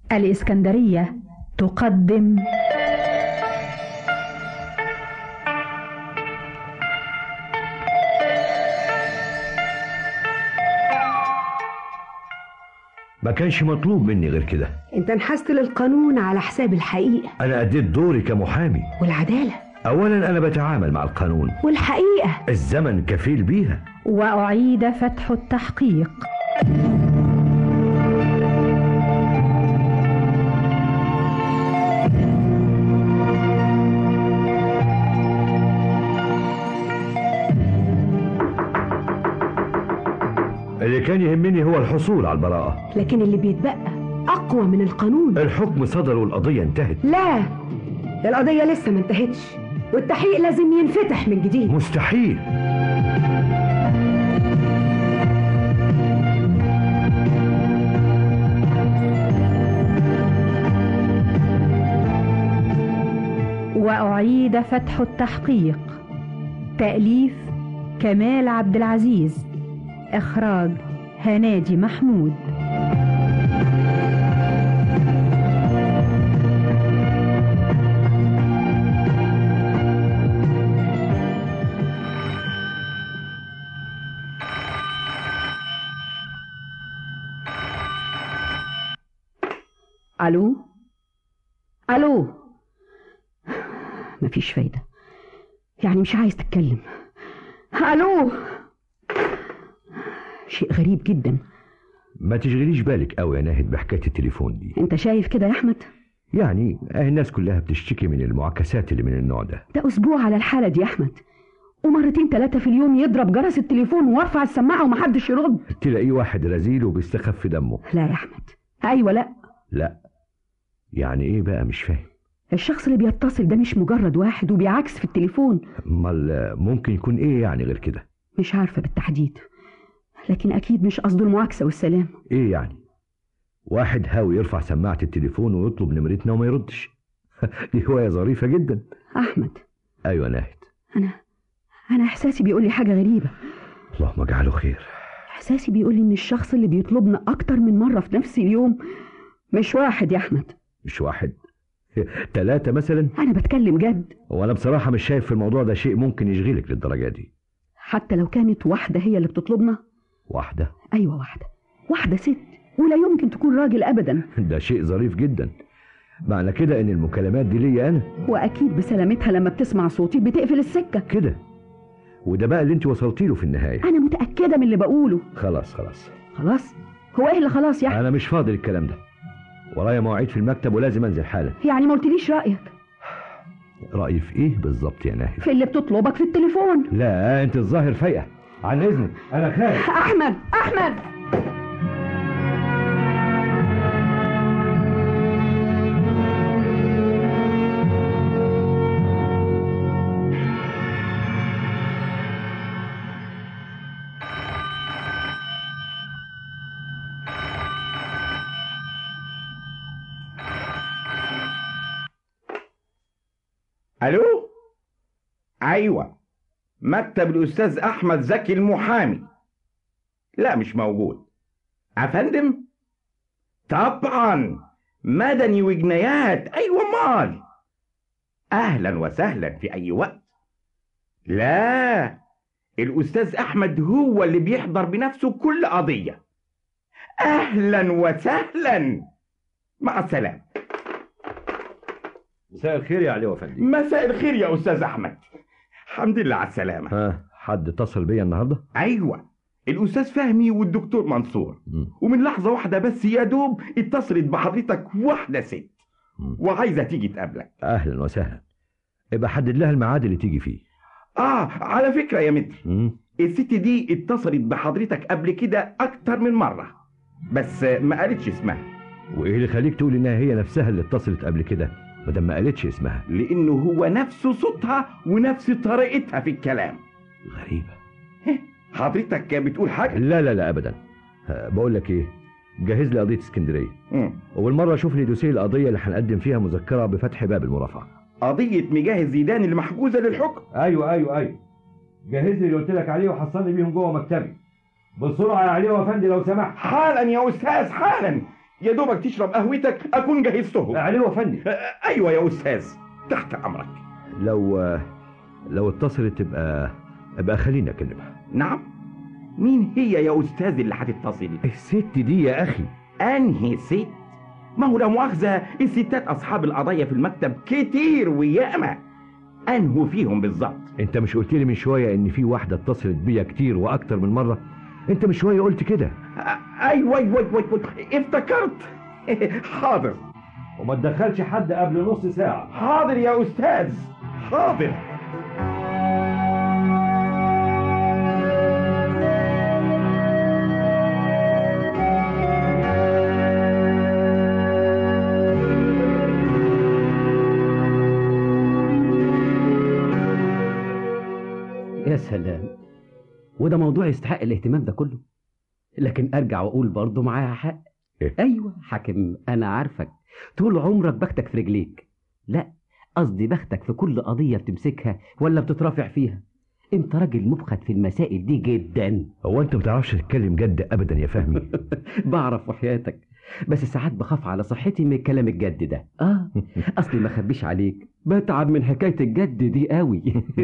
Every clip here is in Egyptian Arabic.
الإسكندرية تقدم ما كانش مطلوب مني غير كده انت انحست للقانون على حساب الحقيقة انا اديت دوري كمحامي والعدالة اولا انا بتعامل مع القانون والحقيقة الزمن كفيل بيها وأعيد فتح التحقيق اللي كان يهمني هو الحصول على البراءة لكن اللي بيتبقى أقوى من القانون الحكم صدر والقضية انتهت لا القضية لسه ما انتهتش والتحقيق لازم ينفتح من جديد مستحيل وأعيد فتح التحقيق تأليف كمال عبد العزيز إخراج هنادي محمود ألو ألو مفيش فايدة يعني مش عايز تتكلم ألو شيء غريب جدا ما تشغليش بالك قوي يا ناهد بحكاية التليفون دي انت شايف كده يا احمد يعني اهي الناس كلها بتشتكي من المعاكسات اللي من النوع ده ده اسبوع على الحالة دي يا احمد ومرتين ثلاثة في اليوم يضرب جرس التليفون وارفع السماعة ومحدش يرد تلاقيه واحد رزيل وبيستخف دمه لا يا احمد ايوه لا لا يعني ايه بقى مش فاهم الشخص اللي بيتصل ده مش مجرد واحد وبيعكس في التليفون امال ممكن يكون ايه يعني غير كده مش عارفة بالتحديد لكن اكيد مش قصده المعاكسة والسلام ايه يعني واحد هاوي يرفع سماعة التليفون ويطلب نمرتنا وما يردش دي هواية ظريفة جدا احمد ايوه ناهد انا انا احساسي بيقول لي حاجة غريبة اللهم اجعله خير احساسي بيقول لي ان الشخص اللي بيطلبنا اكتر من مرة في نفس اليوم مش واحد يا احمد مش واحد ثلاثة مثلا انا بتكلم جد وانا بصراحة مش شايف في الموضوع ده شيء ممكن يشغلك للدرجة دي حتى لو كانت واحدة هي اللي بتطلبنا واحدة ايوه واحدة واحدة ست ولا يمكن تكون راجل ابدا ده شيء ظريف جدا معنى كده ان المكالمات دي ليا انا واكيد بسلامتها لما بتسمع صوتي بتقفل السكة كده وده بقى اللي انت وصلتي له في النهاية انا متأكدة من اللي بقوله خلاص خلاص خلاص هو ايه اللي خلاص يا احمد انا مش فاضي الكلام ده ورايا مواعيد في المكتب ولازم انزل حالا يعني ما قلتليش رأيك رأيي في ايه بالظبط يا ناهد في اللي بتطلبك في التليفون لا انت الظاهر فايقة عن اذنك انا خارج احمد احمد الو ايوه مكتب الاستاذ احمد زكي المحامي لا مش موجود افندم طبعا مدني وجنايات ايوه مال اهلا وسهلا في اي وقت لا الاستاذ احمد هو اللي بيحضر بنفسه كل قضيه اهلا وسهلا مع السلامه مساء الخير يا علي وفندي مساء الخير يا استاذ احمد الحمد لله على السلامه ها حد اتصل بيا النهارده ايوه الاستاذ فهمي والدكتور منصور مم. ومن لحظه واحده بس يا دوب اتصلت بحضرتك واحده ست مم. وعايزه تيجي تقابلك اهلا وسهلا يبقى حدد لها الميعاد اللي تيجي فيه اه على فكره يا متر مم. الست دي اتصلت بحضرتك قبل كده اكتر من مره بس ما قالتش اسمها وايه اللي خليك تقول انها هي نفسها اللي اتصلت قبل كده ما دام ما قالتش اسمها لانه هو نفس صوتها ونفس طريقتها في الكلام غريبه حضرتك بتقول حاجه لا لا لا ابدا ها، بقول لك ايه جهز لي قضيه اسكندريه مم. وبالمره شوف لي دوسيه القضيه اللي هنقدم فيها مذكره بفتح باب المرافعه قضيه مجاهد زيدان اللي محجوزه للحكم ايوه ايوه ايوه جهز لي اللي قلت لك عليه وحصلني بيهم جوه مكتبي بسرعه يا علي وافندي لو سمحت حالا يا استاذ حالا يا دوبك تشرب قهوتك اكون جهزتهم عليه يا فندم ايوه يا استاذ تحت امرك لو لو اتصلت تبقى ابقى خليني اكلمها نعم مين هي يا استاذ اللي هتتصل الست دي يا اخي انهي ست ما هو لا مؤاخذه الستات اصحاب القضايا في المكتب كتير وياما انهو فيهم بالظبط انت مش قلت لي من شويه ان في واحده اتصلت بيا كتير واكتر من مره انت من شويه قلت كده أ- ايوه ايوه ايوه أيوة. افتكرت حاضر وما تدخلش حد قبل نص ساعه حاضر يا استاذ حاضر يا سلام وده موضوع يستحق الاهتمام ده كله لكن ارجع واقول برضه معاها حق إيه؟ ايوه حاكم انا عارفك طول عمرك بختك في رجليك لا قصدي بختك في كل قضيه بتمسكها ولا بتترافع فيها انت راجل مبخت في المسائل دي جدا هو انت ما بتعرفش تتكلم جد ابدا يا فهمي بعرف وحياتك بس ساعات بخاف على صحتي من الكلام الجد ده اه اصلي ما اخبيش عليك بتعب من حكايه الجد دي قوي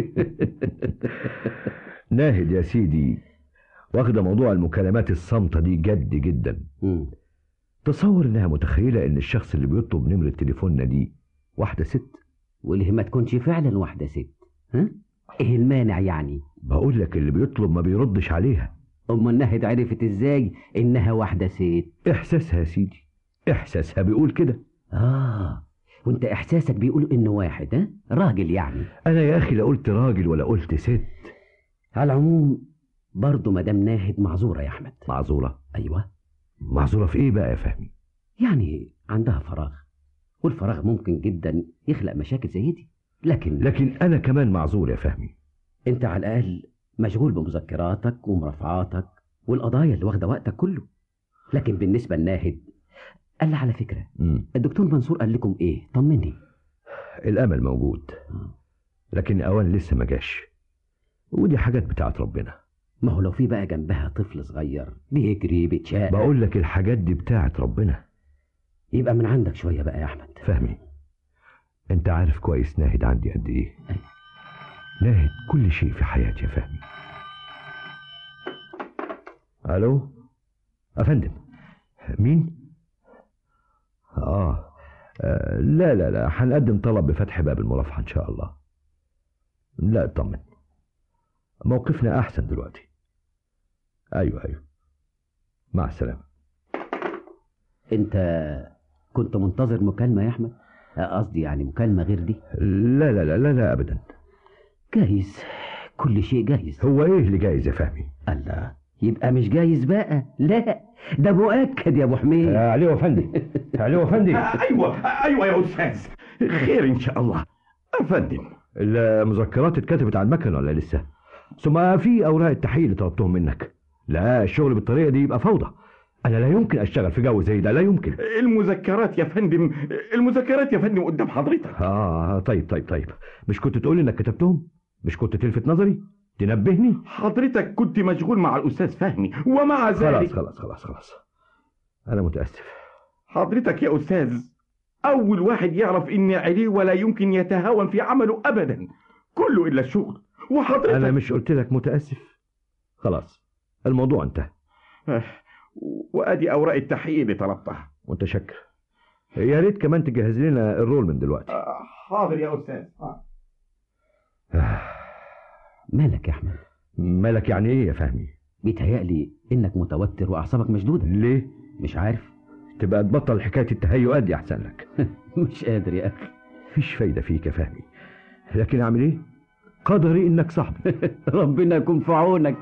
ناهد يا سيدي واخده موضوع المكالمات الصامته دي جد جدا مم. تصور انها متخيله ان الشخص اللي بيطلب نمره تليفوننا دي واحده ست وليه ما تكونش فعلا واحده ست ها ايه المانع يعني بقول لك اللي بيطلب ما بيردش عليها أم النهد عرفت ازاي انها واحدة ست احساسها يا سيدي احساسها بيقول كده اه وانت احساسك بيقول انه واحد ها راجل يعني انا يا اخي لا قلت راجل ولا قلت ست على العموم برضه مدام ناهد معذورة يا احمد معذوره ايوه معذوره في ايه بقى يا فهمي يعني عندها فراغ والفراغ ممكن جدا يخلق مشاكل زي دي لكن لكن انا كمان معذور يا فهمي انت على الاقل مشغول بمذكراتك ومرافعاتك والقضايا اللي واخده وقتك كله لكن بالنسبه لناهد قال لي على فكره مم. الدكتور منصور قال لكم ايه طمني الامل موجود لكن اوان لسه ما جاش ودي حاجات بتاعت ربنا ما هو لو في بقى جنبها طفل صغير بيجري بيتشاق بقول لك الحاجات دي بتاعت ربنا يبقى من عندك شويه بقى يا احمد فهمي انت عارف كويس ناهد عندي قد ايه أيوة. ناهد كل شيء في حياتي يا فهمي الو افندم مين آه. اه لا لا لا هنقدم طلب بفتح باب المرافعه ان شاء الله لا اطمن موقفنا احسن دلوقتي ايوه ايوه مع السلامه انت كنت منتظر مكالمه يا احمد آه، قصدي يعني مكالمه غير دي لا لا لا لا, لا ابدا جايز كل شيء جايز هو ايه اللي جايز يا فهمي الله يبقى مش جايز بقى لا ده مؤكد يا ابو حميد علي وفندي علي وفندي ايوه ايوه يا استاذ خير ان شاء الله افندم المذكرات اتكتبت على المكنه ولا لسه ثم في اوراق التحقيق اللي طلبتهم منك لا الشغل بالطريقه دي يبقى فوضى انا لا يمكن اشتغل في جو زي ده لا يمكن المذكرات يا فندم المذكرات يا فندم قدام حضرتك اه طيب طيب طيب مش كنت تقول انك كتبتهم مش كنت تلفت نظري تنبهني حضرتك كنت مشغول مع الاستاذ فهمي ومع ذلك خلاص خلاص خلاص خلاص انا متاسف حضرتك يا استاذ اول واحد يعرف ان عليه ولا يمكن يتهاون في عمله ابدا كله الا الشغل وحضرتك انا مش قلت لك متاسف خلاص الموضوع انتهى وادي اوراق التحقيق اللي طلبتها متشكر يا ريت كمان تجهز لنا الرول من دلوقتي آه، حاضر يا استاذ آه. مالك يا احمد مالك يعني ايه يا فهمي بيتهيألي انك متوتر واعصابك مشدوده ليه مش عارف تبقى تبطل حكايه التهيؤات دي احسن لك مش قادر يا اخي مفيش فايده فيك يا فهمي لكن اعمل ايه قدري انك صاحبي ربنا يكون في عونك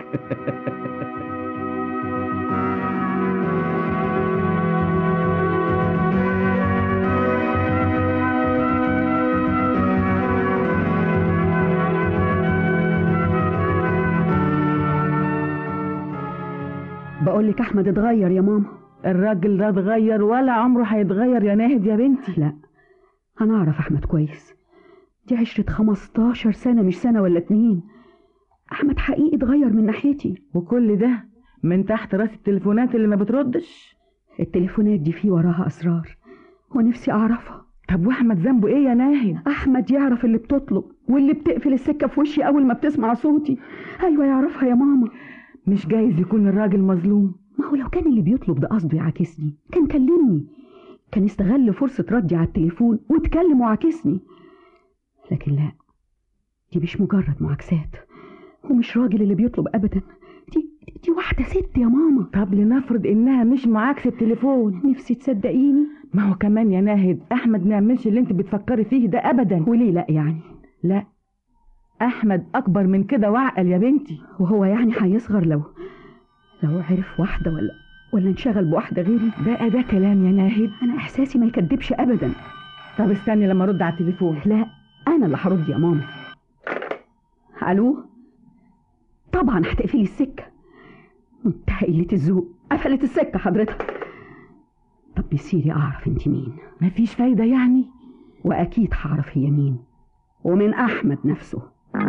بقول لك احمد اتغير يا ماما الراجل ده اتغير ولا عمره هيتغير يا ناهد يا بنتي لا انا اعرف احمد كويس دي عشرة 15 سنة مش سنة ولا اتنين احمد حقيقي اتغير من ناحيتي وكل ده من تحت راس التليفونات اللي ما بتردش التليفونات دي في وراها اسرار ونفسي اعرفها طب واحمد ذنبه ايه يا ناهد احمد يعرف اللي بتطلب واللي بتقفل السكه في وشي اول ما بتسمع صوتي ايوه يعرفها يا ماما مش جايز يكون الراجل مظلوم ما هو لو كان اللي بيطلب ده قصده يعاكسني كان كلمني كان استغل فرصة ردي على التليفون واتكلم وعاكسني لكن لا دي مش مجرد معاكسات ومش راجل اللي بيطلب أبدا دي دي واحدة ست يا ماما طب لنفرض انها مش معاكس التليفون نفسي تصدقيني ما هو كمان يا ناهد احمد ما يعملش اللي انت بتفكري فيه ده ابدا وليه لا يعني لا احمد اكبر من كده وعقل يا بنتي وهو يعني هيصغر لو لو عرف واحدة ولا ولا انشغل بواحدة غيري بقى ده كلام يا ناهد أنا إحساسي ما يكدبش أبدا طب استني لما ارد على التليفون لا أنا اللي هرد يا ماما ألو طبعا هتقفلي السكة منتهى قلة الذوق قفلت السكة حضرتك طب بيصيري أعرف أنت مين مفيش فايدة يعني وأكيد هعرف هي مين ومن أحمد نفسه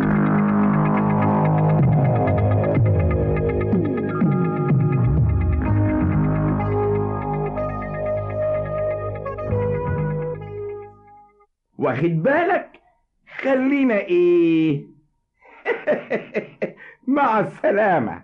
واخد بالك خلينا ايه مع السلامة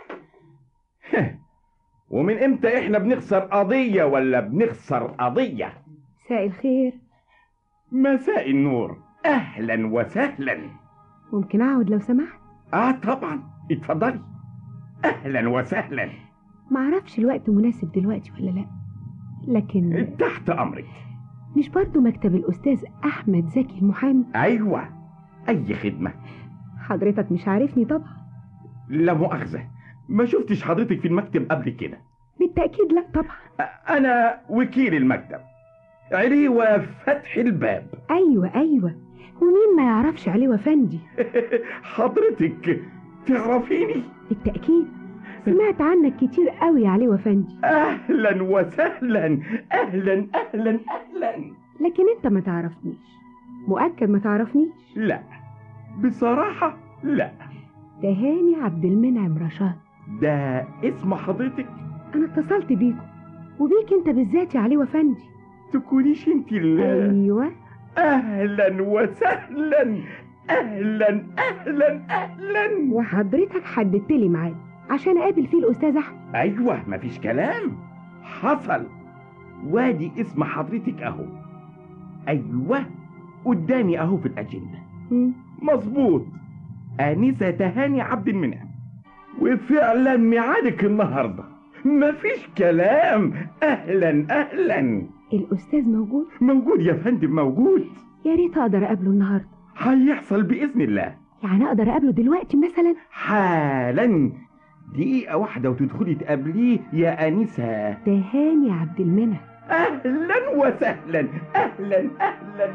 ومن امتى احنا بنخسر قضية ولا بنخسر قضية مساء الخير مساء النور اهلا وسهلا ممكن اقعد لو سمحت اه طبعا اتفضلي اهلا وسهلا معرفش الوقت مناسب دلوقتي ولا لا لكن تحت امرك مش برضو مكتب الاستاذ احمد زكي المحامي ايوه اي خدمة حضرتك مش عارفني طبعا لا مؤاخذة ما شفتش حضرتك في المكتب قبل كده بالتاكيد لا طبعا انا وكيل المكتب عليوة فتح الباب ايوه ايوه ومين ما يعرفش عليه وفندي حضرتك تعرفيني بالتاكيد سمعت عنك كتير قوي يا علي وفندي اهلا وسهلا اهلا اهلا اهلا لكن انت ما تعرفنيش مؤكد ما تعرفنيش لا بصراحة لا ده هاني عبد المنعم رشاد ده اسم حضرتك انا اتصلت بيكم وبيك انت بالذات يا علي وفندي تكونيش انت ال ايوه اهلا وسهلا اهلا اهلا اهلا وحضرتك حددت لي ميعاد عشان اقابل فيه الاستاذ احمد ايوه مفيش كلام حصل وادي اسم حضرتك اهو ايوه قدامي اهو في الاجنده مم. مظبوط انسه تهاني عبد المنعم وفعلا ميعادك النهارده مفيش كلام اهلا اهلا الاستاذ موجود موجود يا فندم موجود يا ريت اقدر اقابله النهارده هيحصل باذن الله يعني اقدر اقابله دلوقتي مثلا حالا دقيقة واحدة وتدخلي تقابليه يا أنسة ده هاني عبد المنعم أهلا وسهلا أهلا أهلا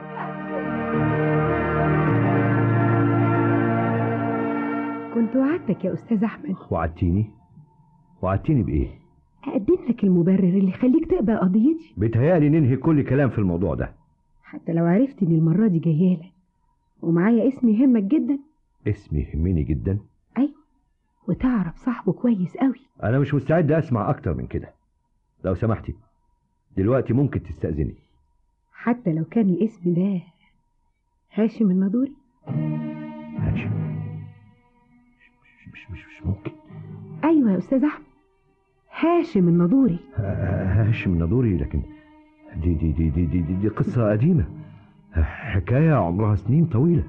كنت وعدتك يا استاذ احمد وعدتيني وعدتيني بإيه اقدم لك المبرر اللي يخليك تقبل قضيتي بيتهيألي ننهي كل كلام في الموضوع ده حتى لو عرفت ان المره دي جايه لك ومعايا اسم يهمك جدا اسمي يهمني جدا ايوه وتعرف صاحبه كويس قوي أنا مش مستعد أسمع أكتر من كده لو سمحتي دلوقتي ممكن تستأذني حتى لو كان الاسم ده هاشم النضوري هاشم مش مش مش, مش ممكن ايوه يا استاذ احمد هاشم النضوري ها- هاشم النضوري لكن دي دي دي دي دي, دي, دي قصة قديمة حكاية عمرها سنين طويلة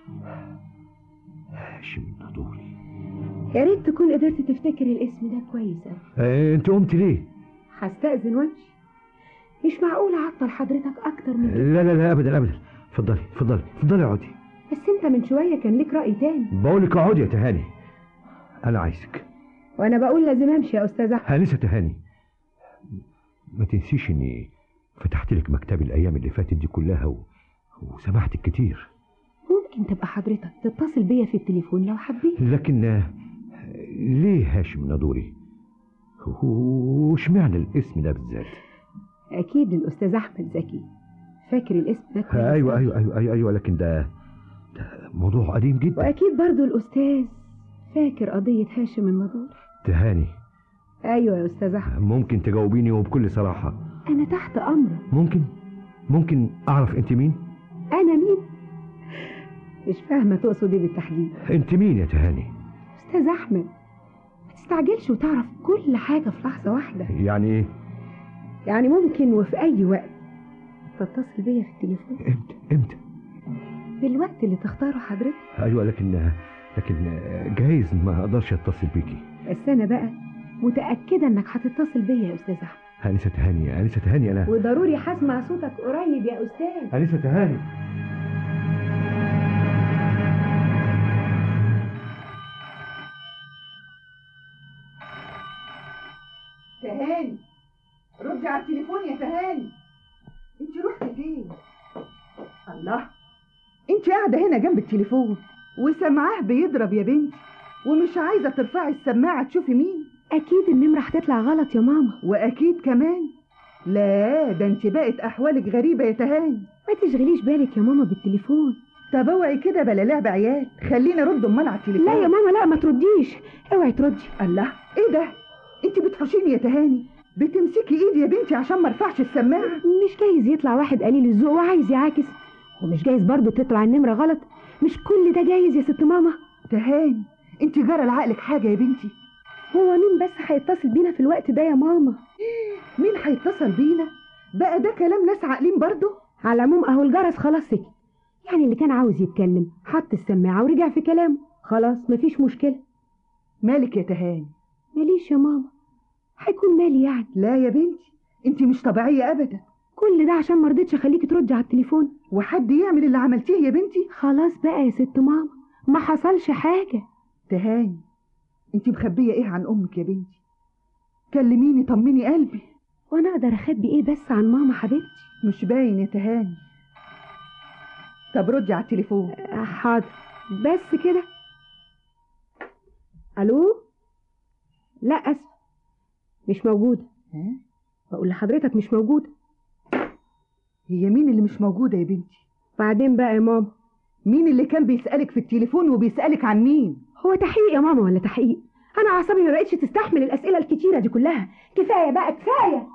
هاشم النضوري يا ريت تكون قدرت تفتكر الاسم ده كويس قوي آه، انت قمت ليه؟ هستأذن وامشي مش معقول اعطل حضرتك اكتر من كده لا لا لا ابدا ابدا اتفضلي اتفضلي اتفضلي اقعدي بس انت من شويه كان ليك راي تاني بقول لك اقعدي يا تهاني انا عايزك وانا بقول لازم امشي يا استاذ احمد هانسة تهاني ما تنسيش اني فتحت لك مكتبي الايام اللي فاتت دي كلها و... وسمعتك كتير ممكن تبقى حضرتك تتصل بيا في التليفون لو حبيت لكن آه، ليه هاشم نادوري واشمعنى الاسم ده بالذات اكيد الاستاذ احمد زكي فاكر الاسم ده كويس ايوه أوي. ايوه ايوه ايوه, أيوة لكن ده ده موضوع قديم جدا واكيد برضو الاستاذ فاكر قضيه هاشم النضور تهاني ايوه يا استاذ احمد ممكن تجاوبيني وبكل صراحة انا تحت امرك ممكن ممكن أعرف أنت مين انا مين مش فاهمه تقصد ايه بالتحديد أنت مين يا تهاني استاذ احمد ما تستعجلش وتعرف كل حاجه في لحظه واحده يعني إيه يعني ممكن وفي اي وقت تتصل بيا في التليفون إمتى إمتى في الوقت اللي تختاره حضرتك أيوة لكن لكن جايز ما أقدرش أتصل بيكي بس انا بقى متاكده انك هتتصل بيا يا استاذ احمد أنسة تهاني أنسة تهاني أنا وضروري هسمع صوتك قريب يا استاذ أنسة تهاني تهاني ردي على التليفون يا تهاني انت رحتي فين الله انت قاعده هنا جنب التليفون وسمعاه بيضرب يا بنتي ومش عايزه ترفعي السماعه تشوفي مين اكيد النمره هتطلع غلط يا ماما واكيد كمان لا ده انت بقت احوالك غريبه يا تهاني ما تشغليش بالك يا ماما بالتليفون طب اوعي كده بلا لعب عيال خلينا رد امال على التليفون لا يا ماما لا ما ترديش اوعي تردي الله ايه ده انت بتحوشيني يا تهاني بتمسكي ايدي يا بنتي عشان ما ارفعش السماعه مش جايز يطلع واحد قليل الذوق وعايز يعاكس ومش جايز برضه تطلع النمره غلط مش كل ده جايز يا ست ماما تهاني انت جرى لعقلك حاجه يا بنتي هو مين بس هيتصل بينا في الوقت ده يا ماما مين هيتصل بينا بقى ده كلام ناس عاقلين برضه على العموم اهو الجرس خلاص سكت يعني اللي كان عاوز يتكلم حط السماعه ورجع في كلامه خلاص مفيش مشكله مالك يا تهاني ماليش يا ماما هيكون مالي يعني لا يا بنتي انت مش طبيعيه ابدا كل ده عشان ما رضيتش اخليكي تردي على التليفون وحد يعمل اللي عملتيه يا بنتي خلاص بقى يا ست ماما ما حصلش حاجه تهاني انت مخبيه ايه عن امك يا بنتي كلميني طمني قلبي وانا اقدر اخبي ايه بس عن ماما حبيبتي مش باين يا تهاني طب ردي على التليفون آه، حاضر بس كده الو لا اسف مش موجوده ها؟ بقول لحضرتك مش موجوده هي مين اللي مش موجوده يا بنتي بعدين بقى يا ماما مين اللي كان بيسالك في التليفون وبيسالك عن مين هو تحقيق يا ماما ولا تحقيق انا اعصابي ما بقتش تستحمل الاسئله الكتيره دي كلها كفايه بقى كفايه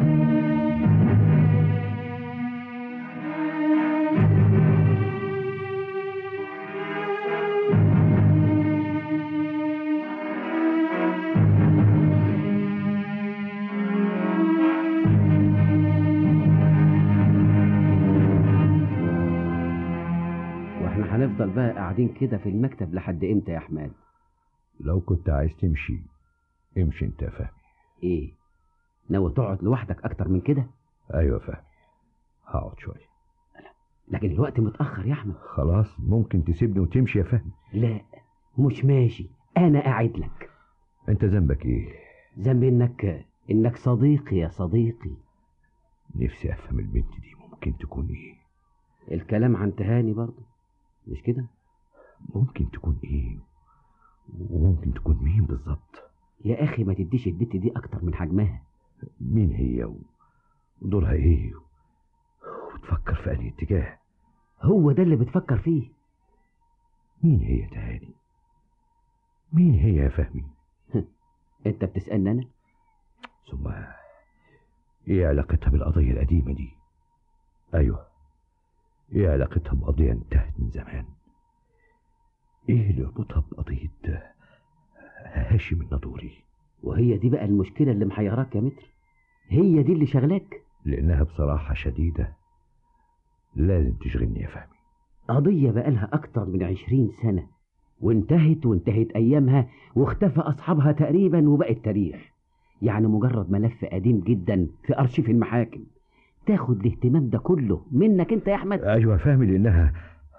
واحنا هنفضل بقى قاعدين كده في المكتب لحد امتى يا احمد لو كنت عايز تمشي امشي انت يا فهمي ايه ناوي تقعد لوحدك اكتر من كده ايوه فهمي هقعد شويه لكن الوقت متاخر يا احمد خلاص ممكن تسيبني وتمشي يا فهمي لا مش ماشي انا قاعد لك انت ذنبك ايه ذنب انك انك صديقي يا صديقي نفسي افهم البنت دي ممكن تكون ايه الكلام عن تهاني برضه مش كده ممكن تكون ايه وممكن تكون مين بالظبط يا اخي ما تديش البت دي اكتر من حجمها مين هي و- ودورها ايه وتفكر في انهي اتجاه هو ده اللي بتفكر فيه مين هي تهاني مين هي يا فهمي انت بتسالني انا ثم ايه علاقتها بالقضية القديمة دي ايوه ايه علاقتها بقضية انتهت من زمان ايه اللي يربطها بقضية هاشم الناظوري وهي دي بقى المشكله اللي محيراك يا متر هي دي اللي شغلاك لانها بصراحة شديدة لازم تشغلني يا فهمي قضية بقالها أكتر من عشرين سنة وانتهت وانتهت أيامها واختفى أصحابها تقريبا وبقت تاريخ يعني مجرد ملف قديم جدا في أرشيف المحاكم تاخد الاهتمام ده كله منك أنت يا أحمد ايوه فهمي لانها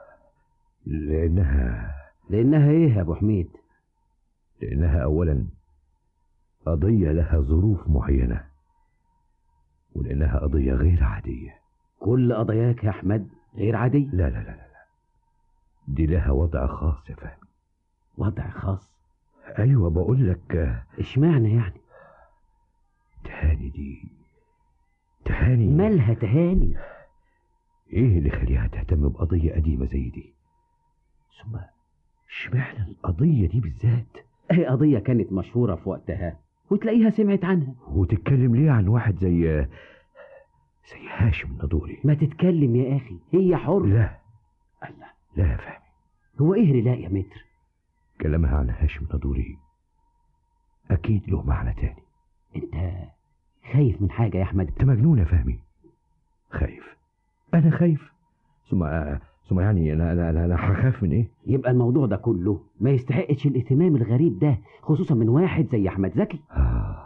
لانها لأنها إيه يا أبو حميد لانها اولا قضية لها ظروف معينة ولانها قضية غير عادية كل قضاياك يا أحمد غير عادية لا لا لا لا لا. دي لها وضع خاص يا فهمي وضع خاص ايوه بقول لك آه، اشمعنى يعني تهاني دي تهاني مالها تهاني ايه اللي خليها تهتم بقضية قديمة زي دي ثم اشمعنى القضية دي بالذات هي قضية كانت مشهورة في وقتها وتلاقيها سمعت عنها وتتكلم ليه عن واحد زي زي هاشم النضوري ما تتكلم يا اخي هي حر لا الله لا يا فهمي هو ايه لا يا متر كلامها عن هاشم النضوري اكيد له معنى تاني انت خايف من حاجه يا احمد انت مجنون يا فهمي خايف انا خايف ثم ثم يعني انا انا انا, أنا هخاف من ايه يبقى الموضوع ده كله ما يستحقش الاهتمام الغريب ده خصوصا من واحد زي احمد زكي آه.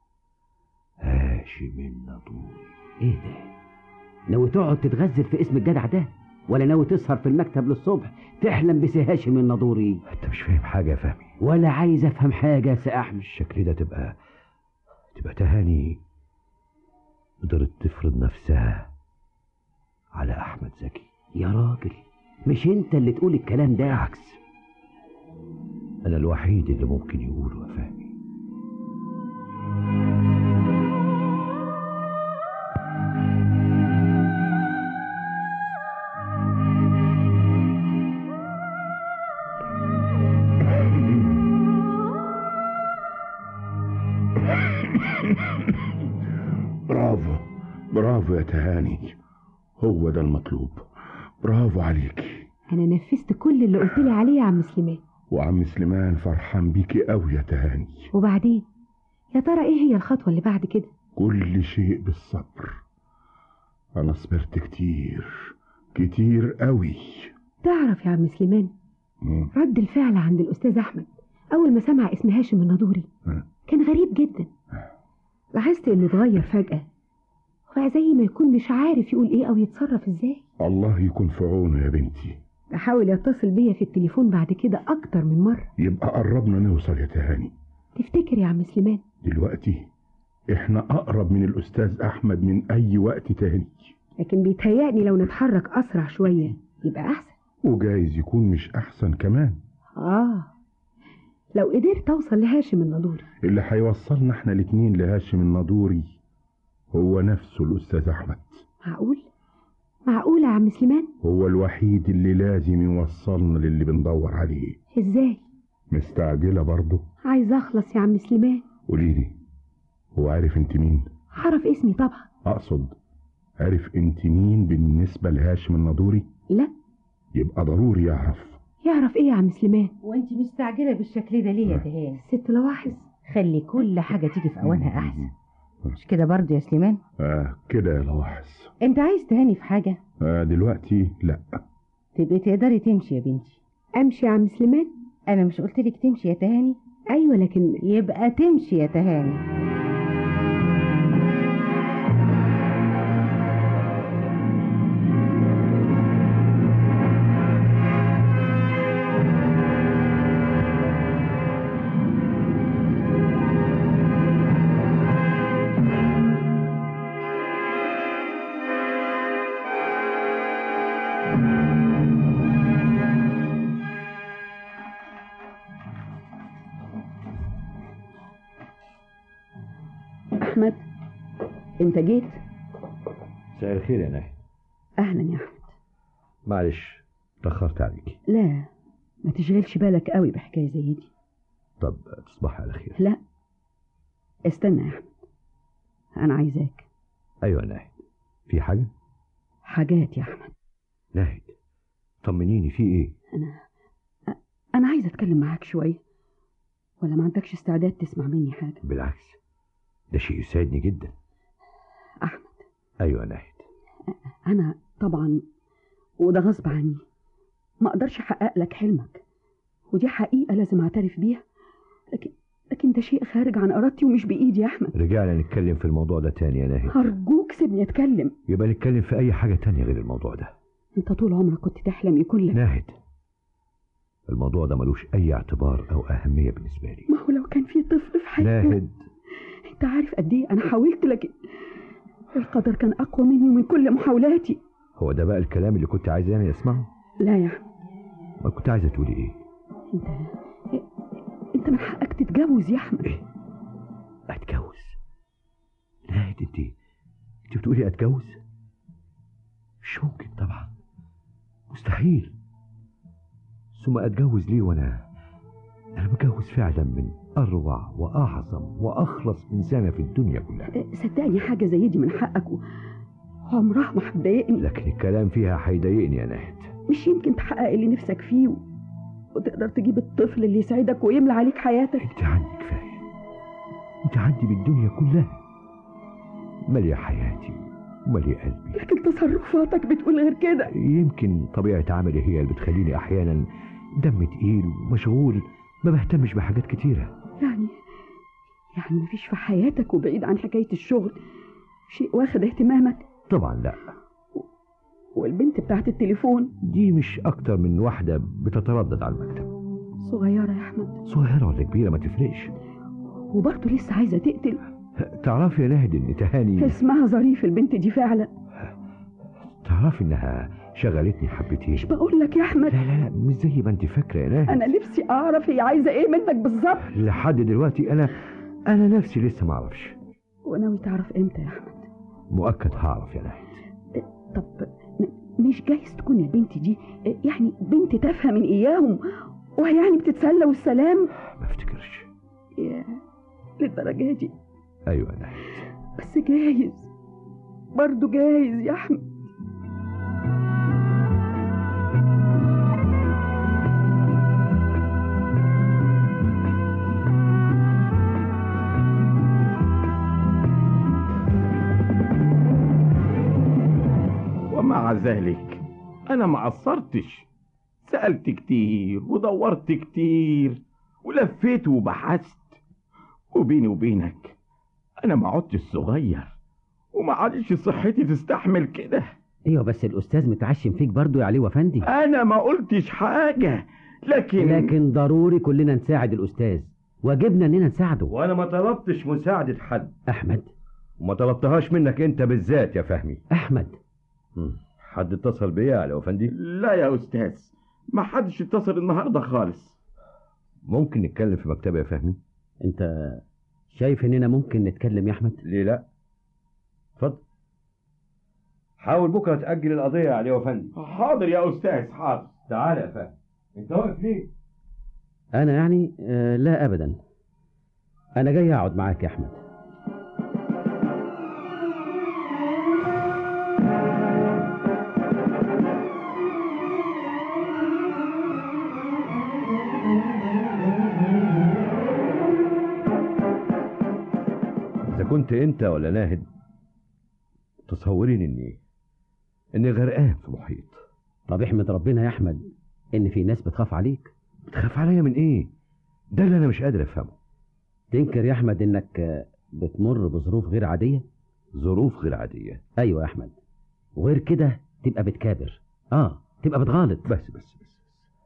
هاشم النضوري ايه ده ناوي تقعد تتغزل في اسم الجدع ده ولا ناوي تسهر في المكتب للصبح تحلم بسي هاشم النضوري انت مش فاهم حاجه يا فهمي ولا عايز افهم حاجه يا سي احمد بالشكل ده تبقى تبقى تهاني قدرت تفرض نفسها على احمد زكي يا راجل مش انت اللي تقول الكلام ده بالعكس انا الوحيد اللي ممكن يقوله يا فهمي برافو برافو يا تهاني هو ده المطلوب برافو عليكي انا نفذت كل اللي قلت لي عليه يا عم سليمان وعم سليمان فرحان بيكي قوي يا تهاني وبعدين يا ترى ايه هي الخطوه اللي بعد كده كل شيء بالصبر انا صبرت كتير كتير قوي تعرف يا عم سليمان مم. رد الفعل عند الاستاذ احمد اول ما سمع اسم هاشم النضوري ها. كان غريب جدا لاحظت انه اتغير فجاه وزي ما يكون مش عارف يقول ايه او يتصرف ازاي الله يكون في عونه يا بنتي ده حاول يتصل بيا في التليفون بعد كده اكتر من مره يبقى قربنا نوصل يا تهاني تفتكر يا عم سليمان دلوقتي احنا اقرب من الاستاذ احمد من اي وقت تاني لكن بيتهيألي لو نتحرك اسرع شويه يبقى احسن وجايز يكون مش احسن كمان اه لو قدرت اوصل لهاشم النضوري اللي هيوصلنا احنا الاتنين لهاشم النضوري هو نفسه الاستاذ احمد معقول معقول يا عم سليمان هو الوحيد اللي لازم يوصلنا للي بندور عليه ازاي مستعجلة برضه عايز اخلص يا عم سليمان قوليلي هو عارف انت مين عرف اسمي طبعا اقصد عارف انت مين بالنسبة لهاشم النضوري لا يبقى ضروري يعرف يعرف ايه يا عم سليمان وانت مستعجله بالشكل ده ليه يا تهاني ست لواحظ خلي كل حاجه تيجي في اوانها احسن مش كده برضه يا سليمان آه كده يا لواحظ انت عايز تهاني في حاجه آه دلوقتي لا تبقي تقدري تمشي يا بنتي امشي يا عم سليمان انا مش قلت لك تمشي يا تهاني ايوه لكن يبقى تمشي يا تهاني احمد انت جيت مساء الخير يا ناهي اهلا يا احمد معلش تأخرت عليكي لا ما تشغلش بالك قوي بحكايه زي دي طب تصبحي على خير لا استنى يا احمد انا عايزاك ايوه يا ناهد في حاجة حاجات يا احمد ناهد طمنيني في ايه انا انا عايزه اتكلم معاك شويه ولا ما عندكش استعداد تسمع مني حاجه بالعكس ده شيء يسعدني جدا احمد ايوه يا ناهد انا طبعا وده غصب عني ما اقدرش احقق لك حلمك ودي حقيقه لازم اعترف بيها لكن لكن ده شيء خارج عن ارادتي ومش بايدي يا احمد رجعنا نتكلم في الموضوع ده تاني يا ناهد ارجوك سيبني اتكلم يبقى نتكلم في اي حاجة تانية غير الموضوع ده انت طول عمرك كنت تحلم يكون لك ناهد الموضوع ده ملوش اي اعتبار او اهمية بالنسبة لي ما هو لو كان في طفل في حياتنا ناهد انت عارف قد ايه انا حاولت لكن القدر كان اقوى مني ومن كل محاولاتي هو ده بقى الكلام اللي كنت عايزاني اسمعه لا يا احمد ما كنت عايزة تقولي ايه انت انت من حقك تتجوز يا احمد ايه اتجوز ناهد انت انت بتقولي اتجوز مش ممكن طبعا مستحيل ثم اتجوز ليه وانا انا متجوز فعلا من أروع وأعظم وأخلص إنسانة في الدنيا كلها صدقني حاجة زي دي من حقك و- عمرها ما هتضايقني لكن الكلام فيها هيضايقني يا ناهد مش يمكن تحقق اللي نفسك فيه و... وتقدر تجيب الطفل اللي يسعدك ويملى عليك حياتك انت عندي كفاية انت عندي بالدنيا كلها مالية حياتي ومالية قلبي لكن تصرفاتك بتقول غير كده يمكن طبيعة عملي هي اللي بتخليني أحيانا دم تقيل ومشغول ما بهتمش بحاجات كتيرة يعني يعني مفيش في حياتك وبعيد عن حكاية الشغل شيء واخد اهتمامك طبعا لا والبنت بتاعت التليفون دي مش أكتر من واحدة بتتردد على المكتب صغيرة يا أحمد صغيرة ولا كبيرة ما تفرقش وبرضه لسه عايزة تقتل تعرفي يا ناهد إن تهاني اسمها ظريف البنت دي فعلا تعرفي إنها شغلتني حبتين مش بقول لك يا أحمد لا لا لا مش زي ما أنت فاكرة يا ناهد أنا نفسي أعرف هي عايزة إيه منك بالظبط لحد دلوقتي أنا أنا نفسي لسه ما أعرفش وناوي تعرف إمتى يا أحمد مؤكد هعرف يا ناهد طب م- مش جايز تكون البنت دي يعني بنت تافهة من إياهم وهي يعني بتتسلى والسلام ما افتكرش يا للدرجة دي أيوة يا ناهد بس جايز برضه جايز يا أحمد ومع ذلك أنا ما قصرتش سألت كتير ودورت كتير ولفيت وبحثت وبيني وبينك أنا ما عدتش صغير وما عادش صحتي تستحمل كده ايوه بس الاستاذ متعشم فيك برضو يا علي وفندي أنا ما قلتش حاجة لكن لكن ضروري كلنا نساعد الاستاذ واجبنا اننا نساعده وأنا ما طلبتش مساعدة حد احمد وما طلبتهاش منك أنت بالذات يا فهمي احمد حد اتصل بيا يا علي أفندي لا يا أستاذ ما حدش اتصل النهاردة خالص ممكن نتكلم في مكتبي يا فهمي انت شايف اننا ممكن نتكلم يا احمد ليه لا اتفضل حاول بكرة تأجل القضية يا علي أفندي حاضر يا أستاذ حاضر تعال يا فهمي أنت واقف ليه؟ انا يعني آه لا ابدا انا جاي اقعد معاك يا احمد إذا كنت أنت ولا ناهد تصورين إني إني غرقان في محيط طب احمد ربنا يا احمد ان في ناس بتخاف عليك بتخاف عليا من إيه؟ ده اللي أنا مش قادر أفهمه تنكر يا احمد انك آه، بتمر بظروف غير عاديه ظروف غير عادية ايوه يا احمد وغير كده تبقى بتكابر اه تبقى بتغالط بس بس بس, بس.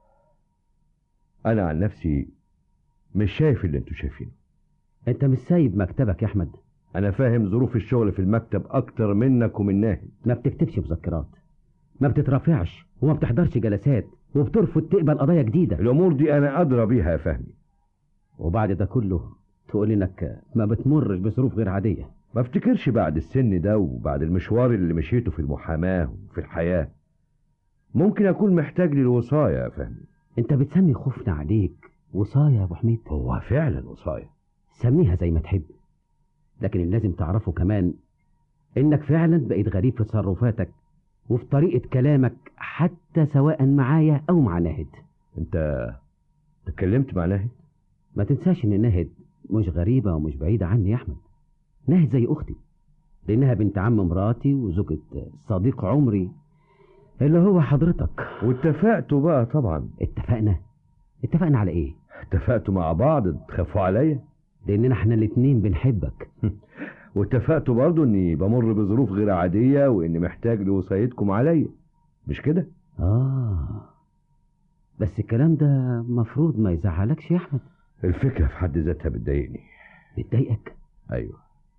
أنا عن نفسي مش شايف اللي أنتوا شايفينه انت مش سايب مكتبك يا احمد أنا فاهم ظروف الشغل في المكتب أكتر منك ومن ناهد ما بتكتبش مذكرات ما بتترافعش وما بتحضرش جلسات وبترفض تقبل قضايا جديده الأمور دي أنا أدرى بيها يا فهمي وبعد ده كله تقول انك ما بتمرش بظروف غير عاديه ما افتكرش بعد السن ده وبعد المشوار اللي مشيته في المحاماة وفي الحياة ممكن أكون محتاج للوصاية يا فهمي انت بتسمي خوفنا عليك وصايا يا ابو حميد هو فعلا وصاية سميها زي ما تحب لكن اللي لازم تعرفه كمان انك فعلا بقيت غريب في تصرفاتك وفي طريقة كلامك حتى سواء معايا او مع ناهد أنت اتكلمت مع ناهد ما تنساش ان ناهد مش غريبة ومش بعيدة عني يا احمد ناهد زي اختي لانها بنت عم مراتي وزوجة صديق عمري اللي هو حضرتك واتفقتوا بقى طبعا اتفقنا اتفقنا على ايه اتفقتوا مع بعض تخافوا عليا لاننا احنا الاتنين بنحبك واتفقتوا برضو اني بمر بظروف غير عادية واني محتاج لوصايتكم عليا مش كده اه بس الكلام ده مفروض ما يزعلكش يا احمد الفكرة في حد ذاتها بتضايقني بتضايقك ايوه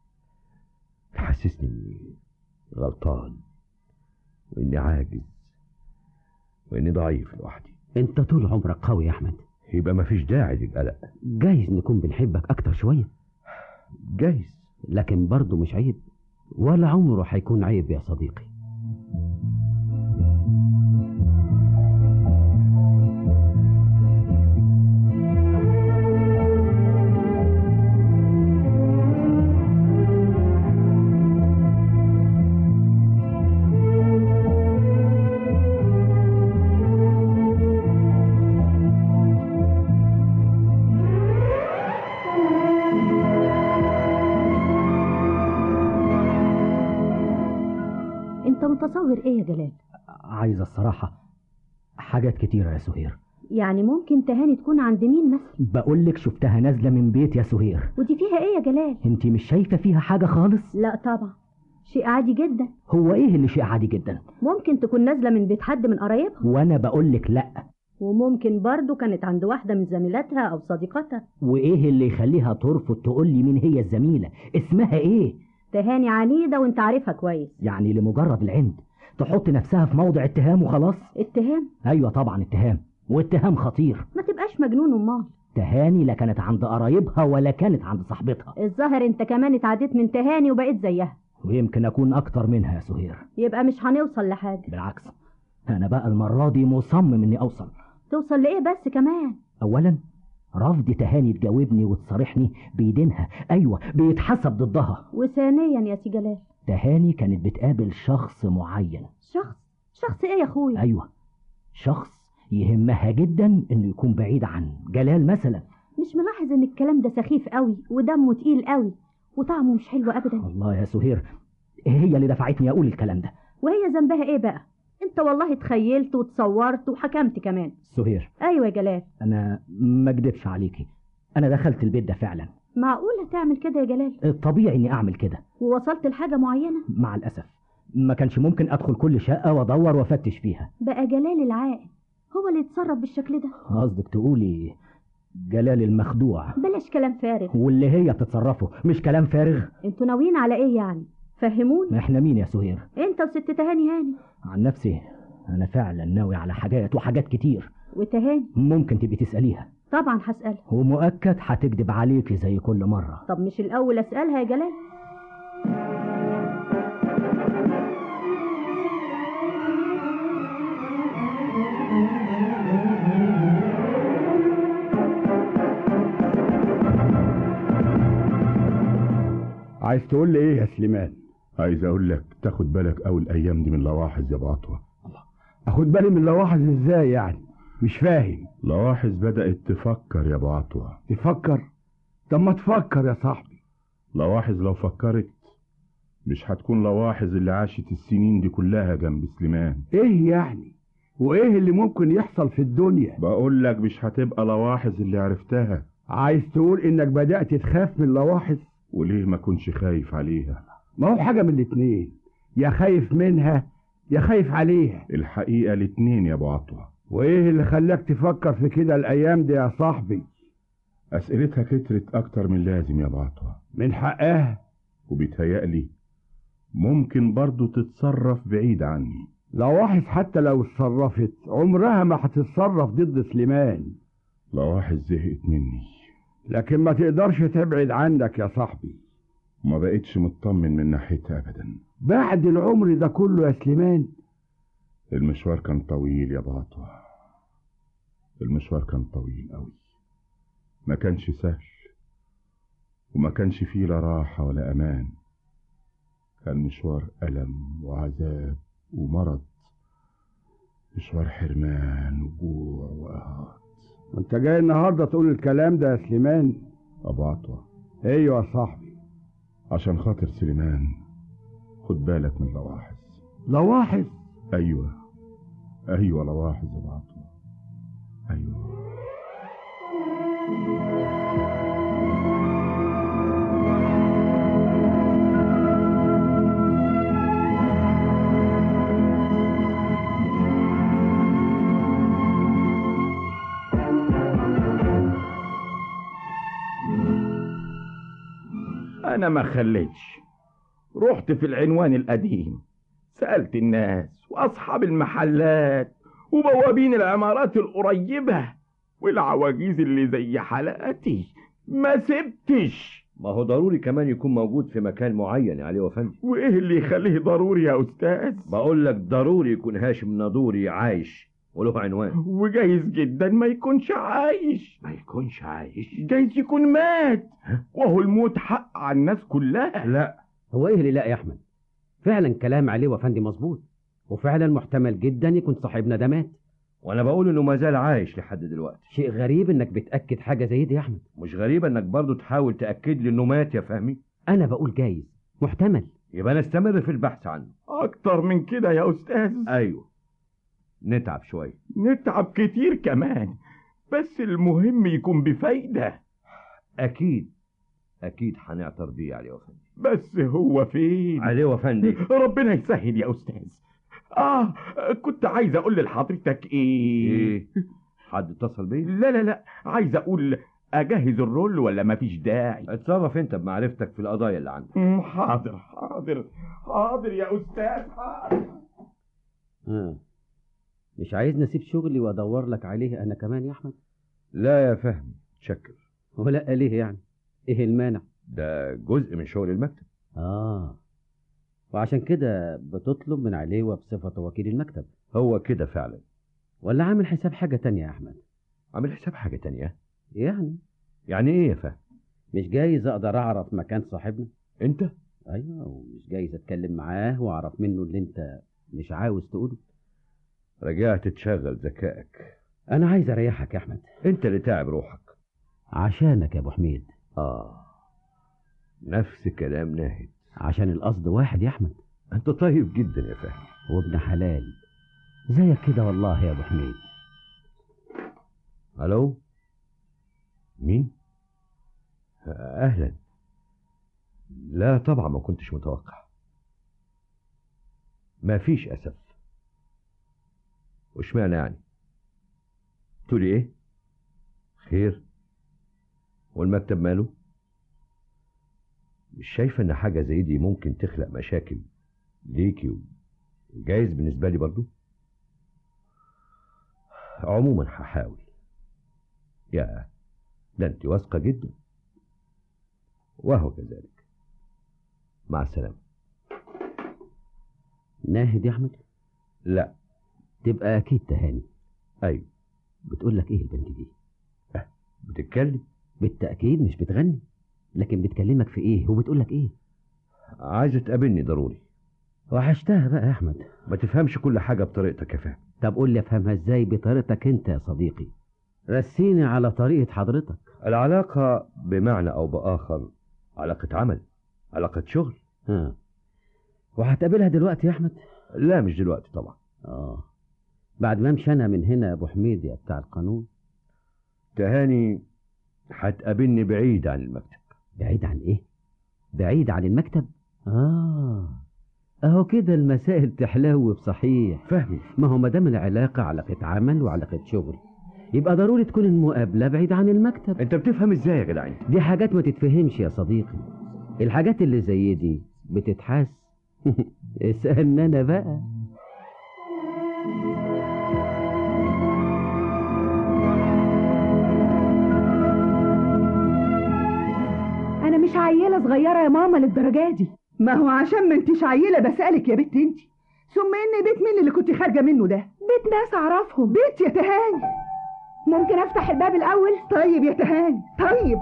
تحسسني اني غلطان واني عاجز واني ضعيف لوحدي انت طول عمرك قوي يا احمد يبقى مفيش داعي للقلق جايز نكون بنحبك اكتر شوية جايز لكن برضه مش عيب ولا عمره هيكون عيب يا صديقي انت متصور ايه يا جلال عايزة الصراحة حاجات كتيرة يا سهير يعني ممكن تهاني تكون عند مين مثلا بقولك شفتها نازلة من بيت يا سهير ودي فيها ايه يا جلال انتي مش شايفة فيها حاجة خالص لا طبعا شيء عادي جدا هو ايه اللي شيء عادي جدا ممكن تكون نازله من بيت حد من قرايبها وانا بقولك لا وممكن برضو كانت عند واحده من زميلاتها او صديقاتها وايه اللي يخليها ترفض تقول لي مين هي الزميلة اسمها ايه تهاني عنيده وانت عارفها كويس يعني لمجرد العند تحط نفسها في موضع اتهام وخلاص اتهام ايوه طبعا اتهام واتهام خطير ما تبقاش مجنون امال تهاني لا كانت عند قرايبها ولا كانت عند صاحبتها الظاهر انت كمان اتعديت من تهاني وبقيت زيها ويمكن اكون اكتر منها يا سهير يبقى مش هنوصل لحاجه بالعكس انا بقى المرة دي مصمم اني اوصل توصل لايه بس كمان اولا رفض تهاني تجاوبني وتصارحني بيدينها ايوه بيتحسب ضدها وثانيا يا سي جلال تهاني كانت بتقابل شخص معين شخص شخص ايه يا اخويا ايوه شخص يهمها جدا انه يكون بعيد عن جلال مثلا مش ملاحظ ان الكلام ده سخيف قوي ودمه تقيل قوي وطعمه مش حلو ابدا الله يا سهير هي اللي دفعتني اقول الكلام ده وهي ذنبها ايه بقى انت والله تخيلت وتصورت وحكمت كمان سهير ايوه يا جلال انا ما اكدبش عليكي انا دخلت البيت ده فعلا معقوله تعمل كده يا جلال الطبيعي اني اعمل كده ووصلت لحاجه معينه مع الاسف ما كانش ممكن ادخل كل شقه وادور وافتش فيها بقى جلال العاقل هو اللي يتصرف بالشكل ده قصدك تقولي جلال المخدوع بلاش كلام فارغ واللي هي بتتصرفه مش كلام فارغ انتوا ناويين على ايه يعني فهموني احنا مين يا سهير انت وست تهاني هاني عن نفسي انا فعلا ناوي على حاجات وحاجات كتير وتهاني ممكن تبقي تساليها طبعا هسألها ومؤكد هتكذب عليكي زي كل مره طب مش الاول اسألها يا جلال عايز تقول لي ايه يا سليمان عايز اقول لك تاخد بالك اول ايام دي من لواحظ يا ابو عطوه اخد بالي من لواحظ ازاي يعني مش فاهم لواحظ بدأت تفكر يا ابو عطوه تفكر طب ما تفكر يا صاحبي لواحظ لو فكرت مش هتكون لواحظ اللي عاشت السنين دي كلها جنب سليمان ايه يعني وايه اللي ممكن يحصل في الدنيا بقول لك مش هتبقى لواحظ اللي عرفتها عايز تقول انك بدأت تخاف من لواحظ وليه ما كنش خايف عليها ما هو حاجة من الاتنين يا خايف منها يا خايف عليها الحقيقة الاتنين يا ابو عطوة وايه اللي خلاك تفكر في كده الايام دي يا صاحبي اسئلتها كترت اكتر من لازم يا ابو عطوة من حقها وبيتهيألي ممكن برضو تتصرف بعيد عني لواحظ حتى لو اتصرفت عمرها ما هتتصرف ضد سليمان لواحظ زهقت مني لكن ما تقدرش تبعد عنك يا صاحبي ما بقتش مطمن من ناحيتها ابدا بعد العمر ده كله يا سليمان المشوار كان طويل يا باطوة المشوار كان طويل قوي ما كانش سهل وما كانش فيه لا راحة ولا أمان كان مشوار ألم وعذاب ومرض مشوار حرمان وجوع وقهار وانت جاي النهارده تقول الكلام ده يا سليمان أبو عطوة ايوه يا صاحبي عشان خاطر سليمان خد بالك من لواحظ لواحظ أيوة أيوة لواحظ يا أبو عطوة أيوة أنا ما خليتش رحت في العنوان القديم سألت الناس وأصحاب المحلات وبوابين العمارات القريبة والعواجيز اللي زي حلقتي ما سبتش ما هو ضروري كمان يكون موجود في مكان معين يا علي وفندي وإيه اللي يخليه ضروري يا أستاذ بقول لك ضروري يكون هاشم نادوري عايش وله عنوان وجايز جدا ما يكونش عايش ما يكونش عايش جايز يكون مات وهو الموت حق على الناس كلها لا هو ايه اللي لا يا احمد فعلا كلام عليه وفندي مظبوط وفعلا محتمل جدا يكون صاحبنا ده مات وانا بقول انه ما زال عايش لحد دلوقتي شيء غريب انك بتاكد حاجه زي دي يا احمد مش غريب انك برضو تحاول تاكد لي انه مات يا فهمي انا بقول جايز محتمل يبقى نستمر في البحث عنه اكتر من كده يا استاذ ايوه نتعب شويه نتعب كتير كمان بس المهم يكون بفايدة اكيد اكيد هنعثر بيه علي وفندي بس هو فين علي وفندي ربنا يسهل يا استاذ اه كنت عايز اقول لحضرتك ايه ايه حد اتصل بيه لا لا لا عايز اقول اجهز الرول ولا مفيش داعي اتصرف انت بمعرفتك في القضايا اللي عندك مم، حاضر حاضر حاضر يا استاذ حاضر آه. مش عايزني اسيب شغلي وادور لك عليه انا كمان يا احمد لا يا فهمي تشكر ولا ليه يعني ايه المانع ده جزء من شغل المكتب اه وعشان كده بتطلب من عليوة بصفته وكيل المكتب هو كده فعلا ولا عامل حساب حاجة تانية يا احمد عامل حساب حاجة تانية يعني يعني ايه يا فهمي مش جايز اقدر اعرف مكان صاحبنا انت ايوه ومش جايز اتكلم معاه واعرف منه اللي انت مش عاوز تقوله رجعت تشغل ذكائك انا عايز اريحك يا احمد انت اللي تعب روحك عشانك يا ابو حميد اه نفس كلام ناهد عشان القصد واحد يا احمد انت طيب جدا يا فهمي وابن حلال زيك كده والله يا ابو حميد الو مين اهلا لا طبعا ما كنتش متوقع ما فيش اسف وش معنى يعني تقولي ايه خير والمكتب ماله مش شايفه ان حاجه زي دي ممكن تخلق مشاكل ليكي وجايز بالنسبه لي برضو عموما هحاول يا ده انت واثقه جدا وهو كذلك مع السلامه ناهد يا احمد لا تبقى اكيد تهاني ايوه بتقول لك ايه البنت دي أه بتتكلم بالتاكيد مش بتغني لكن بتكلمك في ايه وبتقول لك ايه عايزه تقابلني ضروري وحشتها بقى يا احمد ما تفهمش كل حاجه بطريقتك يا فهم طب قول لي افهمها ازاي بطريقتك انت يا صديقي رسيني على طريقه حضرتك العلاقه بمعنى او باخر علاقه عمل علاقه شغل ها وهتقابلها دلوقتي يا احمد لا مش دلوقتي طبعا اه بعد ما امشي انا من هنا يا ابو حميد يا بتاع القانون تهاني هتقابلني بعيد عن المكتب بعيد عن ايه بعيد عن المكتب اه اهو كده المسائل تحلو بصحيح فهمي ما هو ما دام العلاقه علاقه عمل وعلاقه شغل يبقى ضروري تكون المقابله بعيد عن المكتب انت بتفهم ازاي يا جدع انت دي حاجات ما تتفهمش يا صديقي الحاجات اللي زي دي بتتحس اسالني انا بقى انا مش عيله صغيره يا ماما للدرجه دي ما هو عشان ما انتش عيله بسالك يا بنت انت ثم ان بيت مين اللي كنت خارجه منه ده بيت ناس اعرفهم بيت يا تهاني ممكن افتح الباب الاول طيب يا تهاني طيب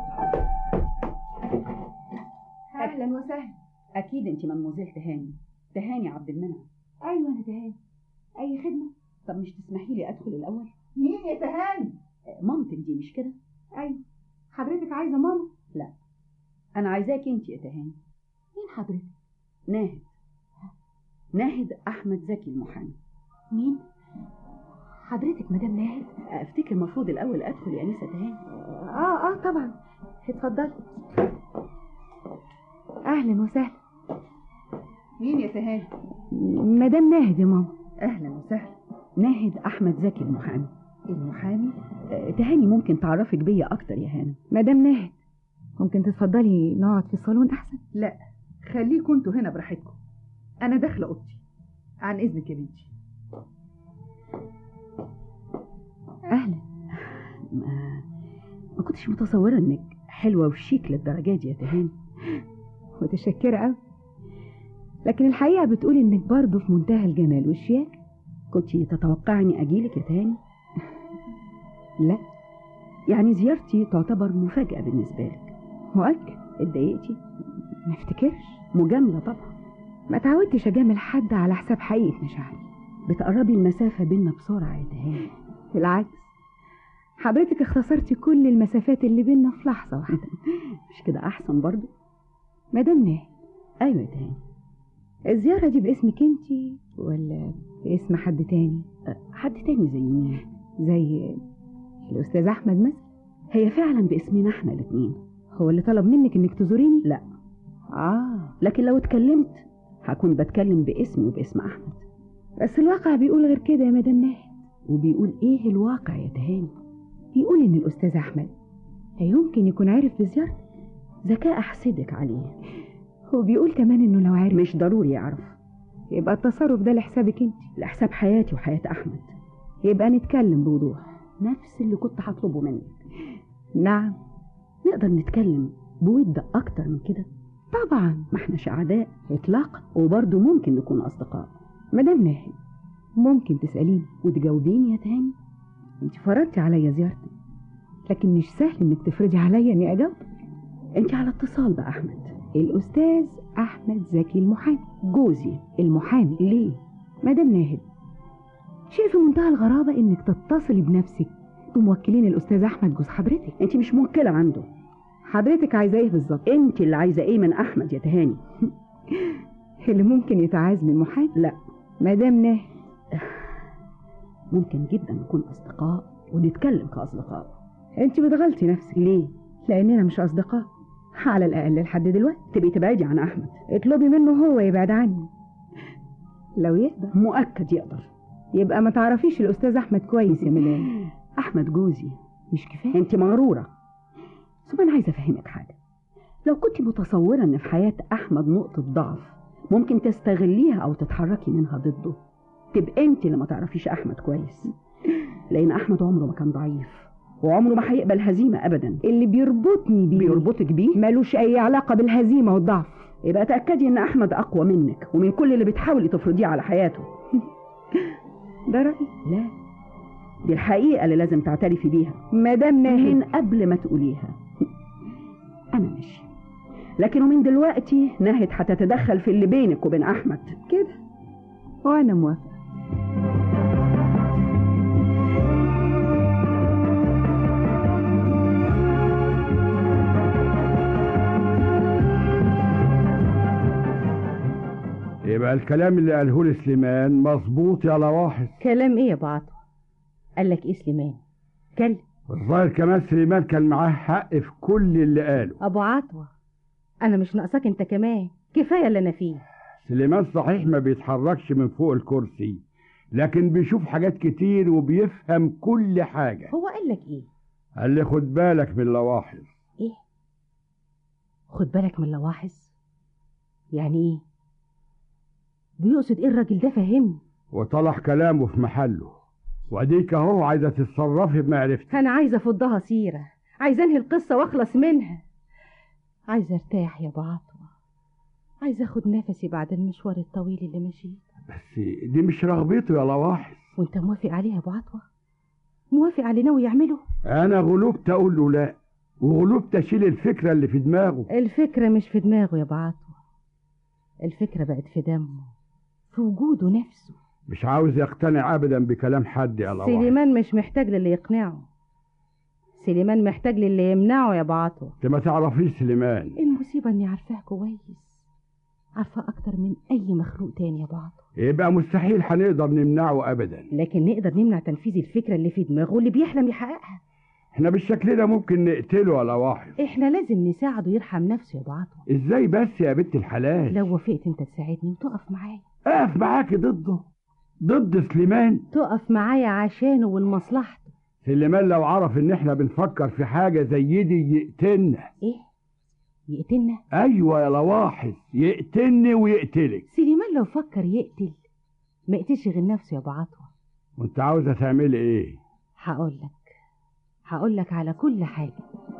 اهلا وسهلا اكيد انت مدموزيل تهاني تهاني عبد المنعم ايوه انا تهاني اي خدمه طب مش تسمحي لي ادخل الاول مين يا تهاني مامتك دي مش كده ايوه حضرتك عايزه ماما لا انا عايزاك انت يا تهاني مين حضرتك ناهد ناهد احمد زكي المحامي مين حضرتك مدام ناهد افتكر المفروض الاول ادخل يا انسه تهاني اه اه طبعا اتفضلي اهلا وسهلا مين يا تهاني مدام ناهد يا ماما اهلا وسهلا ناهد احمد زكي المحامي المحامي آه تهاني ممكن تعرفك بيا اكتر يا هانم مدام ناهد ممكن تتفضلي نقعد في الصالون احسن لا خليكم انتوا هنا براحتكم انا داخله اوضتي عن اذنك يا بنتي اهلا ما, ما كنتش متصوره انك حلوه وشيك للدرجه دي يا تهاني متشكره قوي لكن الحقيقه بتقول انك برضه في منتهى الجمال والشياكه كنت تتوقعني اجيلك يا تهاني لا يعني زيارتي تعتبر مفاجاه بالنسبه لك مؤكد اتضايقتي ما افتكرش مجامله طبعا ما تعودتش اجامل حد على حساب حقيقه مشاعري بتقربي المسافه بينا بسرعه يا تهاني بالعكس حضرتك اختصرتي كل المسافات اللي بينا في لحظه واحده مش كده احسن برضو مدام ناهي ايوه يا تهاني الزيارة دي باسمك انت ولا باسم حد تاني حد تاني زي مين زي الأستاذ أحمد مثلا هي فعلا باسمنا احنا الاتنين هو اللي طلب منك انك تزوريني لا آه لكن لو اتكلمت هكون بتكلم باسمي وباسم احمد بس الواقع بيقول غير كده يا مدام ناهد وبيقول ايه الواقع يا تهاني بيقول ان الأستاذ أحمد لا يمكن يكون عارف بزيارتك ذكاء احسدك عليه هو بيقول كمان انه لو عارف مش ضروري يعرف يبقى التصرف ده لحسابك انت لحساب حياتي وحياة احمد يبقى نتكلم بوضوح نفس اللي كنت هطلبه منك نعم نقدر نتكلم بود اكتر من كده طبعا ما احناش اعداء اطلاقا وبرضه ممكن نكون اصدقاء مدام ناهد ممكن تسأليني وتجاوبيني يا تهاني انت فرضتي عليا زيارتي لكن مش سهل انك تفرضي عليا اني اجاوب انت على اتصال بأحمد الأستاذ أحمد زكي المحامي جوزي المحامي ليه مدام ناهد شيء في منتهى الغرابة انك تتصلي بنفسك بموكلين الأستاذ أحمد جوز حضرتك انت مش موكلة عنده حضرتك عايزة ايه بالظبط انت اللي عايزة ايه من احمد يا تهاني اللي ممكن يتعاز من محامي لا مدام ناهد ممكن جدا نكون اصدقاء ونتكلم كاصدقاء انت بتغلطي نفسك ليه لاننا مش اصدقاء على الاقل لحد دلوقتي تبقي تبعدي عن احمد اطلبي منه هو يبعد عني لو يقدر مؤكد يقدر يبقى ما تعرفيش الاستاذ احمد كويس يا مدام احمد جوزي مش كفايه انت مغروره ثم انا عايزه افهمك حاجه لو كنت متصوره ان في حياه احمد نقطه ضعف ممكن تستغليها او تتحركي منها ضده تبقى انت اللي ما تعرفيش احمد كويس لان احمد عمره ما كان ضعيف وعمره ما هيقبل هزيمه ابدا اللي بيربطني بيه بيربطك بيه ملوش اي علاقه بالهزيمه والضعف يبقى تاكدي ان احمد اقوى منك ومن كل اللي بتحاولي تفرضيه على حياته ده رايي لا دي الحقيقه اللي لازم تعترفي بيها مدام ناهد من قبل ما تقوليها انا ماشي لكن ومن دلوقتي ناهد هتتدخل في اللي بينك وبين احمد كده وانا موافقه يبقى الكلام اللي قاله لي سليمان مظبوط يا لواحظ كلام ايه يا ابو عطوة قال لك ايه سليمان كلم الظاهر كمان سليمان كان معاه حق في كل اللي قاله ابو عطوة انا مش ناقصاك انت كمان كفايه اللي انا فيه سليمان صحيح ما بيتحركش من فوق الكرسي لكن بيشوف حاجات كتير وبيفهم كل حاجة هو قال لك ايه قال لي خد بالك من لواحظ ايه خد بالك من لواحظ يعني ايه بيقصد ايه الراجل ده فهمني وطلع كلامه في محله واديك اهو عايزه تتصرفي بمعرفتك انا عايزه افضها سيره عايزه انهي القصه واخلص منها عايزه ارتاح يا ابو عطوه عايزه اخد نفسي بعد المشوار الطويل اللي مشيت بس دي مش رغبته يا لواحظ وانت موافق عليها يا ابو عطوه موافق على ناوي يعمله انا غلوبت اقول له لا وغلوبت اشيل الفكره اللي في دماغه الفكره مش في دماغه يا ابو عطوه الفكره بقت في دمه في وجوده نفسه مش عاوز يقتنع ابدا بكلام حد يا لواحظ سليمان مش محتاج للي يقنعه سليمان محتاج للي يمنعه يا ابو عطوه انت ما تعرفيش سليمان المصيبه اني عارفاه كويس عارفاه اكتر من اي مخلوق تاني يا ابو عطوه يبقى مستحيل هنقدر نمنعه ابدا لكن نقدر نمنع تنفيذ الفكره اللي في دماغه اللي بيحلم يحققها احنا بالشكل ده ممكن نقتله يا لواحظ احنا لازم نساعده يرحم نفسه يا ابو عطوه ازاي بس يا بنت الحلال لو وافقت انت تساعدني وتقف معايا اقف معاكي ضده ضد سليمان تقف معايا عشانه ولمصلحته سليمان لو عرف ان احنا بنفكر في حاجة زي دي يقتلنا ايه يقتلنا ايوه يا لواحظ يقتلني ويقتلك سليمان لو فكر يقتل ما يقتلش غير نفسه يا ابو عطوه وانت عاوزه تعملي ايه هقول لك هقول لك على كل حاجه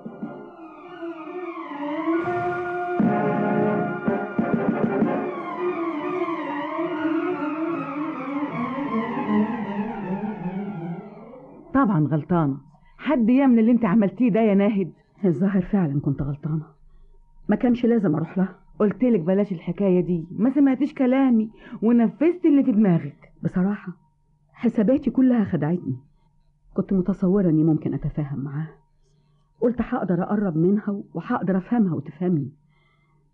طبعا غلطانة حد يعمل اللي انت عملتيه ده يا ناهد الظاهر فعلا كنت غلطانة ما كانش لازم اروح لها قلت لك بلاش الحكاية دي ما سمعتيش كلامي ونفذت اللي في دماغك بصراحة حساباتي كلها خدعتني كنت متصورة اني ممكن اتفاهم معاها قلت هقدر اقرب منها وهقدر افهمها وتفهمني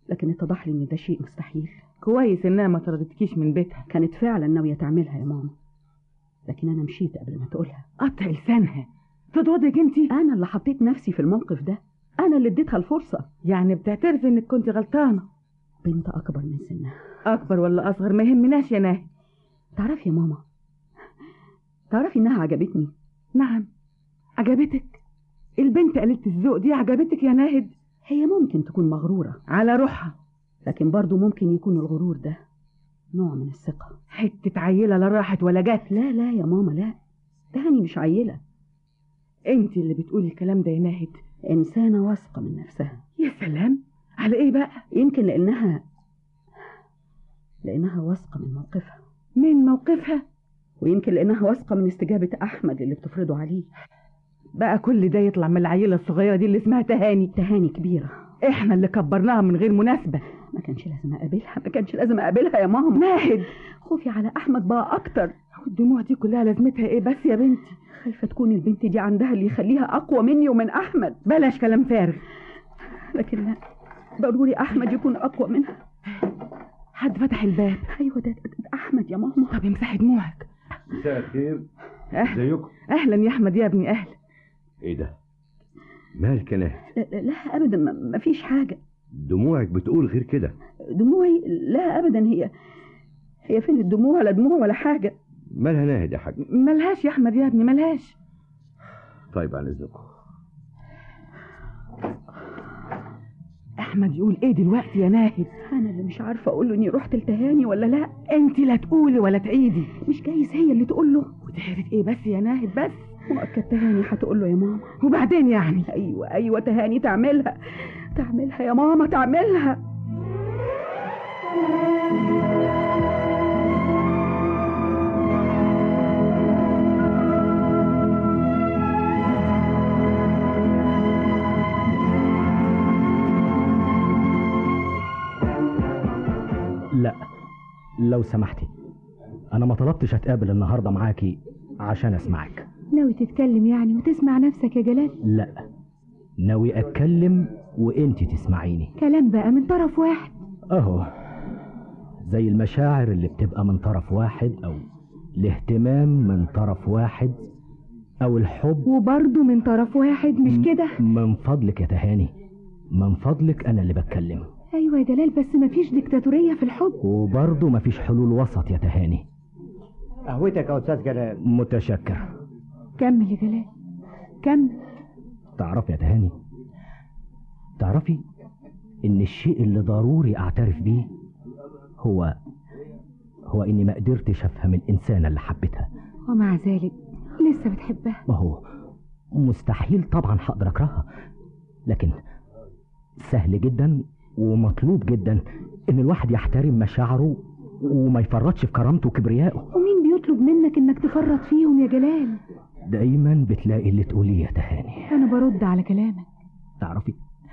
لكن اتضح لي ان ده شيء مستحيل كويس انها ما طردتكيش من بيتها كانت فعلا ناويه تعملها يا ماما لكن انا مشيت قبل ما تقولها قطع لسانها تضوضك انت انا اللي حطيت نفسي في الموقف ده انا اللي اديتها الفرصه يعني بتعترفي انك كنت غلطانه بنت اكبر من سنها اكبر ولا اصغر ما يهمناش يا ناهي تعرفي يا ماما تعرفي انها عجبتني نعم عجبتك البنت قليلة الذوق دي عجبتك يا ناهد هي ممكن تكون مغرورة على روحها لكن برضو ممكن يكون الغرور ده نوع من الثقة حتة عيلة لا راحت ولا جت لا لا يا ماما لا تهاني مش عيلة انت اللي بتقولي الكلام ده يا ناهد إنسانة واثقة من نفسها يا سلام على ايه بقى يمكن لأنها لأنها واثقة من موقفها من موقفها ويمكن لأنها واثقة من استجابة أحمد اللي بتفرضه عليه بقى كل ده يطلع من العيلة الصغيرة دي اللي اسمها تهاني تهاني كبيرة احنا اللي كبرناها من غير مناسبة ما كانش لازم أقابلها ما كانش لازم أقابلها يا ماما ناهد خوفي على أحمد بقى أكتر والدموع دي كلها لازمتها ايه بس يا بنتي خايفة تكون البنت دي عندها اللي يخليها أقوى مني ومن أحمد بلاش كلام فارغ لكن لا ضروري أحمد يكون أقوى منها حد فتح الباب أيوة ده, ده أحمد يا ماما طب امسحي دموعك مساء الخير أهلا ازيكم اهلا يا احمد يا ابني اهلا ايه ده مالك يا ناهد لا, لا أبدا ما ما فيش حاجة دموعك بتقول غير كده دموعي لا أبدا هي هي فين الدموع ولا دموع ولا حاجة مالها ناهد يا حاج ملهاش يا احمد يا ابني ملهاش طيب عن اذنكم احمد يقول ايه دلوقتي يا ناهد أنا اللي مش عارفة أقول له إني رحت لتهاني ولا لا انت لا تقولي ولا تعيدي مش جايز هي اللي تقول له وتعرف ايه بس يا ناهد بس مؤكد تهاني هتقول له يا ماما وبعدين يعني أيوة أيوة تهاني تعملها تعملها يا ماما تعملها لا لو سمحتي انا ما طلبتش اتقابل النهارده معاكي عشان اسمعك ناوي تتكلم يعني وتسمع نفسك يا جلال لا ناوي اتكلم وانت تسمعيني كلام بقى من طرف واحد اهو زي المشاعر اللي بتبقى من طرف واحد او الاهتمام من طرف واحد او الحب وبرضه من طرف واحد مش كده من فضلك يا تهاني من فضلك انا اللي بتكلم ايوه يا جلال بس مفيش ديكتاتورية في الحب وبرضه مفيش حلول وسط يا تهاني قهوتك يا استاذ جلال متشكر كمل يا جلال كمل تعرفي يا تهاني تعرفي ان الشيء اللي ضروري اعترف بيه هو هو اني ما قدرتش افهم الانسانه اللي حبيتها ومع ذلك لسه بتحبها ما هو مستحيل طبعا هقدر اكرهها لكن سهل جدا ومطلوب جدا ان الواحد يحترم مشاعره وما يفرطش في كرامته وكبريائه ومين بيطلب منك انك تفرط فيهم يا جلال دايما بتلاقي اللي تقوليه يا تهاني انا برد على كلامك تعرفي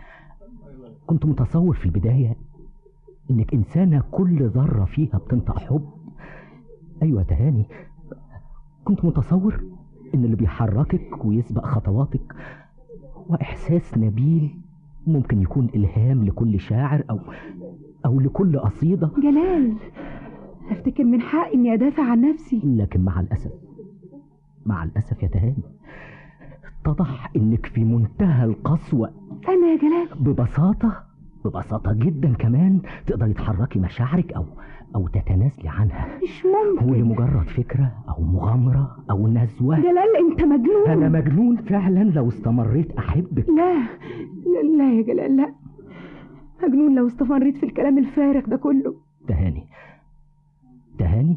كنت متصور في البداية انك انسانة كل ذرة فيها بتنطق حب ايوه يا تهاني كنت متصور ان اللي بيحركك ويسبق خطواتك هو احساس نبيل ممكن يكون الهام لكل شاعر او او لكل قصيدة جلال افتكر من حق اني ادافع عن نفسي لكن مع الاسف مع الاسف يا تهاني اتضح انك في منتهى القسوة انا يا جلال ببساطة ببساطة جدا كمان تقدري تحركي مشاعرك أو أو تتنازلي عنها مش ممكن ولمجرد فكرة أو مغامرة أو نزوة جلال انت مجنون أنا مجنون فعلا لو استمريت أحبك لا لا, لا يا جلال لا مجنون لو استمريت في الكلام الفارغ ده كله تهاني تهاني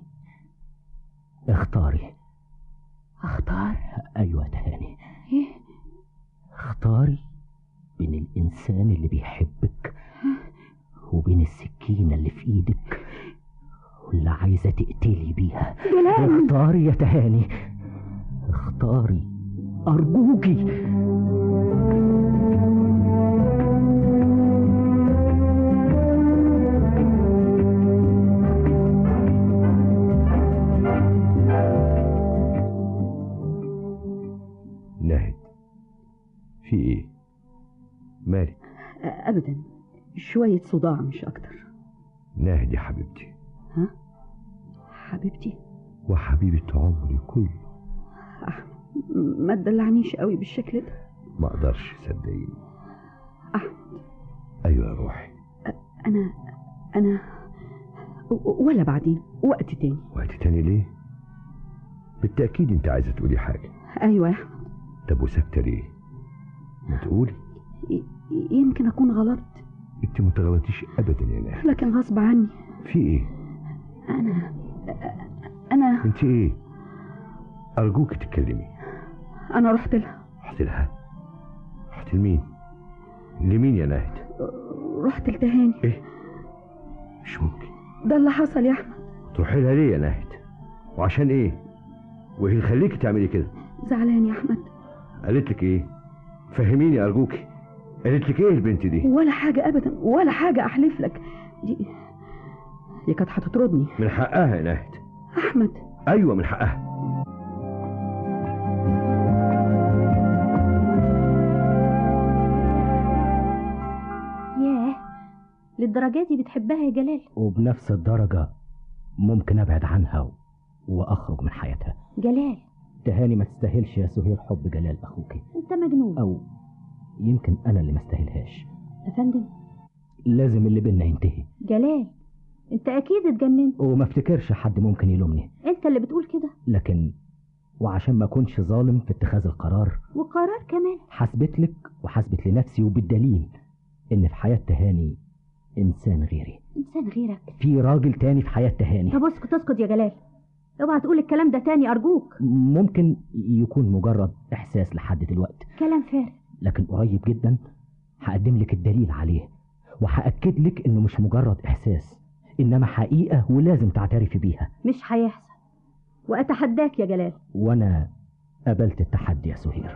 اختاري اختار أيوة تهاني ايه اختاري بين الإنسان اللي بيحبك وبين السكينة اللي في إيدك واللي عايزة تقتلي بيها جلال اختاري يا تهاني اختاري أرجوكي ناهد في ايه مالك ابدا شوية صداع مش أكتر ناهد يا حبيبتي ها حبيبتي وحبيبة عمري كله ما تدلعنيش قوي بالشكل ده ما اقدرش صدقيني أحمد ايوه يا روحي أنا أنا ولا بعدين وقت تاني وقت تاني ليه بالتأكيد انت عايزة تقولي حاجة أيوة يا أحمد طب وساكتة ليه ما تقولي ي- يمكن أكون غلطت انت ما تغلطيش ابدا يا ناهد لكن غصب عني في ايه أنا أنا انت ايه ارجوك تتكلمي أنا رحت لها رحت لها رحت لمين لمين يا ناهد رحت لتهاني ايه مش ممكن ده اللي حصل يا أحمد تروحي لها ليه يا ناهد وعشان ايه وايه اللي يخليكي تعملي كده زعلان يا أحمد قالت لك ايه فهميني ارجوكي قالت لك ايه البنت دي ولا حاجة أبدا ولا حاجة أحلف لك دي دي كانت هتطردني من حقها يا ناهد أحمد ايوه من حقها ياه للدرجة دي بتحبها يا جلال وبنفس الدرجة ممكن أبعد عنها و- وأخرج من حياتها جلال تهاني ما تستاهلش يا سهير حب جلال أخوك انت مجنون أو يمكن أنا اللي ما استاهلهاش يا فندم لازم اللي بينا ينتهي جلال انت اكيد اتجننت وما افتكرش حد ممكن يلومني انت اللي بتقول كده لكن وعشان ما أكونش ظالم في اتخاذ القرار وقرار كمان حسبت لك وحسبت لنفسي وبالدليل إن في حياة تهاني إنسان غيري انسان غيرك في راجل تاني في حياة تهاني طب اسكت اسكت يا جلال اوعى تقول الكلام ده تاني ارجوك ممكن يكون مجرد إحساس لحد دلوقتي كلام فارغ لكن قريب جدا هقدم لك الدليل عليه وهأكد لك إنه مش مجرد إحساس إنما حقيقة ولازم تعترفي بيها مش هيحصل واتحداك يا جلال وأنا قبلت التحدي يا سهير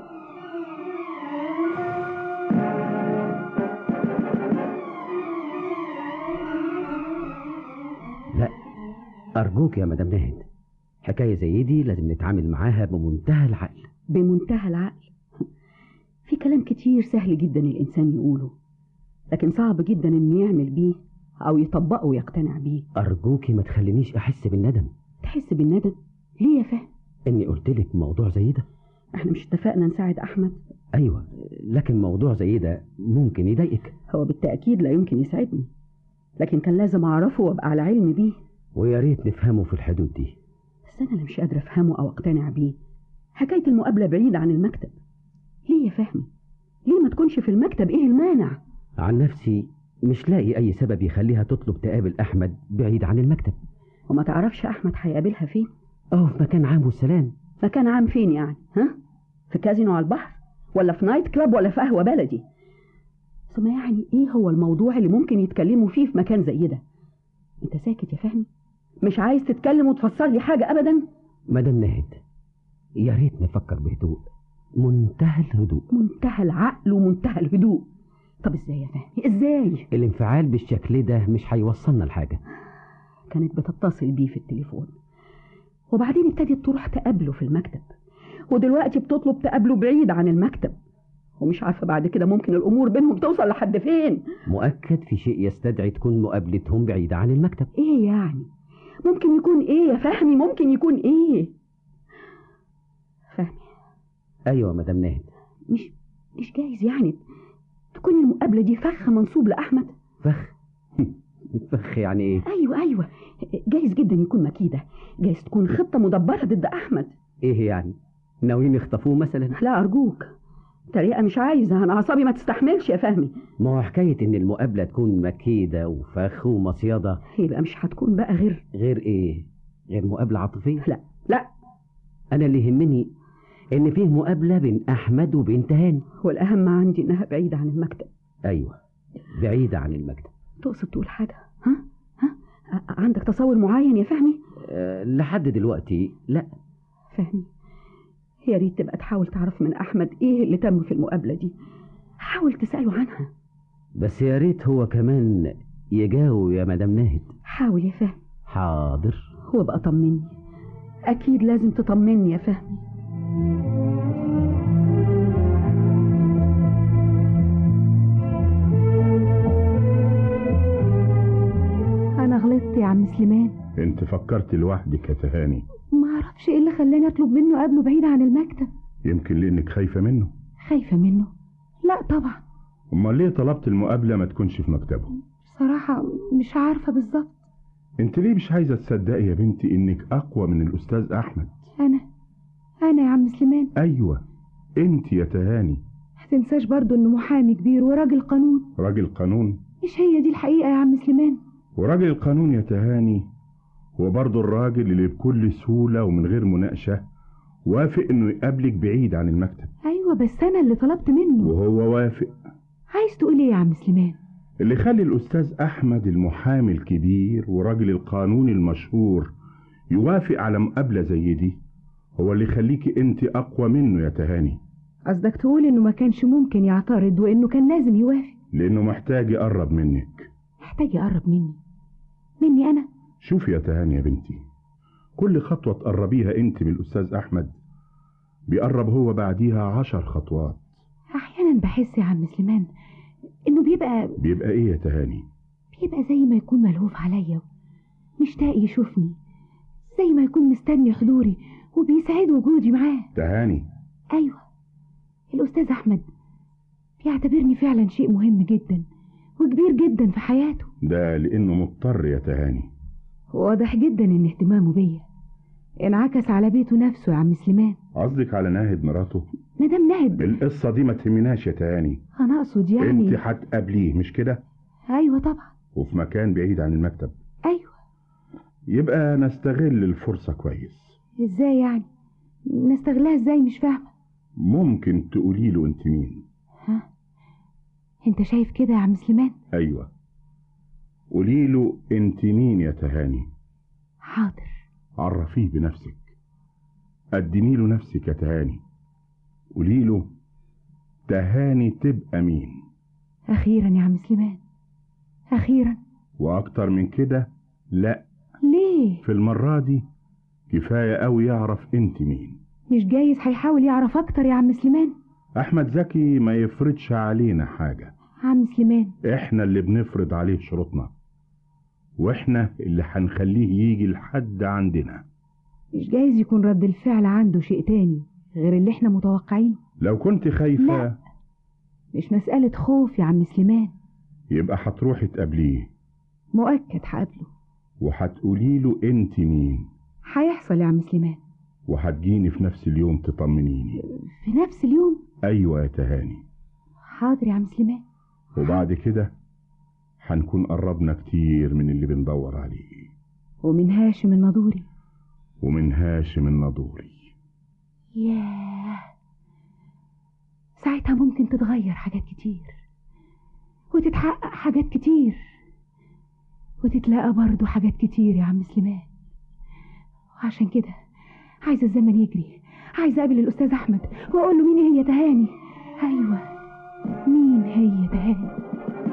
لا أرجوك يا مدام ناهد حكاية زي دي لازم نتعامل معاها بمنتهى العقل بمنتهى العقل في كلام كتير سهل جدا الإنسان يقوله لكن صعب جدا إنه يعمل بيه أو يطبقه ويقتنع بيه أرجوكي ما تخلينيش أحس بالندم تحس بالندم ليه يا فهم إني قلت لك موضوع زي ده احنا مش اتفقنا نساعد أحمد أيوة لكن موضوع زي ده ممكن يضايقك هو بالتأكيد لا يمكن يساعدني لكن كان لازم أعرفه وأبقى على علم بيه ويا ريت نفهمه في الحدود دي بس أنا اللي مش قادرة أفهمه أو أقتنع بيه حكاية المقابلة بعيدة عن المكتب ليه يا فهمي ليه ما تكونش في المكتب إيه المانع عن نفسي مش لاقي أي سبب يخليها تطلب تقابل أحمد بعيد عن المكتب وما تعرفش أحمد هيقابلها فين أه في مكان عام والسلام مكان عام فين يعني ها في كازينو على البحر ولا في نايت كلاب ولا في قهوة بلدي ثم يعني ايه هو الموضوع اللي ممكن يتكلموا فيه في مكان زي ده انت ساكت يا فهمي مش عايز تتكلم وتفسر لي حاجة ابدا مدام ناهد يا ريت نفكر بهدوء منتهى الهدوء منتهى العقل ومنتهى الهدوء طب ازاي يا فهمي ازاي الانفعال بالشكل ده مش هيوصلنا لحاجة كانت بتتصل بيه في التليفون وبعدين ابتدت تروح تقابله في المكتب ودلوقتي بتطلب تقابله بعيد عن المكتب ومش عارفة بعد كده ممكن الأمور بينهم توصل لحد فين مؤكد في شيء يستدعي تكون مقابلتهم بعيدة عن المكتب ايه يعني ممكن يكون ايه يا فهمي ممكن يكون ايه فهمي أيوة مدام ناهد مش مش جايز يعني تكون المقابلة دي فخ منصوب لأحمد فخ فخ يعني ايه أيوة أيوة جايز جدا يكون مكيدة جايز تكون خطة مدبرة ضد أحمد ايه يعني ناويين يخطفوه مثلا لا أرجوك طريقة مش عايزة أنا أعصابي ما تستحملش يا فهمي ما هو حكاية إن المقابلة تكون مكيدة وفخ ومصيدة يبقى مش هتكون بقى غير غير إيه؟ غير مقابلة عاطفية؟ لا لا أنا اللي يهمني إن فيه مقابلة بين أحمد وبين تهاني والأهم عندي إنها بعيدة عن المكتب أيوة بعيدة عن المكتب تقصد تقول حاجة ها ها ع- عندك تصور معين يا فهمي أه لحد دلوقتي لا فهمي يا ريت تبقى تحاول تعرف من أحمد إيه اللي تم في المقابلة دي حاول تسأله عنها بس يا ريت هو كمان يجاوب يا مدام ناهد حاول يا فهمي حاضر هو بقى طمني أكيد لازم تطمني يا فهمي سليمان انت فكرت لوحدك يا تهاني ما اعرفش ايه اللي خلاني اطلب منه قبله بعيد عن المكتب يمكن لانك خايفة منه خايفة منه لا طبعا امال ليه طلبت المقابلة ما تكونش في مكتبه بصراحة مش عارفة بالظبط انت ليه مش عايزة تصدقي يا بنتي انك اقوى من الاستاذ احمد انا انا يا عم سليمان ايوه انت يا تهاني هتنساش برضو انه محامي كبير وراجل قانون راجل قانون مش هي دي الحقيقة يا عم سليمان وراجل القانون يا تهاني هو برضه الراجل اللي بكل سهولة ومن غير مناقشة وافق انه يقابلك بعيد عن المكتب ايوه بس انا اللي طلبت منه وهو وافق عايز تقول ايه يا عم سليمان اللي خلي الأستاذ أحمد المحامي الكبير وراجل القانون المشهور يوافق على مقابلة زي دي هو اللي يخليكي أنت أقوى منه يا تهاني قصدك تقول انه ما كانش ممكن يعترض وانه كان لازم يوافق لأنه محتاج يقرب منك محتاج يقرب مني مني انا شوفي يا تهاني يا بنتي كل خطوة تقربيها أنت من الأستاذ أحمد بيقرب هو بعديها عشر خطوات احيانا بحس يا عم سليمان انه بيبقى بيبقى إيه يا تهاني بيبقى زي ما يكون ملهوف عليا مشتاق يشوفني زي ما يكون مستني حضوري وبيسعد وجودي معاه تهاني ايوه الاستاذ احمد بيعتبرني فعلا شيء مهم جدا وكبير جدا في حياته ده لأنه مضطر يا تهاني واضح جدا ان اهتمامه بيا انعكس على بيته نفسه يا عم سليمان قصدك على ناهد مراته مدام نهد القصة دي ما تهمناش يا تهاني انا اقصد يعني انت هتقابليه مش كده ايوه طبعا وفي مكان بعيد عن المكتب ايوه يبقى نستغل الفرصة كويس ازاي يعني نستغلها ازاي مش فاهمه ممكن تقولي له انت مين ها انت شايف كده يا عم سليمان ايوه قولي له انت مين يا تهاني حاضر عرفيه بنفسك قدمي له نفسك يا تهاني قولي له تهاني تبقى مين اخيرا يا عم سليمان اخيرا واكتر من كده لا ليه في المرة دي كفاية قوي يعرف انت مين مش جايز هيحاول يعرف اكتر يا عم سليمان احمد زكي ما يفرضش علينا حاجة عم سليمان احنا اللي بنفرض عليه شروطنا واحنا اللي هنخليه يجي لحد عندنا مش جايز يكون رد الفعل عنده شيء تاني غير اللي احنا متوقعينه لو كنت خايفة لا. مش مسألة خوف يا عم سليمان يبقى هتروحي تقابليه مؤكد هقابله وهتقولي له انت مين هيحصل يا عم سليمان وهتجيني في نفس اليوم تطمنيني في نفس اليوم ايوه يا تهاني حاضر يا عم سليمان وبعد كده هنكون قربنا كتير من اللي بندور عليه ومن هاشم النضوري ومن هاشم النضوري ياه ساعتها ممكن تتغير حاجات كتير وتتحقق حاجات كتير وتتلاقى برضه حاجات كتير يا عم سليمان وعشان كده عايزة الزمن يجري عايزة أقابل الأستاذ أحمد وأقول له مين هي تهاني أيوة مين هي تهاني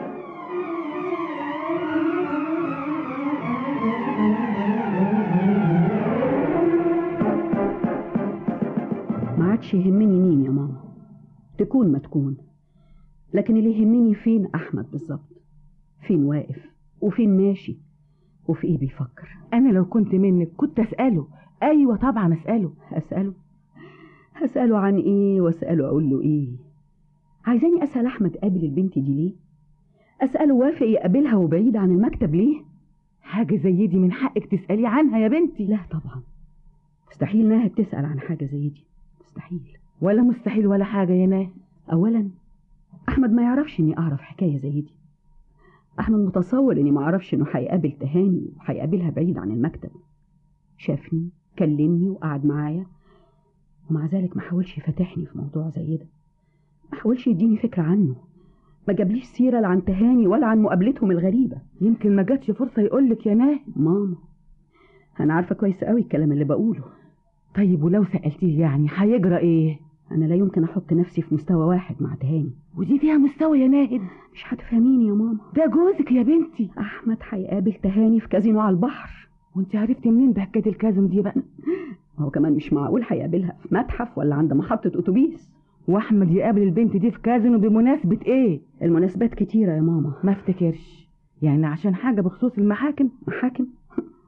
ما عادش يهمني مين يا ماما تكون ما تكون لكن اللي يهمني فين أحمد بالظبط فين واقف وفين ماشي وفي ايه بيفكر انا لو كنت منك كنت اساله ايوه طبعا اساله هسأله هسأله عن ايه واسأله اقول له ايه عايزاني اسأل احمد قابل البنت دي ليه اسأله وافق يقابلها وبعيد عن المكتب ليه حاجه زي دي من حقك تسالي عنها يا بنتي لا طبعا مستحيل ناهد تسأل عن حاجة زي دي مستحيل ولا مستحيل ولا حاجه يا ناه اولا احمد ما يعرفش اني اعرف حكاية زي دي احمد متصور اني ما اعرفش انه هيقابل تهاني وهيقابلها بعيد عن المكتب شافني كلمني وقعد معايا ومع ذلك ما حاولش يفتحني في موضوع زي ده ما حاولش يديني فكرة عنه ما جابليش سيرة لا عن تهاني ولا عن مقابلتهم الغريبة يمكن ما جاتش فرصه يقولك يا ناه ماما انا عارفة كويس قوي الكلام اللي بقوله طيب ولو سالتيه يعني هيجرى ايه انا لا يمكن احط نفسي في مستوى واحد مع تهاني ودي فيها مستوى يا ناهد مش هتفهميني يا ماما ده جوزك يا بنتي احمد هيقابل تهاني في كازينو على البحر وانت عرفتي منين بحكايه الكازم دي بقى هو كمان مش معقول هيقابلها في متحف ولا عند محطة اتوبيس واحمد يقابل البنت دي في كازينو بمناسبه ايه المناسبات كتيرة يا ماما ما افتكرش يعني عشان حاجه بخصوص المحاكم محاكم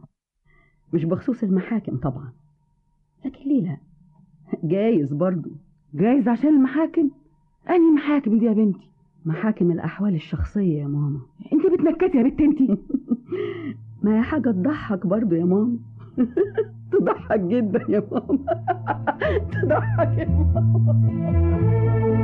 مش بخصوص المحاكم طبعا لكن ليه لا جايز برضو جايز عشان المحاكم انهي محاكم دي يا بنتي محاكم الأحوال الشخصية يا ماما انت بتنكتي يا بنت انت ما هي حاجة تضحك برضو يا ماما تضحك جدا يا ماما تضحك يا ماما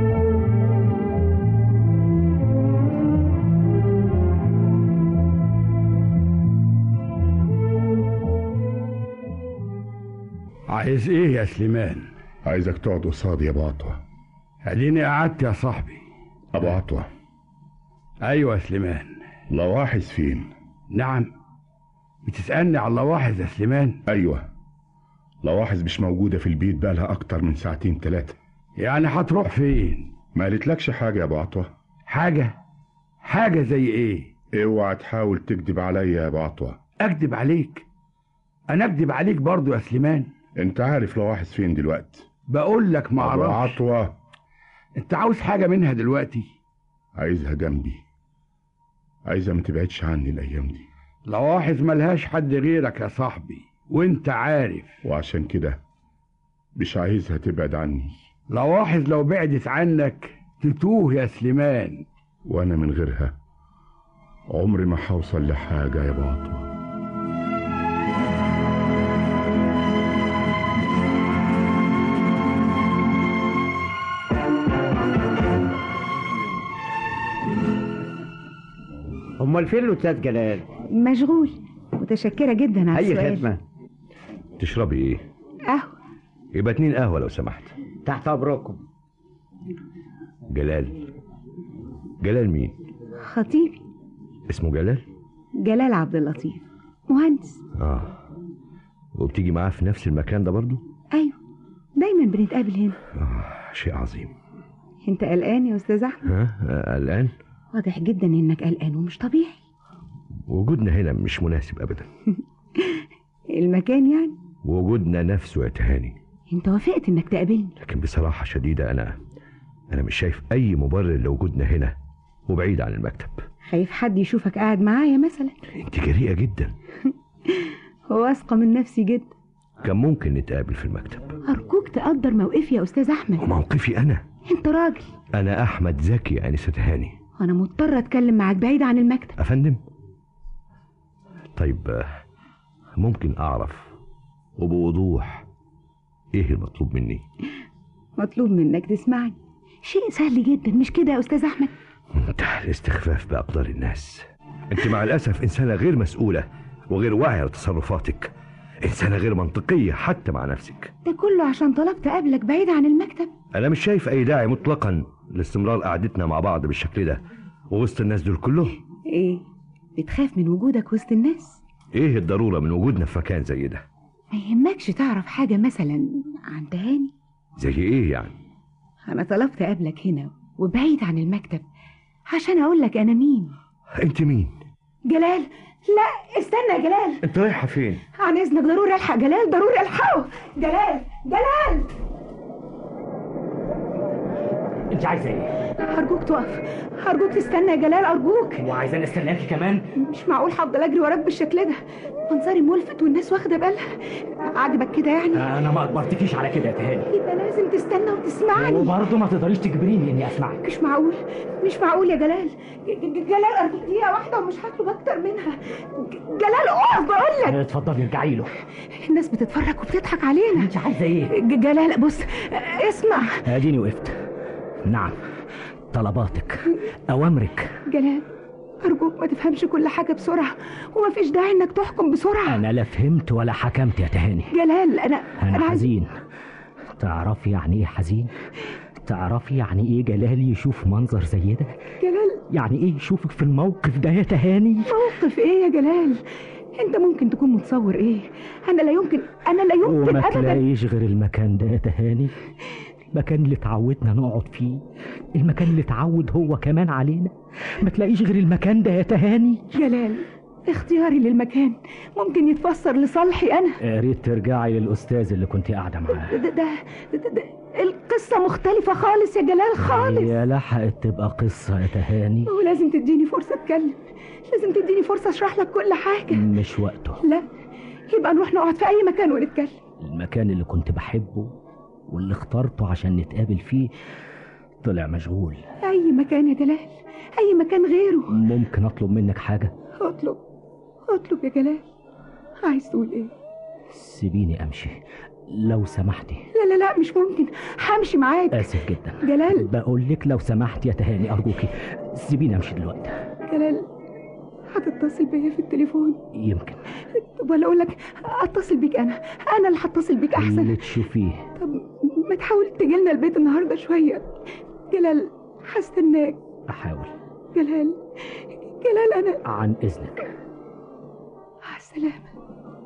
عايز ايه يا سليمان عايزك تقعد قصادي يا ابو عطوة اديني قعدت يا صاحبي ابو عطوة ايوه يا سليمان لواحظ فين نعم بتسألني على لواحظ يا سليمان ايوه لواحظ مش موجودة في البيت بقالها اكتر من ساعتين ثلاثة يعني هتروح فين ما قالتلكش حاجة يا ابو عطوة حاجة حاجة زي ايه اوعى تحاول تكذب عليا يا ابو عطوة اكذب عليك انا اكذب عليك برضو يا سليمان انت عارف لواحظ فين دلوقتي بقول لك ما ابو اعرفش عطوة انت عاوز حاجة منها دلوقتي عايزها جنبي عايزها ما تبعدش عني الايام دي لواحظ ملهاش حد غيرك يا صاحبي وانت عارف وعشان كده مش عايزها تبعد عني لواحظ لو بعدت عنك تتوه يا سليمان وانا من غيرها عمري ما هوصل لحاجة يا ابو عطوة امال فين الاستاذ جلال مشغول متشكرة جدا على اي السؤال خدمه تشربي ايه قهوة يبقى اتنين قهوة لو سمحت تحت امركم جلال جلال مين خطيبي اسمه جلال جلال عبد اللطيف مهندس اه وبتيجي معاه في نفس المكان ده برضو أيوة دايما بنتقابل هنا آه شيء عظيم انت قلقان يا أستاذ أحمد ها آه، الآن واضح جدا إنك قلقان ومش طبيعي وجودنا هنا مش مناسب أبدا المكان يعني وجودنا نفسه يا تهاني انت وافقت إنك تقابلني لكن بصراحة شديدة أنا أنا مش شايف أي مبرر لوجودنا هنا وبعيد عن المكتب خايف حد يشوفك قاعد معايا مثلا أنت جريئة جدا واثقة من نفسي جدا كان ممكن نتقابل في المكتب أرجوك تقدر موقفي يا أستاذ أحمد وموقفي أنا انت راجل أنا أحمد زكي يا أنسة تهاني وأنا مضطرة أتكلم معاك بعيد عن المكتب أفندم طيب آه، ممكن أعرف وبوضوح إيه المطلوب مني مطلوب منك تسمعني شيء سهل جدا مش كده يا أستاذ أحمد منتهى الاستخفاف بأقدار الناس أنت مع الأسف إنسانة غير مسؤولة وغير واعية لتصرفاتك إنسانة غير منطقية حتى مع نفسك ده كله عشان طلبت أقابلك بعيد عن المكتب أنا مش شايف أي داعي مطلقا لاستمرار قعدتنا مع بعض بالشكل ده ووسط الناس دول كلهم إيه بتخاف من وجودك وسط الناس إيه الضرورة من وجودنا في مكان زي ده ما يهمكش تعرف حاجة مثلا عن تهاني زي إيه يعني أنا طلبت أقابلك هنا وبعيد عن المكتب عشان أقول لك أنا مين أنت مين جلال لا استنى يا جلال أنت رايحة فين عن إذنك ضروري ألحق جلال ضروري ألحقه جلال جلال انت عايزه ايه أرجوك تقف أرجوك تستنى يا جلال أرجوك وعايزاني استناكي كمان مش معقول هفضل أجري وراك بالشكل ده منظري ملفت والناس واخدة بالها عاجبك كده يعني انا ما اجبرتكيش على كده يا تهاني يبقى لازم تستنى وتسمعني وبرضه ما تقدريش تجبريني اني اسمعك مش معقول مش معقول يا جلال ج- ج- جلال أرجوك دقيقة واحدة ومش هطلب أكتر منها ج- جلال أقف بقول لك اتفضلي ارجعي له الناس بتتفرج وبتضحك علينا انت عايزه ايه ج- جلال بص اسمع اديني وقفت نعم طلباتك اوامرك جلال أرجوك ما تفهمش كل حاجة بسرعة ومفيش داعي إنك تحكم بسرعة انا لا فهمت ولا حكمت يا تهاني جلال أنا انا عايز- حزين تعرفي يعني ايه حزين تعرفي يعني ايه جلال يشوف منظر زي ده جلال يعني ايه يشوفك في الموقف ده يا تهاني موقف إيه يا جلال أنت ممكن تكون متصور إيه أنا لا يمكن أنا لا يمكن وما أبدا تلاقيش غير المكان ده يا تهاني المكان اللي اتعودنا نقعد فيه المكان اللي اتعود هو كمان علينا ما تلاقيش غير المكان ده يا تهاني جلال اختياري للمكان ممكن يتفسر لصالحي أنا يا ريت ترجعي للأستاذ اللي كنت قاعدة معاه ده, ده, ده, ده, ده القصة مختلفة خالص يا جلال خالص هي لحقت تبقى قصة يا تهاني ولازم تديني فرصة أتكلم لازم تديني فرصة أشرح لك كل حاجة مش وقته لا يبقى نروح نقعد في اي مكان ونتكلم المكان اللي كنت بحبه واللي اخترته عشان نتقابل فيه طلع مشغول اي مكان يا جلال اي مكان غيره ممكن اطلب منك حاجة اطلب اطلب يا جلال عايز تقول ايه سيبيني امشي لو سمحتي لا لا لا مش ممكن همشي معاك اسف جدا جلال بقول لك لو سمحت يا تهاني ارجوكي سيبيني امشي دلوقتي جلال هتتصل بيا في التليفون يمكن طب ولا اقول لك اتصل بيك انا انا اللي هتصل بيك احسن اللي تشوفيه طب ما تحاول تجي لنا البيت النهارده شويه جلال هستناك احاول جلال جلال انا عن اذنك مع السلامه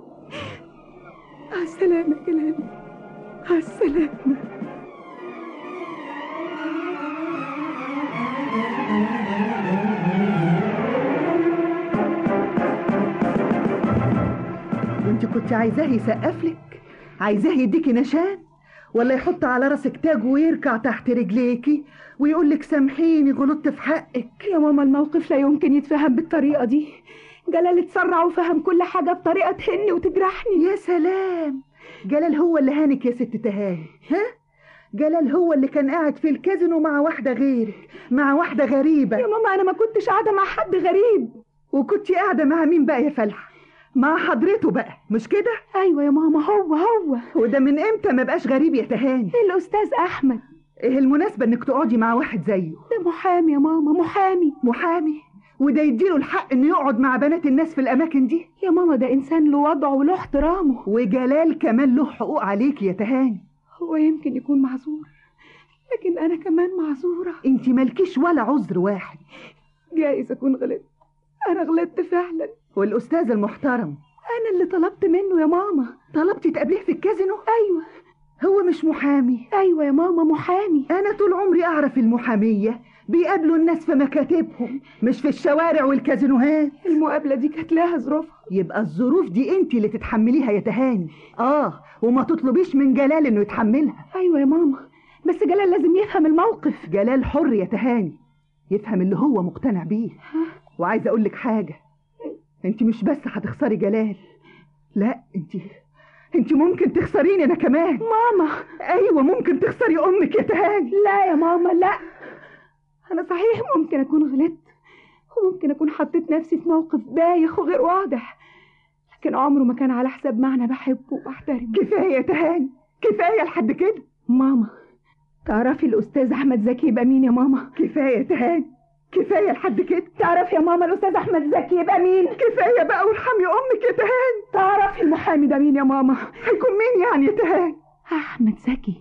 مع السلامه يا جلال مع السلامه وانت كنت عايزاه يسقف لك عايزاه يديكي نشان ولا يحط على راسك تاج ويركع تحت رجليكي ويقول لك سامحيني غلطت في حقك يا ماما الموقف لا يمكن يتفهم بالطريقه دي جلال اتسرع وفهم كل حاجه بطريقه تهني وتجرحني يا سلام جلال هو اللي هانك يا ست تهاني ها جلال هو اللي كان قاعد في الكازينو مع واحده غيرك مع واحده غريبه يا ماما انا ما كنتش قاعده مع حد غريب وكنت قاعده مع مين بقى يا فلحه مع حضرته بقى مش كده ايوه يا ماما هو هو وده من امتى ما بقاش غريب يا تهاني الاستاذ احمد ايه المناسبه انك تقعدي مع واحد زيه ده محامي يا ماما محامي محامي وده يديله الحق انه يقعد مع بنات الناس في الاماكن دي يا ماما ده انسان له وضعه وله احترامه وجلال كمان له حقوق عليك يا تهاني هو يمكن يكون معذور لكن انا كمان معذوره انت مالكيش ولا عذر واحد جايز اكون غلطت انا غلطت فعلا والاستاذ المحترم انا اللي طلبت منه يا ماما طلبتي تقابليه في الكازينو ايوه هو مش محامي ايوه يا ماما محامي انا طول عمري اعرف المحاميه بيقابلوا الناس في مكاتبهم مش في الشوارع والكازينوهات المقابله دي كانت لها ظروفها يبقى الظروف دي انت اللي تتحمليها يا تهاني اه وما تطلبيش من جلال انه يتحملها ايوه يا ماما بس جلال لازم يفهم الموقف جلال حر يا تهاني يفهم اللي هو مقتنع بيه وعايزه اقول لك حاجه انت مش بس هتخسري جلال لا انت انت ممكن تخسريني انا كمان ماما ايوه ممكن تخسري امك يا تهاني لا يا ماما لا انا صحيح ممكن اكون غلطت وممكن اكون حطيت نفسي في موقف بايخ وغير واضح لكن عمره ما كان على حساب معنى بحبه واحترمه كفايه يا تهاني كفايه لحد كده ماما تعرفي الاستاذ احمد زكي يبقى مين يا ماما كفايه يا تهاني كفايه لحد كده تعرفي يا ماما الاستاذ احمد زكي يبقى مين كفايه بقى وارحمي امك يا تهاني تعرفي المحامي ده مين يا ماما هيكون مين يعني يا تهاني احمد زكي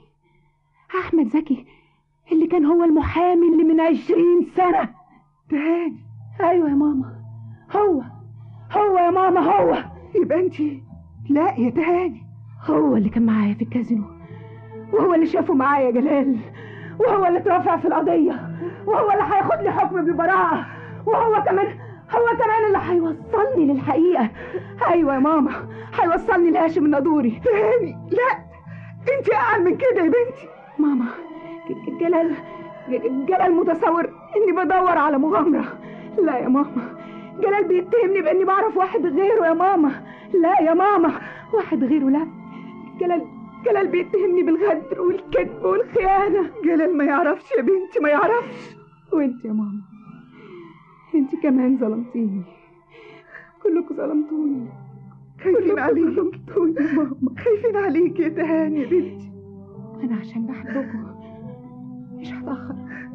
احمد زكي اللي كان هو المحامي اللي من عشرين سنه تهاني ايوه يا ماما هو هو يا ماما هو يبقى انت لا يا تهاني هو اللي كان معايا في الكازينو وهو اللي شافه معايا جلال وهو اللي اترافع في القضيه وهو اللي هياخد لي حكم بالبراءه وهو كمان هو كمان اللي هيوصلني للحقيقه ايوه يا ماما هيوصلني لهاشم النادوري تهاني لا انت اعلى من كده يا بنتي ماما ج- جلال ج- جلال متصور اني بدور على مغامره لا يا ماما جلال بيتهمني باني بعرف واحد غيره يا ماما لا يا ماما واحد غيره لا جلال جلال بيتهمني بالغدر والكذب والخيانه جلال ما يعرفش يا بنتي ما يعرفش وانت يا ماما انت كمان ظلمتيني كلكم ظلمتوني خايفين عليك ظلمتوني يا ماما خايفين عليك يا تهاني يا بنتي انا عشان بحبكم مش هتاخر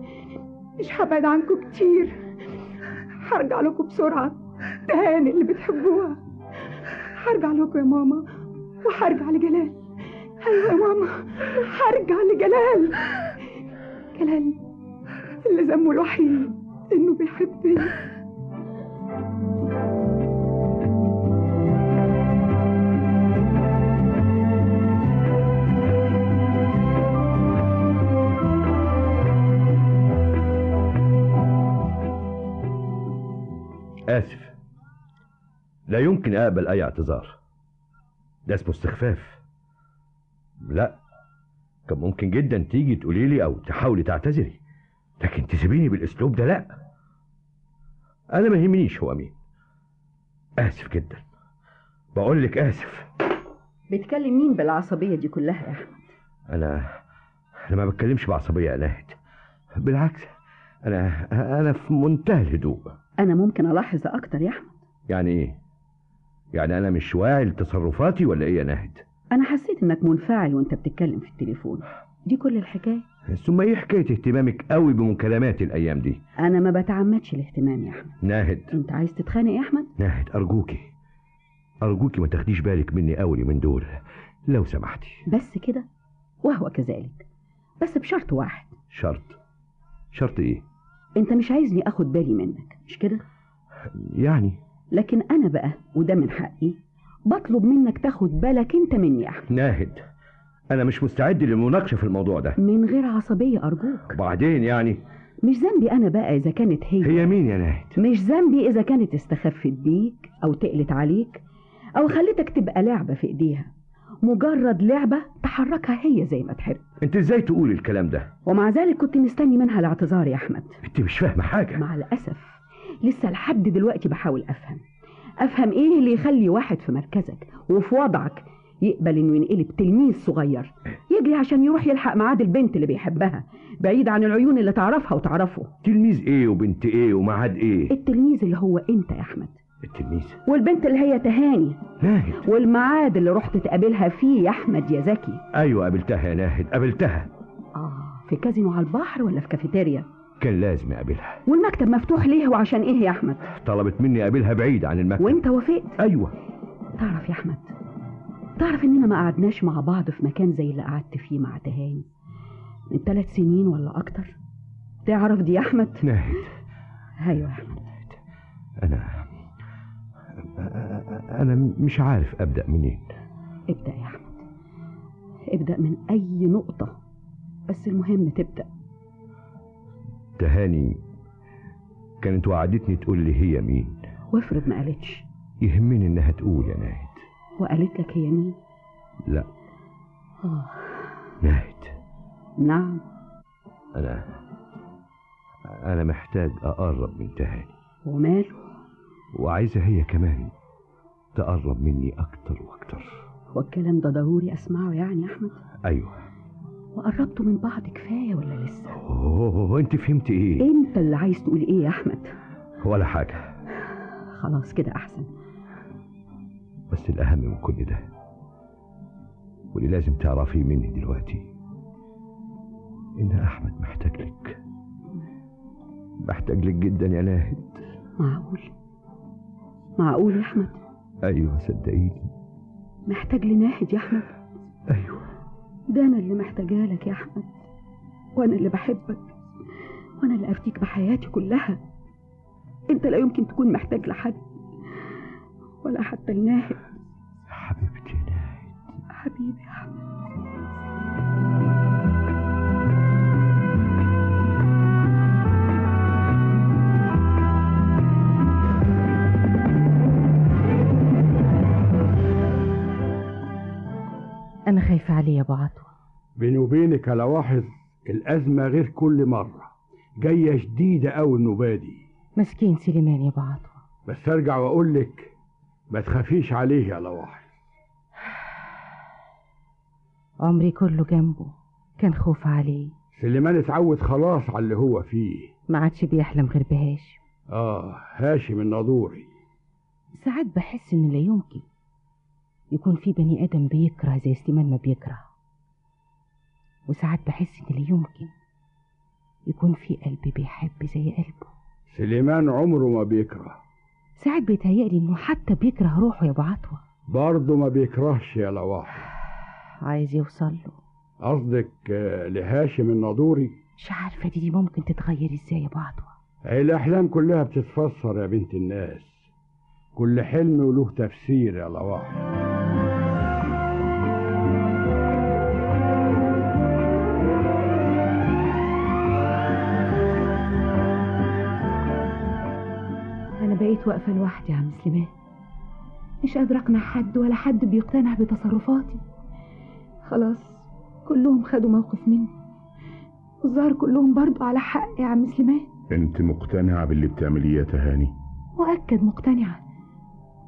مش هبعد عنكم كتير هرجع لكم بسرعه تهاني اللي بتحبوها هرجع لكم يا ماما وهرجع لجلال ايوه يا ماما هرجع لجلال جلال اللي ذنبه الوحيد انه بيحبني آسف لا يمكن أقبل أي اعتذار ده اسمه استخفاف لا كان ممكن جدا تيجي تقولي لي أو تحاولي تعتذري لكن تسيبيني بالأسلوب ده لا أنا ما يهمنيش هو مين آسف جدا بقول لك اسف بتكلم مين بالعصبية دي كلها يا أحمد انا انا ما بتكلمش بعصبيه يا ناهد بالعكس انا انا في منتهى الهدوء أنا ممكن ألاحظ أكتر يا أحمد يعني ايه يعني انا مش واعي لتصرفاتي ولا ايه يا ناهد أنا حسيت إنك منفعل وأنت بتتكلم في التليفون دي كل الحكاية ثم ايه حكايه اهتمامك قوي بمكالماتي الايام دي أنا ما بتعمدش الاهتمام يا أحمد ناهد أنت عايز تتخانق يا أحمد ناهد ارجوكي ارجوكي ما تاخديش بالك مني قوي من دول لو سمحتي بس كده وهو كذلك بس بشرط واحد شرط شرط ايه أنت مش عايزني أخد بالي منك مش كده يعني لكن أنا بقى وده من حقي بطلب منك تاخد بالك أنت مني يا أحمد ناهد انا مش مستعد للمناقشه في الموضوع ده من غير عصبية أرجوك وبعدين يعني مش ذنبي أنا بقى إذا كانت هي هي مين يا ناهد مش ذنبي إذا كانت استخفت بيك أو تقلت عليك أو خلتك تبقى لعبة في إيديها مجرد لعبة تحركها هي زي ما تحب انت ازاي تقولي الكلام ده ومع ذلك كنت مستني منها الاعتذار يا أحمد انت مش فاهمه حاجه مع الأسف لسه لحد دلوقتي بحاول أفهم أفهم إيه اللي يخلي واحد في مركزك وفي وضعك يقبل إنه ينقلب تلميذ صغير يجري عشان يروح يلحق ميعاد البنت اللي بيحبها بعيد عن العيون اللي تعرفها وتعرفه تلميذ ايه وبنت ايه ومعاد ايه التلميذ اللي هو أنت يا أحمد التلميذ والبنت اللي هي تهاني ناهد والميعاد اللي رحت تقابلها فيه يا أحمد يا زكي ايوه قابلتها يا ناهد قابلتها آه في كازينو على البحر ولا في كافيتيريا كان لازم اقابلها والمكتب مفتوح ليه وعشان إيه يا أحمد طلبت مني اقابلها بعيد عن المكتب وانت وافقت ايوه تعرف يا احمد تعرف اننا ما قعدناش مع بعض في مكان زي اللي قعدت فيه مع تهاني من ثلاث سنين ولا اكتر تعرف دي يا احمد ناهد ايوه يا احمد انا انا مش عارف ابدا منين ابدا يا احمد ابدا من اي نقطه بس المهم تبدا تهاني كانت وعدتني تقول لي هي مين وافرض ما قالتش يهمني انها تقول يا ناهد وقالت لك هي مين لا اه ناهد نعم انا انا محتاج اقرب من تهاني وماله وعايزة هي كمان تقرب مني اكتر واكتر والكلام ده ضروري اسمعه يعني يا احمد ايوه وقربتوا من بعض كفايه ولا لسه اوه انت فهمت ايه انت اللي عايز تقول ايه يا احمد ولا حاجة خلاص كده احسن بس الأهم من كل ده واللي لازم تعرفيه مني دلوقتي إن أحمد محتاج لك محتاج لك جدا يا ناهد معقول معقول يا احمد أيوة صدقيني محتاج لناهد يا احمد أيوة ده انا اللي محتاجاه لك يا احمد وانا اللي بحبك وانا اللي ارضيك بحياتي كلها انت لا يمكن تكون محتاج لحد ولا حتى لناهد حبيبتي ناهد حبيبي يا احمد أنا خايفة عليه يا أبو عطوة بيني وبينك يا لواحظ الأزمة غير كل مرة جاية شديدة أوي النوبة دي مسكين سليمان يا أبو عطوة بس أرجع وأقول لك ما تخافيش عليه يا لواحظ عمري كله جنبه كان خوف عليه سليمان اتعود خلاص على اللي هو فيه ما عادش بيحلم غير بهاشم آه هاشم الناظوري ساعات بحس إن لا يمكن يكون في بني آدم بيكره زي سليمان ما بيكره وساعات بحس إن لا يمكن يكون في قلب بيحب زي قلبه سليمان عمره ما بيكره ساعات بيتهيألي إنه حتى بيكره روحه يا أبو عطوة برضه ما بيكرهش يا لواحظ عايز يوصل له قصدك آه، لهاشم الناظوري مش عارفة دي, دي ممكن تتغير إزاي يا أبو عطوة الأحلام كلها بتتفسر يا بنت الناس كل حلم وله تفسير يا لواحظ أنا بقيت واقفة لوحدي يا عم سليمان مش قادرة أقنع حد ولا حد بيقتنع بتصرفاتي خلاص كلهم خدوا موقف مني والظاهر كلهم برضو على حق يا عم سليمان انت مقتنعة باللي بتعمليه يا تهاني مؤكد مقتنعة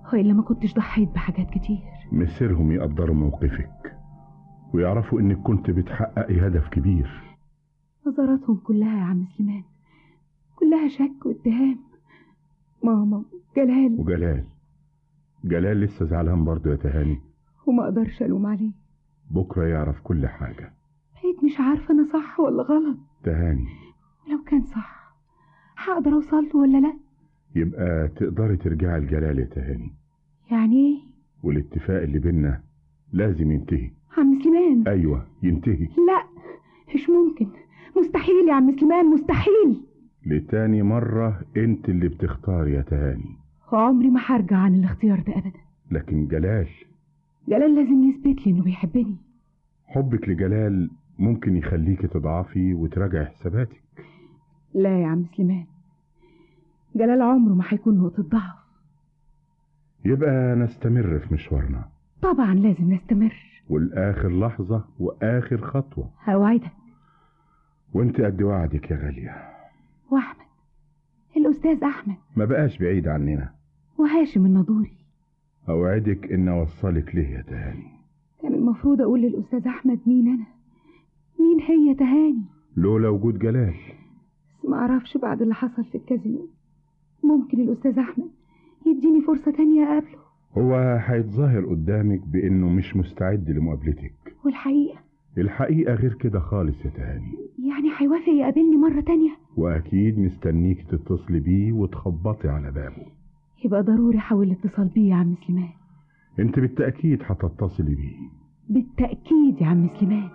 وإلا ما كنتش ضحيت بحاجات كتير مصيرهم يقدروا موقفك ويعرفوا انك كنت بتحققي هدف كبير نظراتهم كلها يا عم سليمان كلها شك واتهام ماما جلال وجلال جلال لسه زعلان برضه يا تهاني وما اقدرش الوم عليه بكره يعرف كل حاجه بقيت مش عارفه انا صح ولا غلط تهاني ولو كان صح هقدر اوصل له ولا لا يبقى تقدري ترجعي لجلال يا تهاني يعني ايه والاتفاق اللي بينا لازم ينتهي عم سليمان ايوه ينتهي لا مش ممكن مستحيل يا عم سليمان مستحيل لتاني مرة انت اللي بتختار يا تهاني وعمري ما هرجع عن الاختيار ده ابدا لكن جلال جلال لازم يثبت لي انه بيحبني حبك لجلال ممكن يخليك تضعفي وتراجعي حساباتك لا يا عم سليمان جلال عمره ما هيكون نقطة ضعف يبقى نستمر في مشوارنا طبعا لازم نستمر والآخر لحظة وآخر خطوة هوعدك وانت قد وعدك يا غالية واحمد الاستاذ احمد ما بقاش بعيد عننا وهاشم النضوري أوعدك إن أوصلك ليه يا تهاني كان المفروض اقول للاستاذ احمد مين انا مين هي تهاني لولا وجود جلال بس ما اعرفش بعد اللي حصل في الكازينو ممكن الاستاذ احمد يديني فرصة تانية اقابله هو هيتظاهر قدامك بإنه مش مستعد لمقابلتك والحقيقة الحقيقة غير كده خالص يا تهاني يعني هيوافق يقابلني مرة تانية وأكيد مستنيك تتصلي بيه وتخبطي على بابه يبقى ضروري احاول الاتصال بيه يا عم سليمان انت بالتأكيد هتتصلي بيه بالتأكيد يا عم سليمان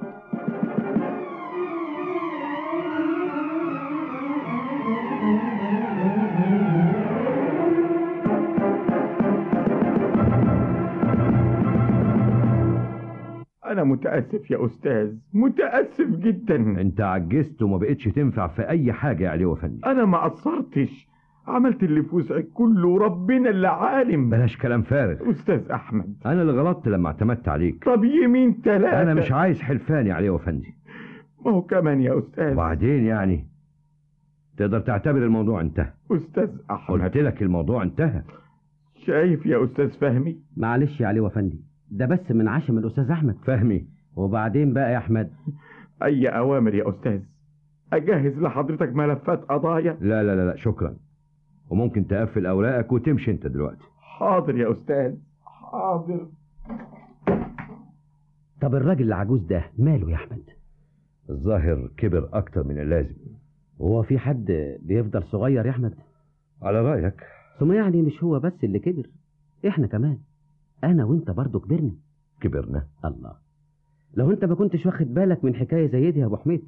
أنا متأسف يا أستاذ متأسف جدا انت عجزت وما بقتش تنفع في اي حاجة يا علي وفندي أنا ما قصرتش عملت اللي في وسعي كله وربنا اللي عالم بلاش كلام فارغ أستاذ أحمد انا اللي غلطت لما اعتمدت عليك طب يمين تلاتة انا مش عايز حلفان يا علي وفندي ما هو كمان يا أستاذ وبعدين يعني تقدر تعتبر الموضوع انتهى أستاذ أحمد قلت لك الموضوع انتهى شايف يا أستاذ فهمي معلش يا علي وفندي ده بس من عشم الأستاذ أحمد فهمي وبعدين بقى يا أحمد أي أوامر يا أستاذ أجهز لحضرتك ملفات قضايا لا لا لا لا شكرا وممكن تقفل اوراقك وتمشي انت دلوقتي حاضر يا أستاذ حاضر طب الراجل العجوز ده ماله يا أحمد الظاهر كبر اكتر من اللازم هو في حد بيفضل صغير يا أحمد على رايك ثم يعني مش هو بس اللي كبر احنا كمان انا وانت برضو كبرنا كبرنا الله لو انت ما كنتش واخد بالك من حكايه زي دي يا ابو حميد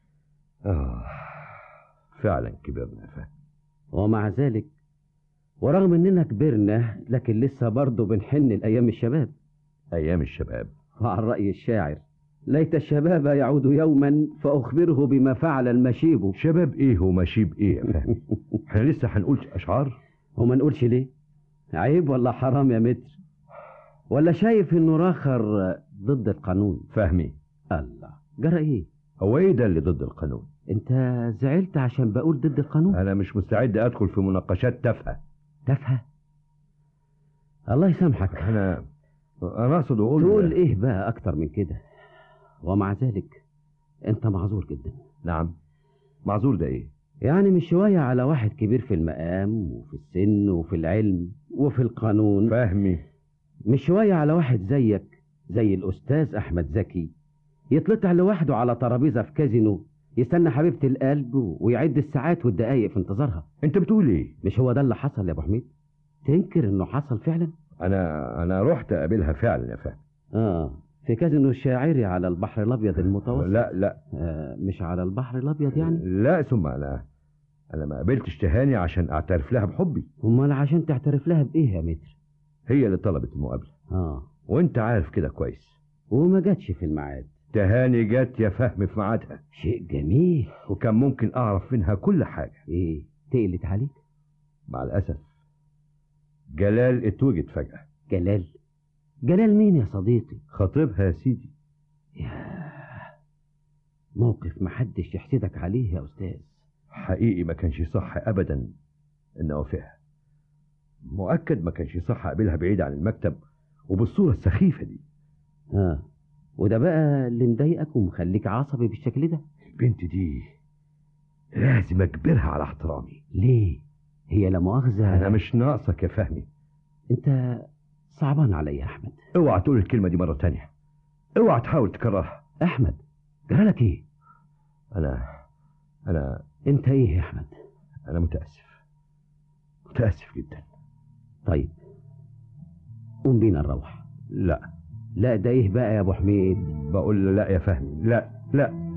اه فعلا كبرنا يا فهمي ومع ذلك ورغم اننا كبرنا لكن لسه برضه بنحن لايام الشباب ايام الشباب وعن راي الشاعر ليت الشباب يعود يوما فاخبره بما فعل المشيب شباب ايه ومشيب ايه يا فهمي احنا لسه هنقول اشعار وما نقولش ليه عيب ولا حرام يا متر ولا شايف انه راخر ضد القانون فهمي الله جرى ايه هو ايه ده اللي ضد القانون انت زعلت عشان بقول ضد القانون انا مش مستعد ادخل في مناقشات تافهه تافهه الله يسامحك انا انا اقصد اقول تقول ايه بقى اكتر من كده ومع ذلك انت معذور جدا نعم معذور ده ايه يعني مش شوية على واحد كبير في المقام وفي السن وفي العلم وفي القانون فهمي مش شوية على واحد زيك زي الأستاذ أحمد زكي يتلطع لوحده على ترابيزة في كازينو يستنى حبيبة القلب ويعد الساعات والدقايق في انتظارها انت بتقول ايه مش هو ده اللي حصل يا ابو حميد تنكر انه حصل فعلا انا انا رحت اقابلها فعلا يا فهمي اه في كازينو الشاعري على البحر الابيض المتوسط لا لا آه مش على البحر الابيض يعني لا ثم انا انا ما قابلتش تهاني عشان اعترف لها بحبي امال عشان تعترف لها بايه يا متر هي اللي طلبت المقابله اه وانت عارف كده كويس وما جاتش في الميعاد تهاني جت يا فهمي في ميعادها شيء جميل وكان ممكن اعرف منها كل حاجه ايه تقلت عليك مع الاسف جلال اتوجد فجاه جلال جلال مين يا صديقي خطيبها يا سيدي يا موقف محدش يحسدك عليه يا استاذ حقيقي ما كانش صح ابدا ان اوافقها مؤكد ما كانش صح اقابلها بعيد عن المكتب وبالصورة السخيفة دي اه وده بقى اللي مضايقك ومخليك عصبي بالشكل ده البنت دي لازم اجبرها على احترامي ليه هي لا مؤاخذة انا مش ناقصك يا فهمي انت صعبان عليا يا احمد اوعى تقول الكلمة دي مرة تانية اوعى تحاول تكررها احمد جرالك ايه انا انا انت ايه يا احمد انا متأسف متأسف جدا طيب قوم بينا نروح لا لا ده ايه بقى يا ابو حميد بقول لا يا فهمي لا لا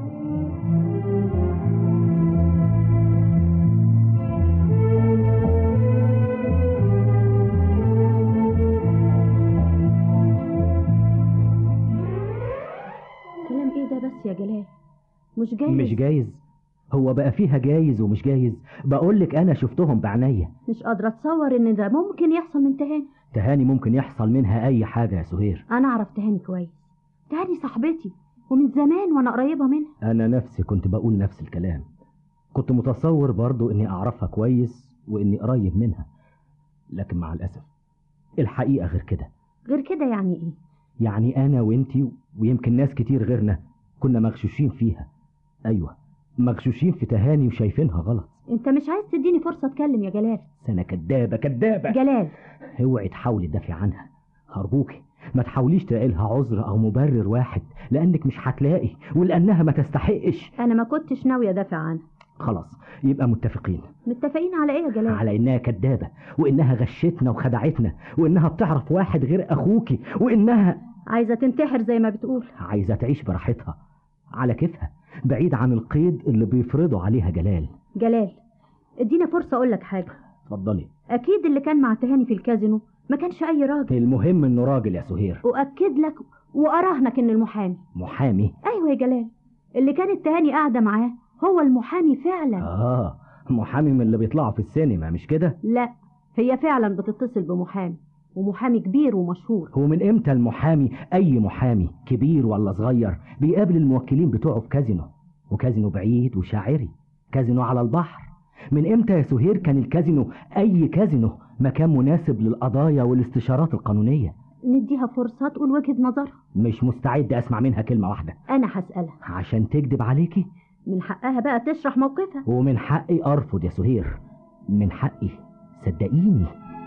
كلام ايه ده بس يا جلال مش جايز مش جايز هو بقى فيها جايز ومش جايز بقولك انا شفتهم بعناية مش قادرة اتصور ان ده ممكن يحصل من تهاني تهاني ممكن يحصل منها اي حاجة يا سهير انا اعرف تهاني كويس تهاني صاحبتي ومن زمان وانا قريبة منها انا نفسي كنت بقول نفس الكلام كنت متصور برضو اني اعرفها كويس واني قريب منها لكن مع الاسف الحقيقة غير كده غير كده يعني ايه يعني انا وانتي ويمكن ناس كتير غيرنا كنا مغشوشين فيها ايوه مغشوشين في تهاني وشايفينها غلط انت مش عايز تديني فرصة اتكلم يا جلال سنة كدابة كدابة جلال اوعي تحاولي تدافعي عنها هرجوكي ما تحاوليش تلاقي لها عذر او مبرر واحد لانك مش هتلاقي ولانها ما تستحقش انا ما كنتش ناوية ادافع عنها خلاص يبقى متفقين متفقين على ايه يا جلال على انها كدابة وانها غشتنا وخدعتنا وانها بتعرف واحد غير اخوكي وانها عايزة تنتحر زي ما بتقول عايزة تعيش براحتها على كيفها بعيد عن القيد اللي بيفرضه عليها جلال جلال ادينا فرصة اقول لك حاجة اتفضلي اكيد اللي كان مع تهاني في الكازينو ما كانش اي راجل المهم انه راجل يا سهير واكد لك واراهنك ان المحامي محامي ايوه يا جلال اللي كانت تهاني قاعدة معاه هو المحامي فعلا اه محامي من اللي بيطلعوا في السينما مش كده لا هي فعلا بتتصل بمحامي ومحامي كبير ومشهور هو من امتى المحامي اي محامي كبير ولا صغير بيقابل الموكلين بتوعه في كازينو وكازينو بعيد وشاعري كازينو على البحر من امتى يا سهير كان الكازينو اي كازينو مكان مناسب للقضايا والاستشارات القانونية نديها فرصة تقول وجهة نظرها مش مستعد اسمع منها كلمة واحدة انا هسألها عشان تكذب عليكي من حقها بقى تشرح موقفها ومن حقي ارفض يا سهير من حقي صدقيني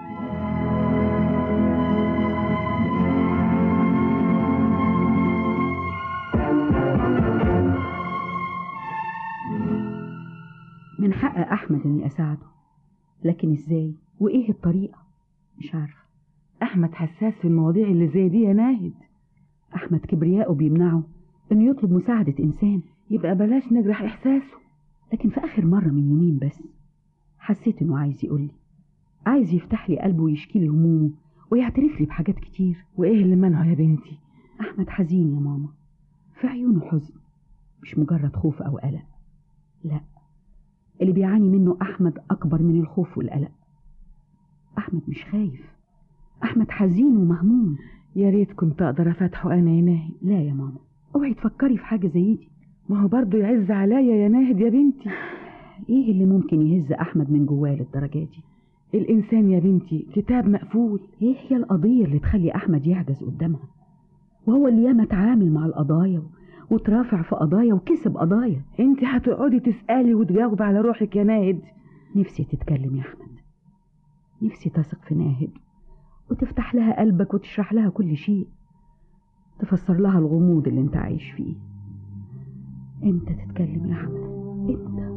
من حق احمد اني اساعده لكن ازاي وايه الطريقه مش عارفه احمد حساس في المواضيع اللي زي دي يا ناهد احمد كبرياءه بيمنعه انه يطلب مساعده انسان يبقى بلاش نجرح احساسه لكن في اخر مره من يومين بس حسيت انه عايز يقول لي عايز يفتح لي قلبه ويشكي لي همومه ويعترف لي بحاجات كتير وايه اللي منعه يا بنتي احمد حزين يا ماما في عيونه حزن مش مجرد خوف او قلق لا اللي بيعاني منه احمد اكبر من الخوف والقلق احمد مش خايف احمد حزين ومهموم يا ريت كنت اقدر افتحه انا يا ناهد لا يا ماما اوعي تفكري في حاجه زي دي ما هو برضه يعز عليا يا ناهد يا بنتي ايه اللي ممكن يهز احمد من جواه للدرجه دي الانسان يا بنتي كتاب مقفول ايه هي القضيه اللي تخلي احمد يعجز قدامها وهو اللي ياما اتعامل مع القضايا وترافع في قضايا وكسب قضايا انت هتقعدي تسالي وتجاوب على روحك يا ناهد نفسي تتكلم يا احمد نفسي تثق في ناهد وتفتح لها قلبك وتشرح لها كل شيء تفسر لها الغموض اللي انت عايش فيه امتى تتكلم يا احمد امتى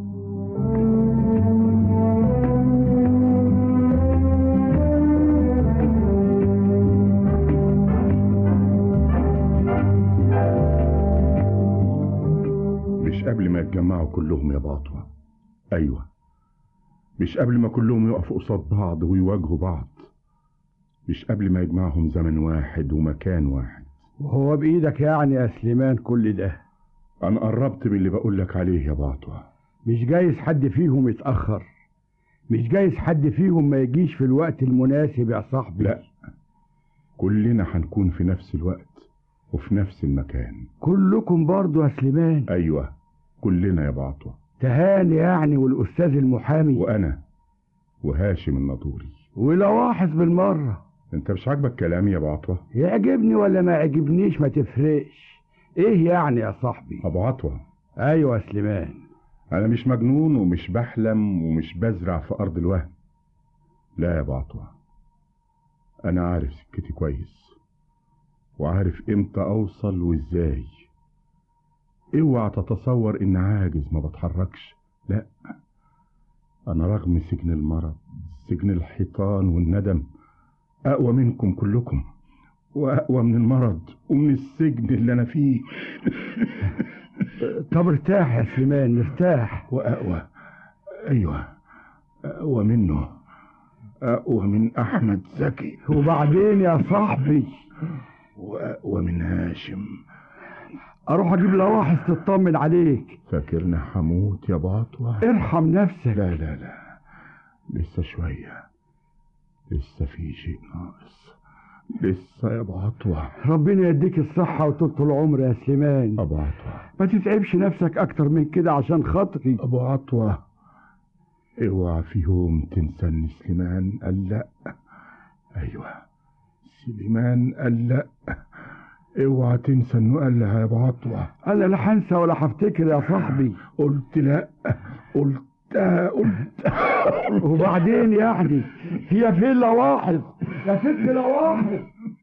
مش قبل ما يتجمعوا كلهم يا باطوة أيوة مش قبل ما كلهم يقفوا قصاد بعض ويواجهوا بعض مش قبل ما يجمعهم زمن واحد ومكان واحد وهو بإيدك يعني يا سليمان كل ده أنا قربت من اللي بقول لك عليه يا باطوة مش جايز حد فيهم يتأخر مش جايز حد فيهم ما يجيش في الوقت المناسب يا صاحبي لا كلنا هنكون في نفس الوقت وفي نفس المكان كلكم برضو يا سليمان أيوة كلنا يا باطوة تهاني يعني والأستاذ المحامي وأنا وهاشم الناطوري ولواحظ بالمرة انت مش عاجبك كلامي يا ابو عطوة يعجبني ولا ما يعجبنيش ما تفرقش ايه يعني يا صاحبي ابو عطوة ايوه يا سليمان انا مش مجنون ومش بحلم ومش بزرع في ارض الوهم لا يا ابو عطوة انا عارف سكتي كويس وعارف امتى اوصل وازاي اوعى تتصور ان عاجز ما بتحركش لا انا رغم سجن المرض سجن الحيطان والندم اقوى منكم كلكم واقوى من المرض ومن السجن اللي انا فيه طب ارتاح يا سليمان ارتاح واقوى ايوه اقوى منه اقوى من احمد زكي وبعدين يا صاحبي واقوى من هاشم اروح اجيب لواحظ تطمن عليك فاكرني هموت يا باطوة ارحم نفسك لا لا لا لسه شوية لسه في شيء ناقص لسه يا باطوة ربنا يديك الصحة وطولة العمر يا سليمان أبو عطوة ما تتعبش نفسك أكتر من كده عشان خاطري أبو عطوة اوعى في يوم تنسى إن سليمان قال لأ أيوة سليمان قال لأ اوعى تنسى انه قال لها يا ابو عطوة انا لا هنسى ولا هفتكر يا صاحبي قلت لا قلت قلت وبعدين يعني هي فين لواحظ يا ست لواحظ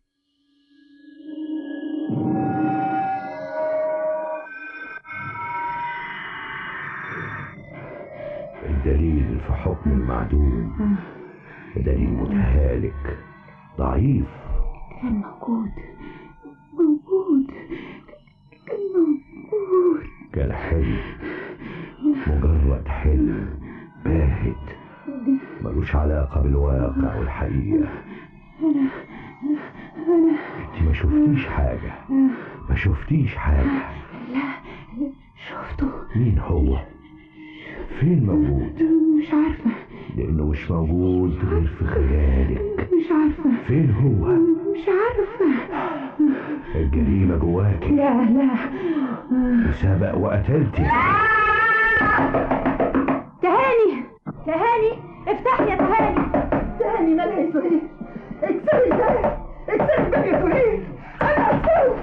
الدليل في حكم المعدوم دليل متهالك ضعيف كان موجود موجود كان موجود كان حلم مجرد حلم باهت ملوش علاقة بالواقع والحقيقة أنا أنا انت ما شفتيش حاجة ما شفتيش حاجة لا شفته مين هو فين موجود مش عارفة لانه مش موجود غير في خيالك مش عارفة فين هو مش عارفة الجريمة جواكي لا لا وسبق وقتلتي تهاني تهاني افتحي يا تهاني تهاني مالها يا سهيل اكسري الباب اكسري الباب يا سهيل انا اكسره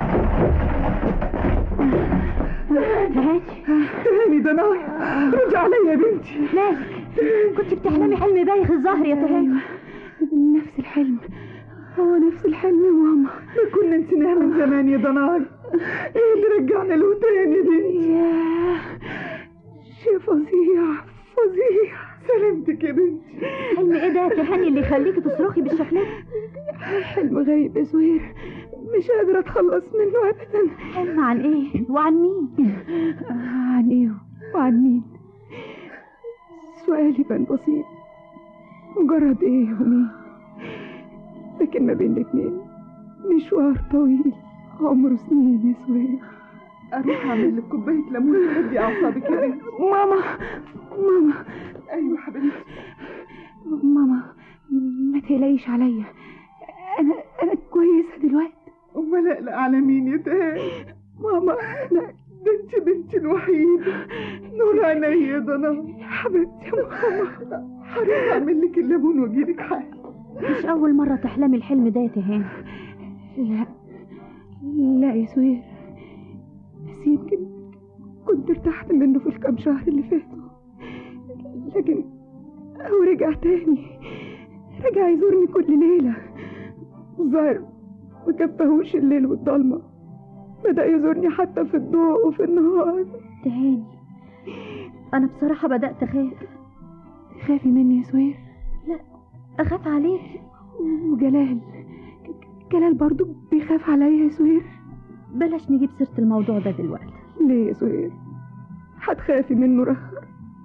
تهاني تهاني ده نار رد عليا يا بنتي مالك كنت بتحلمي حلم بايخ الظهر يا تهاني نفس الحلم هو نفس الحلم يا ماما ما كنا نسيناها من زمان يا ضناي ايه اللي رجعنا له تاني يا بنتي ياه شيء فظيع فظيع سلامتك يا بنتي حلم ايه ده يا تهاني اللي يخليكي تصرخي بالشكل ده حلم غريب يا زهير مش قادرة اتخلص منه ابدا حلم عن ايه وعن مين عن ايه وعن مين سؤالي بان بسيط مجرد ايه ومين لكن ما بين الاتنين مشوار طويل عمره سنين يا سهير اروح اعمل لك كوبايه ليمون تهدي اعصابك يا بنتي ماما ماما ايوه حبيبتي ماما ما تقلقيش عليا انا انا كويسه دلوقتي امال اقلق على مين يا تهاني ماما انا بنتي بنتي الوحيده نور عينيا ده انا يا حبيبتي يا ماما هروح اعمل لك الليمون واجيلك حاجه مش اول مره تحلمي الحلم ده يا تهاني لا لا يا سهير بس يمكن كنت ارتحت منه في الكام شهر اللي فاتوا لكن هو رجع تاني رجع يزورني كل ليلة الظاهر ما كفاهوش الليل والضلمة بدأ يزورني حتى في الضوء وفي النهار تهاني انا بصراحه بدات اخاف خافي مني يا سهير لا اخاف عليكي وجلال جلال برضو بيخاف عليا يا سهير بلاش نجيب سيره الموضوع ده دلوقتي ليه يا سهير هتخافي منه رخر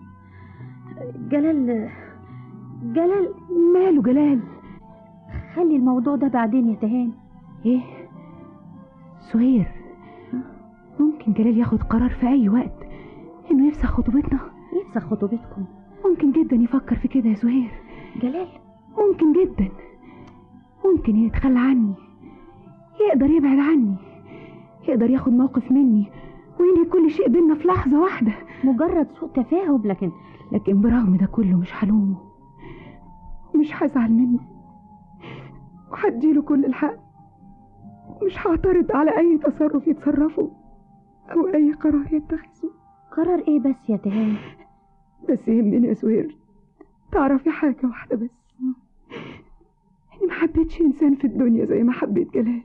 جلال جلال ماله جلال خلي الموضوع ده بعدين يا تهاني ايه سهير ممكن جلال ياخد قرار في اي وقت انه يفسخ خطوبتنا يفسخ خطوبتكم ممكن جدا يفكر في كده يا سهير جلال ممكن جدا ممكن يتخلى عني يقدر يبعد عني يقدر ياخد موقف مني وينهي كل شيء بينا في لحظة واحدة مجرد سوء تفاهم لكن لكن برغم ده كله مش هلومه ومش هزعل منه وهديله كل الحق مش هعترض على أي تصرف يتصرفه أو أي قرار يتخذه قرار إيه بس يا تهاني بس يهمني يا سهير تعرفي حاجة واحدة بس إني ما حبيتش إنسان في الدنيا زي ما حبيت جلال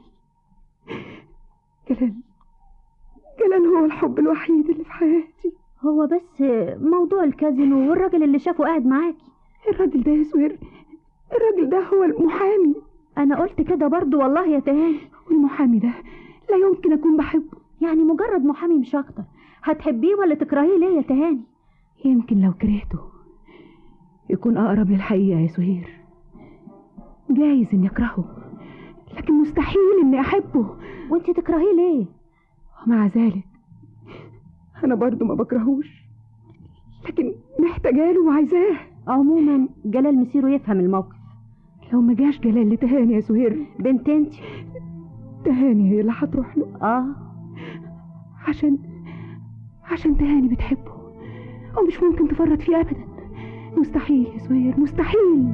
جلال جلال هو الحب الوحيد اللي في حياتي هو بس موضوع الكازينو والراجل اللي شافه قاعد معاكي الراجل ده يا سهير الراجل ده هو المحامي أنا قلت كده برضو والله يا تهاني والمحامي ده لا يمكن أكون بحبه يعني مجرد محامي مش أكتر هتحبيه ولا تكرهيه ليه يا تهاني يمكن لو كرهته يكون أقرب للحقيقة يا سهير جايز إني أكرهه لكن مستحيل إني أحبه وانت تكرهيه ليه ومع ذلك أنا برضو ما بكرهوش لكن محتاجاله وعايزاه عموما جلال مسيره يفهم الموقف لو ما جاش جلال لتهاني يا سهير بنت انت تهاني هي اللي هتروح له اه عشان عشان تهاني بتحبه ومش ممكن تفرط فيه ابدا مستحيل يا سهير مستحيل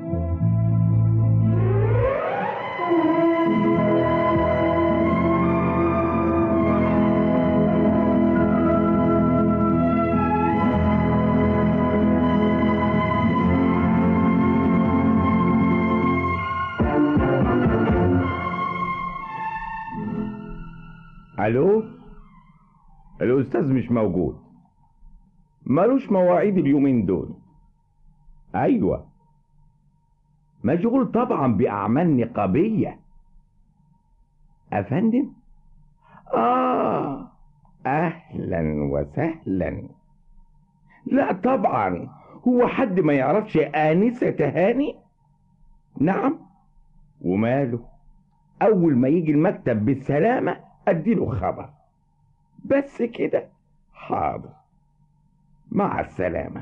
الو الاستاذ مش موجود ملوش مواعيد اليومين دول ايوه مشغول طبعا باعمال نقابيه افندم اه اهلا وسهلا لا طبعا هو حد ما يعرفش انسه تهاني نعم وماله اول ما يجي المكتب بالسلامه اديله خبر بس كده حاضر مع السلامة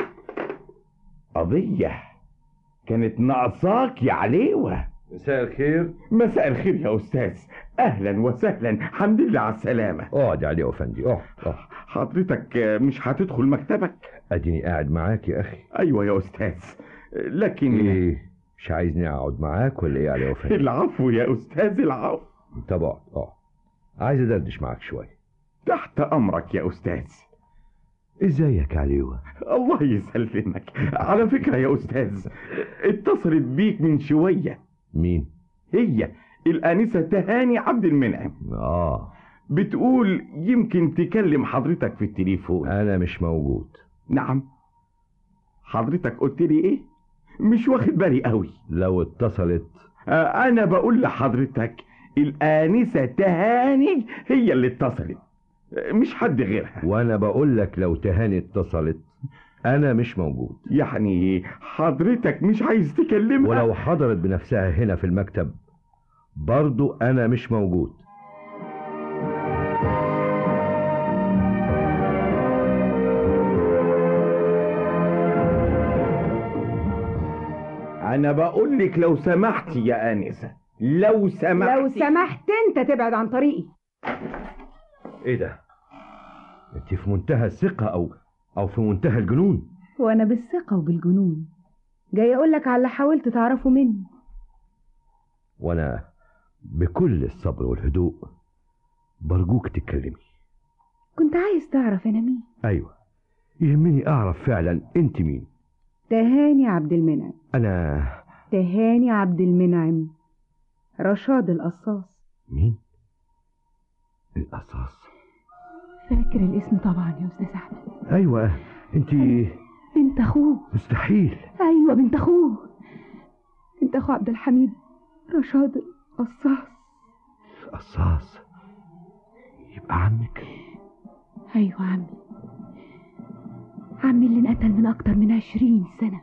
قضية كانت ناقصاك يا عليوة مساء الخير مساء الخير يا أستاذ أهلا وسهلا الحمد لله على السلامة اقعد يا علي يا افندي اقعد اقعد حضرتك مش هتدخل مكتبك اديني قاعد معاك يا اخي أيوة يا أستاذ لكن ايه مش عايزني اقعد معاك ولا ايه يا علي يا افندي العفو يا أستاذ العفو طب اقعد اقعد عايز ادردش معاك شويه تحت أمرك يا أستاذ ازيك يا عليوة الله يسلمك على فكرة يا أستاذ اتصلت بيك من شوية مين هي الآنسة تهاني عبد المنعم اه بتقول يمكن تكلم حضرتك في التليفون انا مش موجود نعم حضرتك قلت لي ايه مش واخد بالي قوي لو اتصلت آه انا بقول لحضرتك الآنسة تهاني هي اللي اتصلت مش حد غيرها وانا بقول لك لو تهاني اتصلت انا مش موجود يعني حضرتك مش عايز تكلمها ولو حضرت بنفسها هنا في المكتب برضو انا مش موجود انا بقول لك لو سمحتي يا انسه لو سمحتي لو سمحت انت تبعد عن طريقي ايه ده انت في منتهى الثقة او او في منتهى الجنون وانا بالثقة وبالجنون جاي اقول لك على اللي حاولت تعرفه مني وانا بكل الصبر والهدوء برجوك تتكلمي كنت عايز تعرف انا مين ايوه يهمني اعرف فعلا انت مين تهاني عبد المنعم انا تهاني عبد المنعم رشاد القصاص مين القصاص فاكر الاسم طبعا يا استاذ احمد ايوه انت بنت اخوه مستحيل ايوه بنت اخوه بنت اخو عبد الحميد رشاد القصاص قصاص يبقى عمك ايوه عمي عمي اللي انقتل من اكتر من عشرين سنة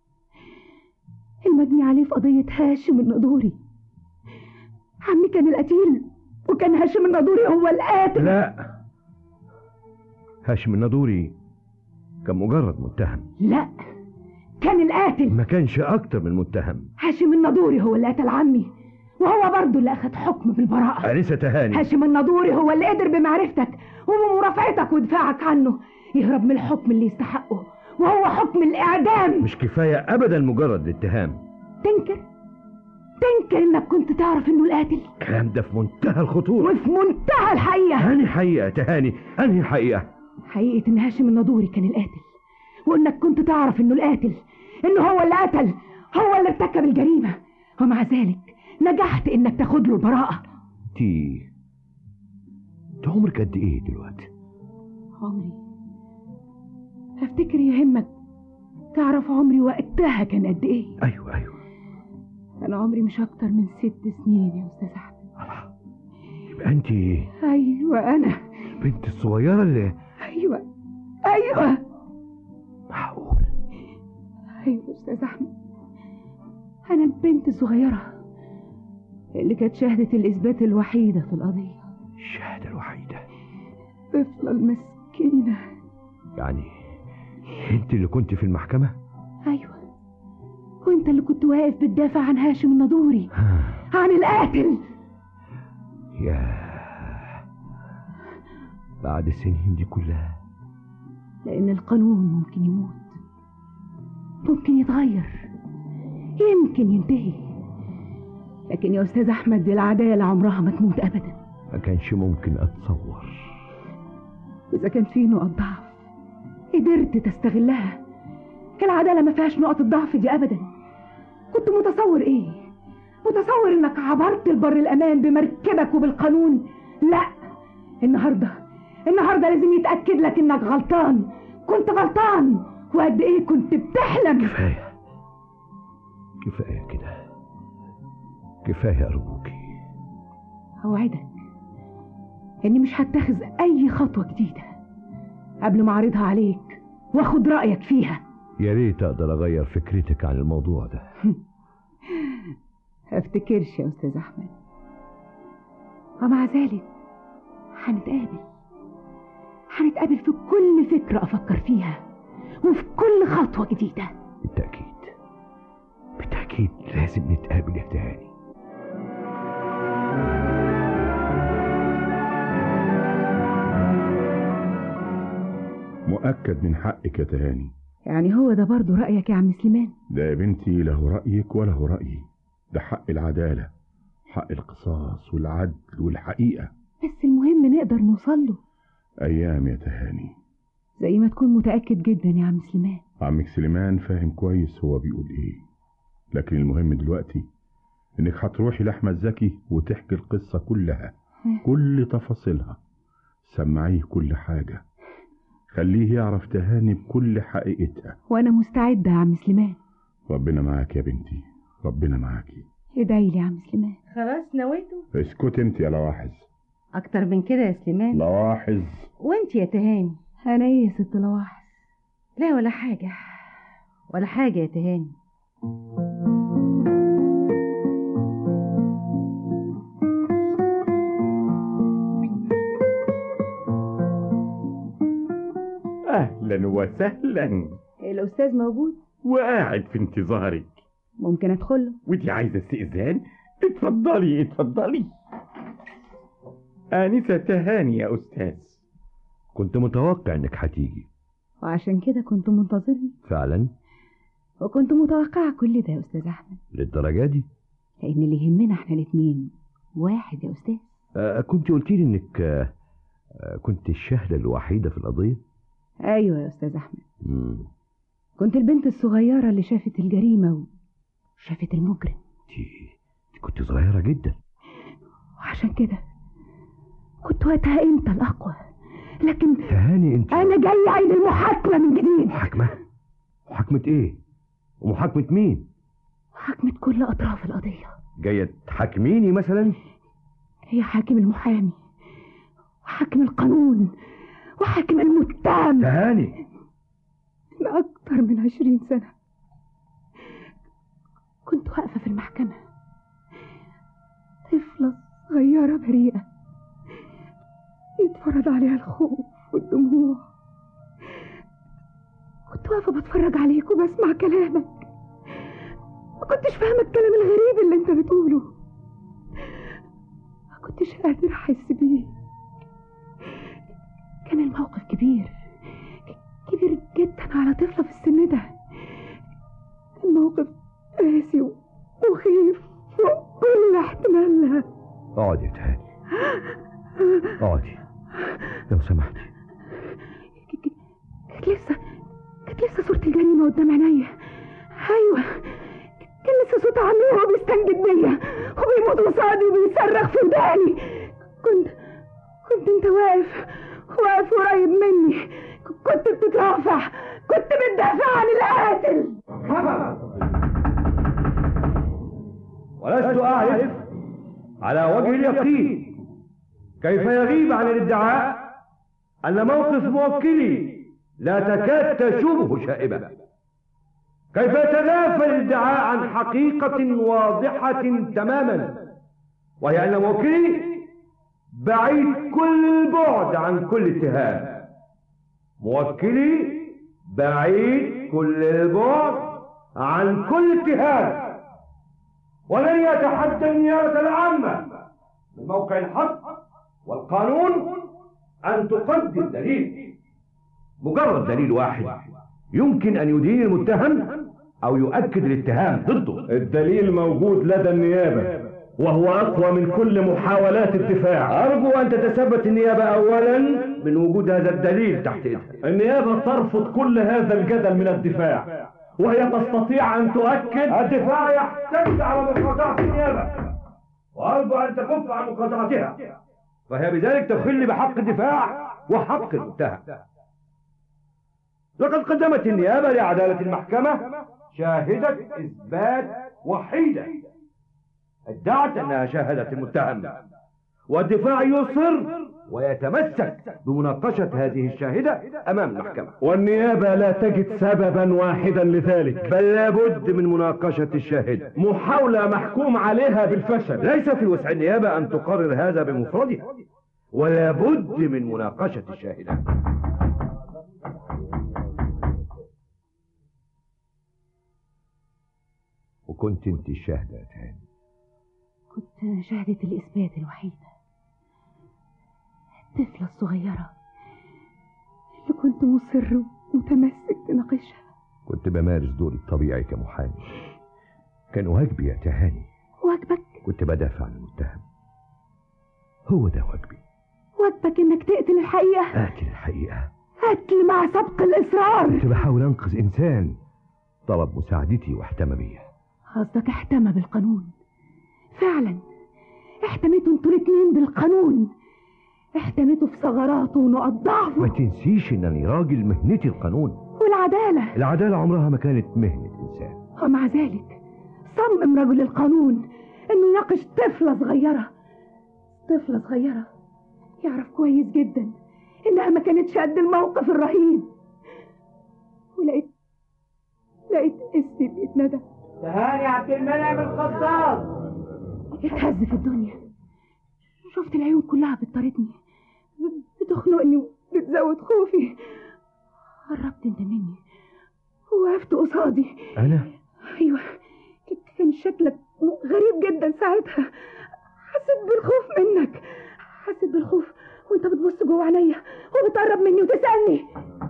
المجني عليه في قضية هاشم النضوري عمي كان القتيل وكان هاشم النضوري هو القاتل لا هاشم النضوري كان مجرد متهم لا كان القاتل ما كانش اكتر من متهم هاشم النضوري هو اللي قتل عمي وهو برضه اللي اخد حكم بالبراءة أنسة تهاني هاشم النضوري هو اللي قدر بمعرفتك وبمرافعتك ودفاعك عنه يهرب من الحكم اللي يستحقه وهو حكم الإعدام مش كفاية أبدا مجرد الاتهام تنكر تنكر إنك كنت تعرف إنه القاتل الكلام ده في منتهى الخطورة وفي منتهى الحقيقة أنهي حقيقة تهاني أنهي حقيقة حقيقة إن هاشم النضوري كان القاتل وإنك كنت تعرف إنه القاتل إنه هو اللي قتل هو اللي ارتكب الجريمة ومع ذلك نجحت إنك تاخد له البراءة تي انت عمرك قد ايه دلوقتي عمري افتكر يهمك تعرف عمري وقتها كان قد ايه ايوه ايوه انا عمري مش اكتر من ست سنين يا استاذ احمد يبقى انت ايوه انا البنت الصغيرة اللي ايوه ايوه معقول ايوه يا استاذ احمد انا البنت الصغيره اللي كانت شهاده الاثبات الوحيده في القضيه الشهادة الوحيدة الطفله المسكينه يعني انت اللي كنت في المحكمة ايوه وانت اللي كنت واقف بتدافع عن هاشم النضوري عن القاتل يا بعد السنين دي كلها لان القانون ممكن يموت ممكن يتغير يمكن ينتهي لكن يا استاذ احمد العداله عمرها ما تموت ابدا ما كانش ممكن اتصور اذا كان في نقط ضعف قدرت تستغلها العداله ما فيهاش نقط الضعف دي ابدا كنت متصور ايه متصور انك عبرت البر الامان بمركبك وبالقانون لا النهارده النهارده لازم يتاكد لك انك غلطان كنت غلطان وقد ايه كنت بتحلم كفاية كفاية كده كفاية أرجوكي اوعدك اني مش هتخذ اي خطوه جديده قبل ما اعرضها عليك واخد رايك فيها يا ريت أقدر أغير فكرتك عن الموضوع ده افتكرش يا استاذ احمد ومع ذلك هنتقابل هنتقابل في كل فكرة أفكر فيها وفي كل خطوة جديدة بالتأكيد بالتأكيد لازم نتقابل يا تهاني مؤكد من حقك يا تهاني يعني هو ده برضو رأيك يا عم سليمان ده يا بنتي له رأيك وله رأيي ده حق العدالة حق القصاص والعدل والحقيقة بس المهم نقدر نوصل له أيام يا تهاني زي ما تكون متأكد جدا يا عم سليمان عمك سليمان فاهم كويس هو بيقول ايه لكن المهم دلوقتي انك هتروحي لأحمد زكي وتحكي القصة كلها كل تفاصيلها سمعيه كل حاجة خليه يعرف تهاني بكل حقيقتها وأنا مستعدة يا عم سليمان ربنا معاك يا بنتي ربنا معاكي ادعي لي يا عم سليمان خلاص نويته اسكت انت يا لواحظ اكتر من كده يا سليمان لواحظ وانت يا تهاني أنا إيه يا ست لواحظ لا ولا حاجة ولا حاجة يا تهاني أهلا وسهلا الأستاذ موجود وقاعد في انتظارك ممكن أدخل له ودي عايزة استئذان اتفضلي اتفضلي آنسة تهاني يا أستاذ كنت متوقع إنك هتيجي وعشان كده كنت منتظرني فعلا وكنت متوقعة كل ده يا أستاذ أحمد للدرجة دي لأن اللي يهمنا احنا الاتنين واحد يا أستاذ آه كنت قلت لي إنك آه آه، كنت الشاهدة الوحيدة في القضية أيوة يا أستاذ أحمد مم. كنت البنت الصغيرة اللي شافت الجريمة وشافت المجرم كنت صغيرة جدا وعشان كده كنت وقتها أنت الأقوى لكن تهاني انت أنا جاي عيد المحاكمة من جديد محاكمة محاكمة ايه ومحاكمة مين محاكمة كل أطراف القضية جاية تحاكميني مثلا هي حاكم المحامي وحاكم القانون وحاكم المتهم تهاني من أكتر من عشرين سنة كنت واقفة في المحكمة طفلة صغيرة بريئة يتفرج عليها الخوف والدموع كنت واقفة بتفرج عليك وبسمع كلامك ما كنتش فاهمة الكلام الغريب اللي انت بتقوله ما كنتش قادر أحس بيه كان الموقف كبير كبير جدا على طفلة في لو سمحت كانت لسه كانت لسه صورة الجريمة قدام عينيا أيوة كان لسه صوت عمي وهو بيستنجد بيا وبيموت قصادي وبيصرخ في وداني كنت كنت انت واقف واقف قريب مني كنت بتترافع كنت بتدافع عن القاتل ولست أعرف على وجه اليقين كيف يغيب عن الادعاء أن موقف موكلي لا تكاد تشوبه شائبة كيف يتنافى الادعاء عن حقيقة واضحة تماما وهي أن موكلي بعيد كل البعد عن كل اتهام موكلي بعيد كل البعد عن كل اتهام ولن يتحدى النيابة العامة من موقع الحق والقانون أن تقدم دليل مجرد دليل واحد يمكن أن يدين المتهم أو يؤكد الاتهام ضده الدليل موجود لدى النيابة وهو أقوى من كل محاولات الدفاع أرجو أن تتثبت النيابة أولا من وجود هذا الدليل تحت إيدها النيابة ترفض كل هذا الجدل من الدفاع وهي تستطيع أن تؤكد الدفاع يحتج على مقاطعة النيابة وأرجو أن تكف عن مقاطعتها فهي بذلك تخل بحق الدفاع وحق المتهم لقد قدمت النيابة لعدالة المحكمة شاهدة إثبات وحيدة ادعت أنها شاهدت المتهم والدفاع يصر ويتمسك بمناقشة هذه الشاهدة أمام المحكمة والنيابة لا تجد سببا واحدا لذلك بل لابد من مناقشة الشاهدة محاولة محكوم عليها بالفشل ليس في وسع النيابة أن تقرر هذا بمفردها ولا بد من مناقشة الشاهدة وكنت انت الشاهدة يا تاني كنت شاهدة الإثبات الوحيدة الطفلة الصغيرة اللي كنت مصر ومتمسك تناقشها كنت بمارس دوري الطبيعي كمحامي كان واجبي يا تهاني واجبك كنت بدافع عن المتهم هو ده واجبي واجبك انك تقتل الحقيقة قاتل الحقيقة قتل مع سبق الإصرار كنت بحاول أنقذ إنسان طلب مساعدتي واحتمى بيا قصدك احتمى بالقانون فعلا احتميتوا انتوا الاتنين بالقانون احتميتوا في ثغراته ونقط ضعفه ما تنسيش انني راجل مهنتي القانون والعدالة العدالة عمرها ما كانت مهنة إنسان ومع ذلك صمم رجل القانون انه يناقش طفلة صغيرة طفلة صغيرة يعرف كويس جدا انها ما كانتش قد الموقف الرهيب ولقيت لقيت اسمي بيتندى تهاني عبد المنعم الخطاب اتهز في الدنيا شفت العيون كلها بتطاردني بتخنقني وبتزود خوفي قربت انت مني وقفت قصادي أنا ايوه كان شكلك غريب جدا ساعتها حسيت بالخوف منك حسيت بالخوف وانت بتبص جوه عينيا وبتقرب مني وتسالني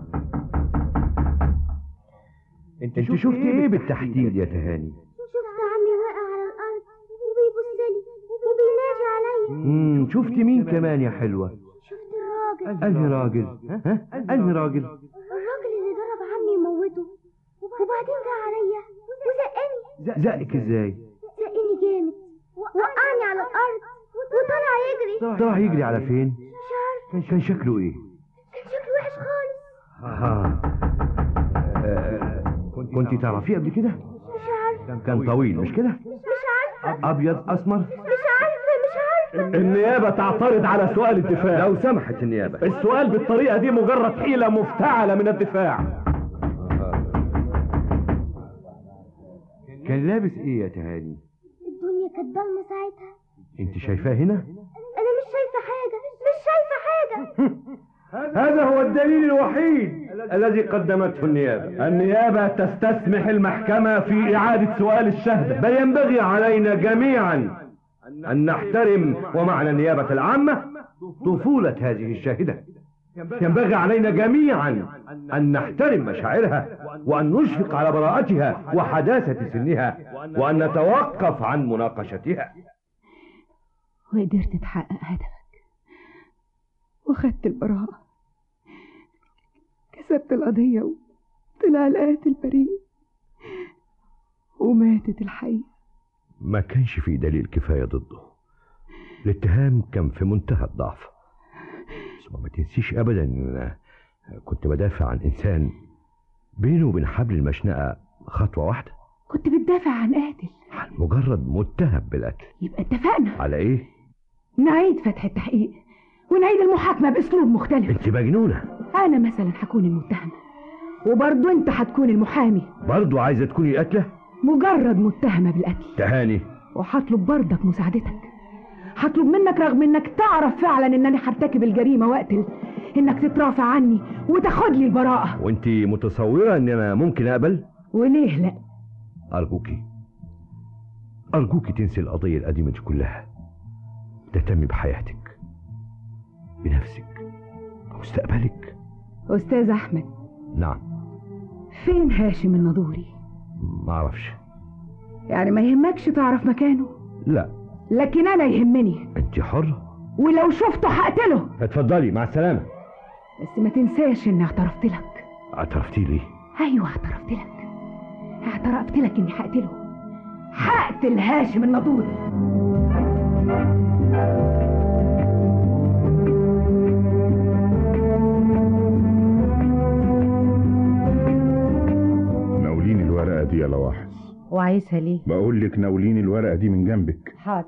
انت شفت ايه بالتحديد يا تهاني شفت عمي واقع على الارض وبيبص لي وبينادي عليا امم شفت مين كمان يا حلوة شفت الراجل انهي راجل ها انهي راجل الراجل اللي ضرب عمي يموته وبعدين جه عليا وزقني زقك ازاي زقني جامد وقعني على الارض وطلع يجري طلع يجري على فين مش عارفه كان شكله ايه كان شكله وحش خالص آه. آه. كنت تعرفيه قبل كده مش عارفه كان طويل مش كده مش عارفه ابيض اسمر مش عارفه مش عارفه النيابة تعترض على سؤال الدفاع لو سمحت النيابة السؤال بالطريقة دي مجرد حيلة مفتعلة من الدفاع كان لابس ايه يا تهاني الدنيا كانت ضلمه ساعتها انت شايفاه هنا انا مش شايفه حاجه مش شايفه حاجه هذا هو الدليل الوحيد الذي قدمته النيابة النيابة تستسمح المحكمة في إعادة سؤال الشهدة بل ينبغي علينا جميعا أن نحترم ومعنى النيابة العامة طفولة هذه الشاهدة ينبغي علينا جميعا أن نحترم مشاعرها وأن نشفق على براءتها وحداثة سنها وأن نتوقف عن مناقشتها وقدرت تحقق هدفك وخدت البراءة كسبت القضية وطلع القاتل بريء وماتت الحقيقة ما كانش في دليل كفاية ضده الاتهام كان في منتهى الضعف ثم ما تنسيش أبدا إن أنا كنت بدافع عن إنسان بينه وبين حبل المشنقة خطوة واحدة كنت بتدافع عن قاتل عن مجرد متهم بالقتل يبقى اتفقنا على إيه؟ نعيد فتح التحقيق ونعيد المحاكمة بأسلوب مختلف أنت مجنونة أنا مثلا هكون المتهم وبرضه أنت هتكون المحامي برضه عايزة تكوني قاتلة؟ مجرد متهمة بالقتل تهاني وهطلب برضك مساعدتك هطلب منك رغم انك تعرف فعلا انني هرتكب الجريمة واقتل انك تترافع عني وتاخد لي البراءة وانت متصورة ان انا ممكن اقبل وليه لا ارجوكي ارجوكي تنسي القضية القديمة دي كلها تهتمي بحياتك بنفسك بمستقبلك استاذ احمد نعم فين هاشم النضوري ما اعرفش يعني ما يهمكش تعرف مكانه لا لكن انا يهمني انت حرة ولو شفته هقتله اتفضلي مع السلامة بس ما تنساش اني اعترفت لك اعترفتي لي ايوه اعترفت لك اعترفت لك اني هقتله هقتل هاشم النضوري ناوليني الورقة دي يا لواحظ وعايزها ليه بقول لك ناوليني الورقة دي من جنبك حاضر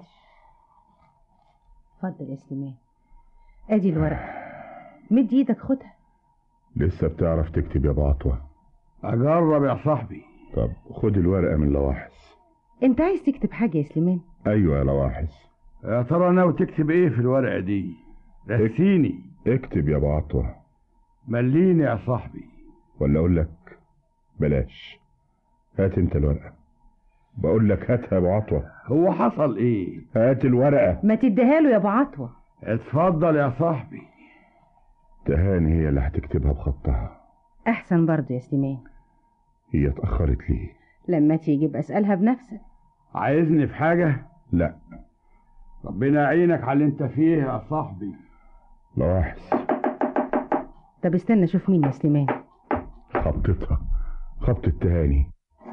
اتفضل يا سليمان ادي الورقة مد ايدك خدها لسه بتعرف تكتب يا ابو عطوة اجرب يا صاحبي طب خد الورقة من لواحظ انت عايز تكتب حاجة يا سليمان ايوه يا لواحظ يا ترى ناوي تكتب ايه في الورقة دي رسيني اكتب يا ابو عطوة مليني يا صاحبي ولا اقول لك بلاش هات انت الورقة بقول لك هاتها يا ابو عطوة هو حصل ايه هات الورقة ما تديها له يا ابو عطوة اتفضل يا صاحبي تهاني هي اللي هتكتبها بخطها احسن برضه يا سليمان هي اتأخرت ليه لما تيجي بسألها بنفسك عايزني في حاجة لا ربنا يعينك على اللي انت فيه يا صاحبي لواحظ طب استنى اشوف مين يا سليمان خبطتها خبطة تهاني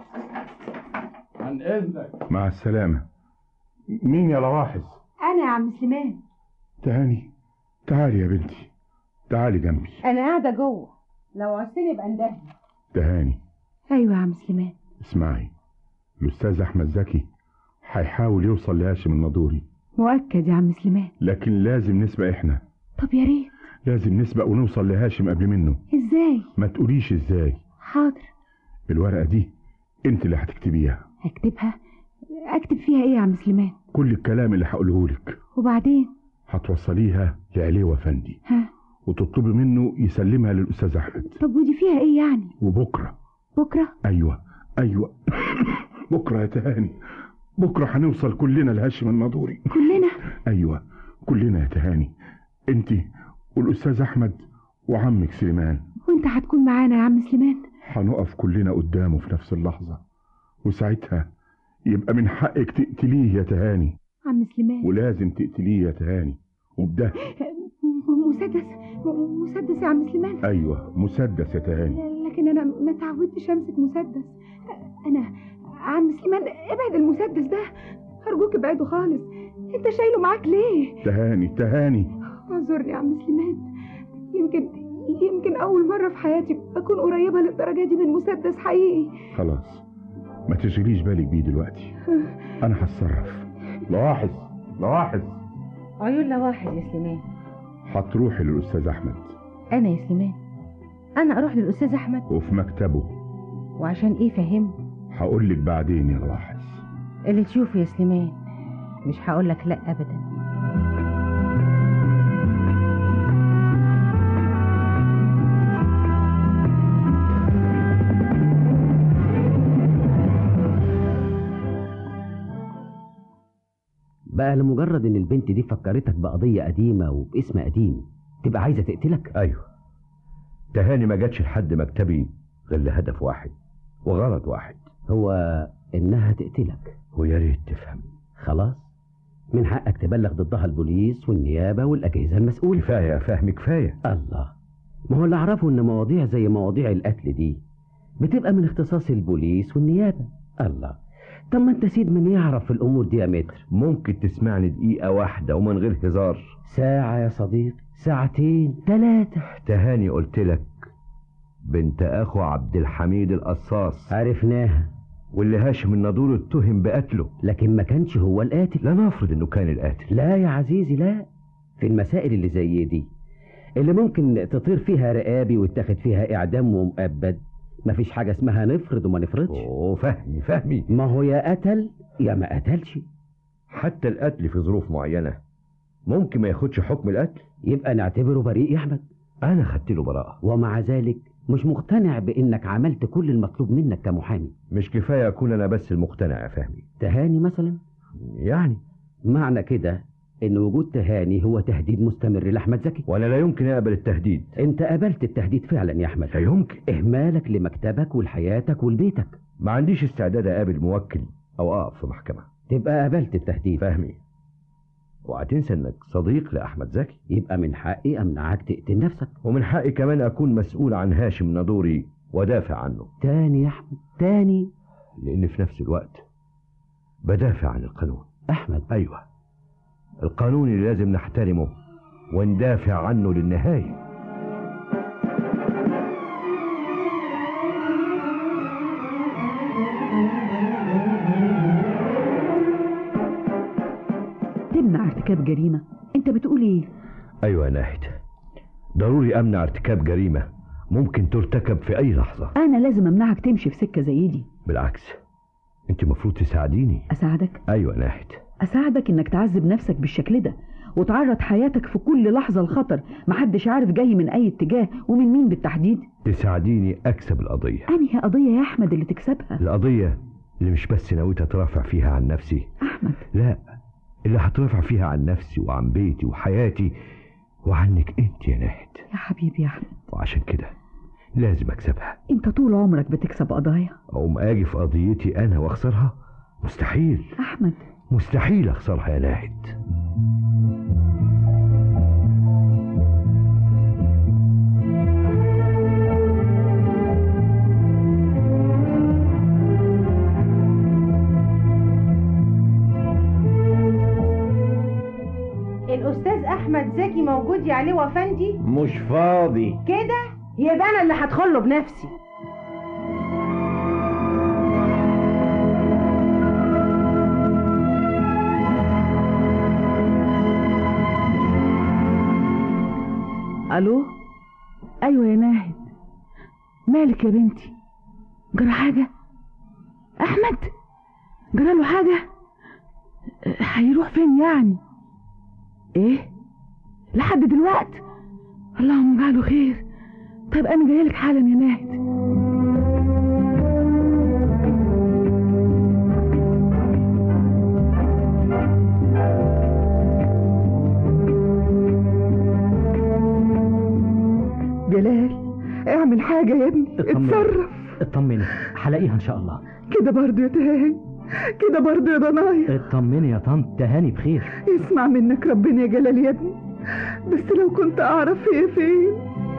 عن اذنك مع السلامة مين يا لواحظ انا يا عم سليمان تهاني تعالي يا بنتي تعالي جنبي انا قاعدة جوه لو عوزتني يبقى اندهني تهاني ايوه يا عم سليمان اسمعي الأستاذ أحمد زكي هيحاول يوصل لهاشم النضوري مؤكد يا عم سليمان لكن لازم نسبق احنا طب يا ريت لازم نسبق ونوصل لهاشم قبل منه ازاي ما تقوليش ازاي حاضر الورقة دي انت اللي هتكتبيها اكتبها اكتب فيها ايه يا عم سليمان كل الكلام اللي هقوله لك وبعدين هتوصليها لعليه فندي ها وتطلبي منه يسلمها للأستاذ أحمد طب ودي فيها ايه يعني وبكرة بكرة أيوة أيوة بكرة يا تهاني بكرة هنوصل كلنا لهاشم الناظوري كلنا أيوة كلنا يا تهاني أنت والأستاذ أحمد وعمك سليمان وانت هتكون معانا يا عم سليمان هنقف كلنا قدامه في نفس اللحظة وساعتها يبقى من حقك تقتليه يا تهاني عم سليمان ولازم تقتليه يا تهاني وبده مسدس مسدس يا عم سليمان ايوه مسدس يا تهاني لكن انا ما تعودتش امسك مسدس انا عم سليمان ابعد المسدس ده ارجوك ابعده خالص انت شايله معاك ليه تهاني تهاني اعذرني يا عم سليمان يمكن يمكن اول مره في حياتي اكون قريبه للدرجه دي من مسدس حقيقي خلاص ما تشغليش بالك بيه دلوقتي انا هتصرف لواحظ لواحظ عيون لواحد يا سليمان هتروحي للاستاذ احمد انا يا سليمان انا اروح للاستاذ احمد وفي مكتبه وعشان ايه فهمني هقول لك بعدين يا لواحظ اللي تشوفه يا سليمان مش هقول لك لا ابدا بقى لمجرد ان البنت دي فكرتك بقضية قديمة وباسم قديم تبقى عايزة تقتلك ايوه تهاني ما جاتش لحد مكتبي غير لهدف واحد وغرض واحد هو انها تقتلك ويا ريت تفهم خلاص من حقك تبلغ ضدها البوليس والنيابة والأجهزة المسؤولة كفاية يا فهمي كفاية الله ما هو اللي أعرفه إن مواضيع زي مواضيع القتل دي بتبقى من اختصاص البوليس والنيابة الله طب ما أنت سيد من يعرف في الأمور دي يا متر ممكن تسمعني دقيقة واحدة ومن غير هزار ساعة يا صديق ساعتين ثلاثة تهاني قلت لك بنت أخو عبد الحميد القصاص عرفناها واللي هاشم النادور اتهم بقتله لكن ما كانش هو القاتل لا نفرض انه كان القاتل لا يا عزيزي لا في المسائل اللي زي دي اللي ممكن تطير فيها رقابي ويتاخد فيها اعدام ومؤبد مفيش حاجة اسمها نفرض وما نفرضش اوه فهمي فهمي ما هو يا قتل يا ما قتلش حتى القتل في ظروف معينة ممكن ما ياخدش حكم القتل يبقى نعتبره بريء يا احمد انا خدت له براءة ومع ذلك مش مقتنع بانك عملت كل المطلوب منك كمحامي مش كفاية اكون انا بس المقتنع يا فهمي تهاني مثلا يعني معنى كده ان وجود تهاني هو تهديد مستمر لاحمد زكي وانا لا يمكن اقبل التهديد انت قبلت التهديد فعلا يا احمد لا يمكن اهمالك لمكتبك ولحياتك ولبيتك ما عنديش استعداد اقابل موكل او اقف في محكمة تبقى قبلت التهديد فهمي وهتنسى انك صديق لاحمد زكي يبقى من حقي امنعك تقتل نفسك ومن حقي كمان اكون مسؤول عن هاشم نادوري ودافع عنه تاني يا احمد تاني لان في نفس الوقت بدافع عن القانون احمد ايوه القانون اللي لازم نحترمه وندافع عنه للنهايه تمنع ارتكاب جريمة انت بتقول ايه ايوه يا ناهد ضروري امنع ارتكاب جريمه ممكن ترتكب في اي لحظه انا لازم امنعك تمشي في سكة زي دي بالعكس انت المفروض تساعديني اساعدك ايوه يا ناهد اساعدك انك تعذب نفسك بالشكل ده وتعرض حياتك في كل لحظة لخطر محدش عارف جاي من اي اتجاه ومن مين بالتحديد تساعديني اكسب القضيه انهي قضية يا احمد اللي تكسبها القضيه اللي مش بس نويت اترافع فيها عن نفسي احمد لا اللي هترافع فيها عن نفسي وعن بيتي وحياتي وعنك انت يا ناهد يا حبيبي يا احمد وعشان كده لازم اكسبها انت طول عمرك بتكسب قضايا اقوم اجي في قضيتي انا واخسرها مستحيل احمد مستحيل اخسرها يا ناهد الاستاذ احمد زكي موجود يا علي وفندي مش فاضي كده يبقى انا اللي هدخله بنفسي الو ايوه يا ناهد مالك يا بنتي جرى حاجه احمد جرى له حاجه هيروح فين يعني ايه لحد دلوقت اللهم اجعله خير طيب انا جايلك حالا يا ناهد جلال اعمل حاجة يا ابني اطمني. اتصرف اطمني هلاقيها ان شاء الله كده برضو يا تهاني كده برضو يا ضنايا اطمني يا طنط تهاني بخير يسمع منك ربنا يا جلال يا ابني بس لو كنت اعرف هي فين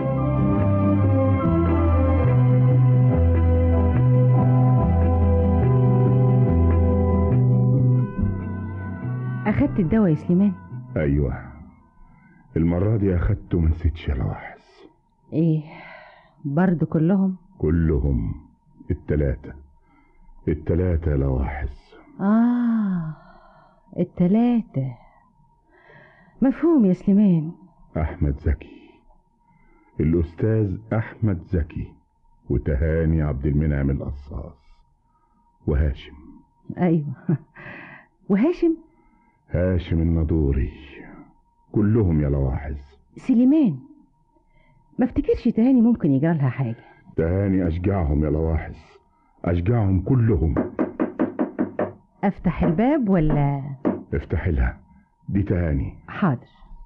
اخدت الدواء يا سليمان ايوه المرة دي اخدته من ست شلاحظ ايه برضو كلهم كلهم التلاتة التلاتة لواحظ اه التلاتة مفهوم يا سليمان احمد زكي الاستاذ احمد زكي وتهاني عبد المنعم القصاص وهاشم ايوه وهاشم هاشم النضوري كلهم يا لواحظ سليمان ما افتكرش تهاني ممكن يجرى لها حاجة تهاني اشجعهم يا لواحظ اشجعهم كلهم افتح الباب ولا افتح لها دي تهاني حاضر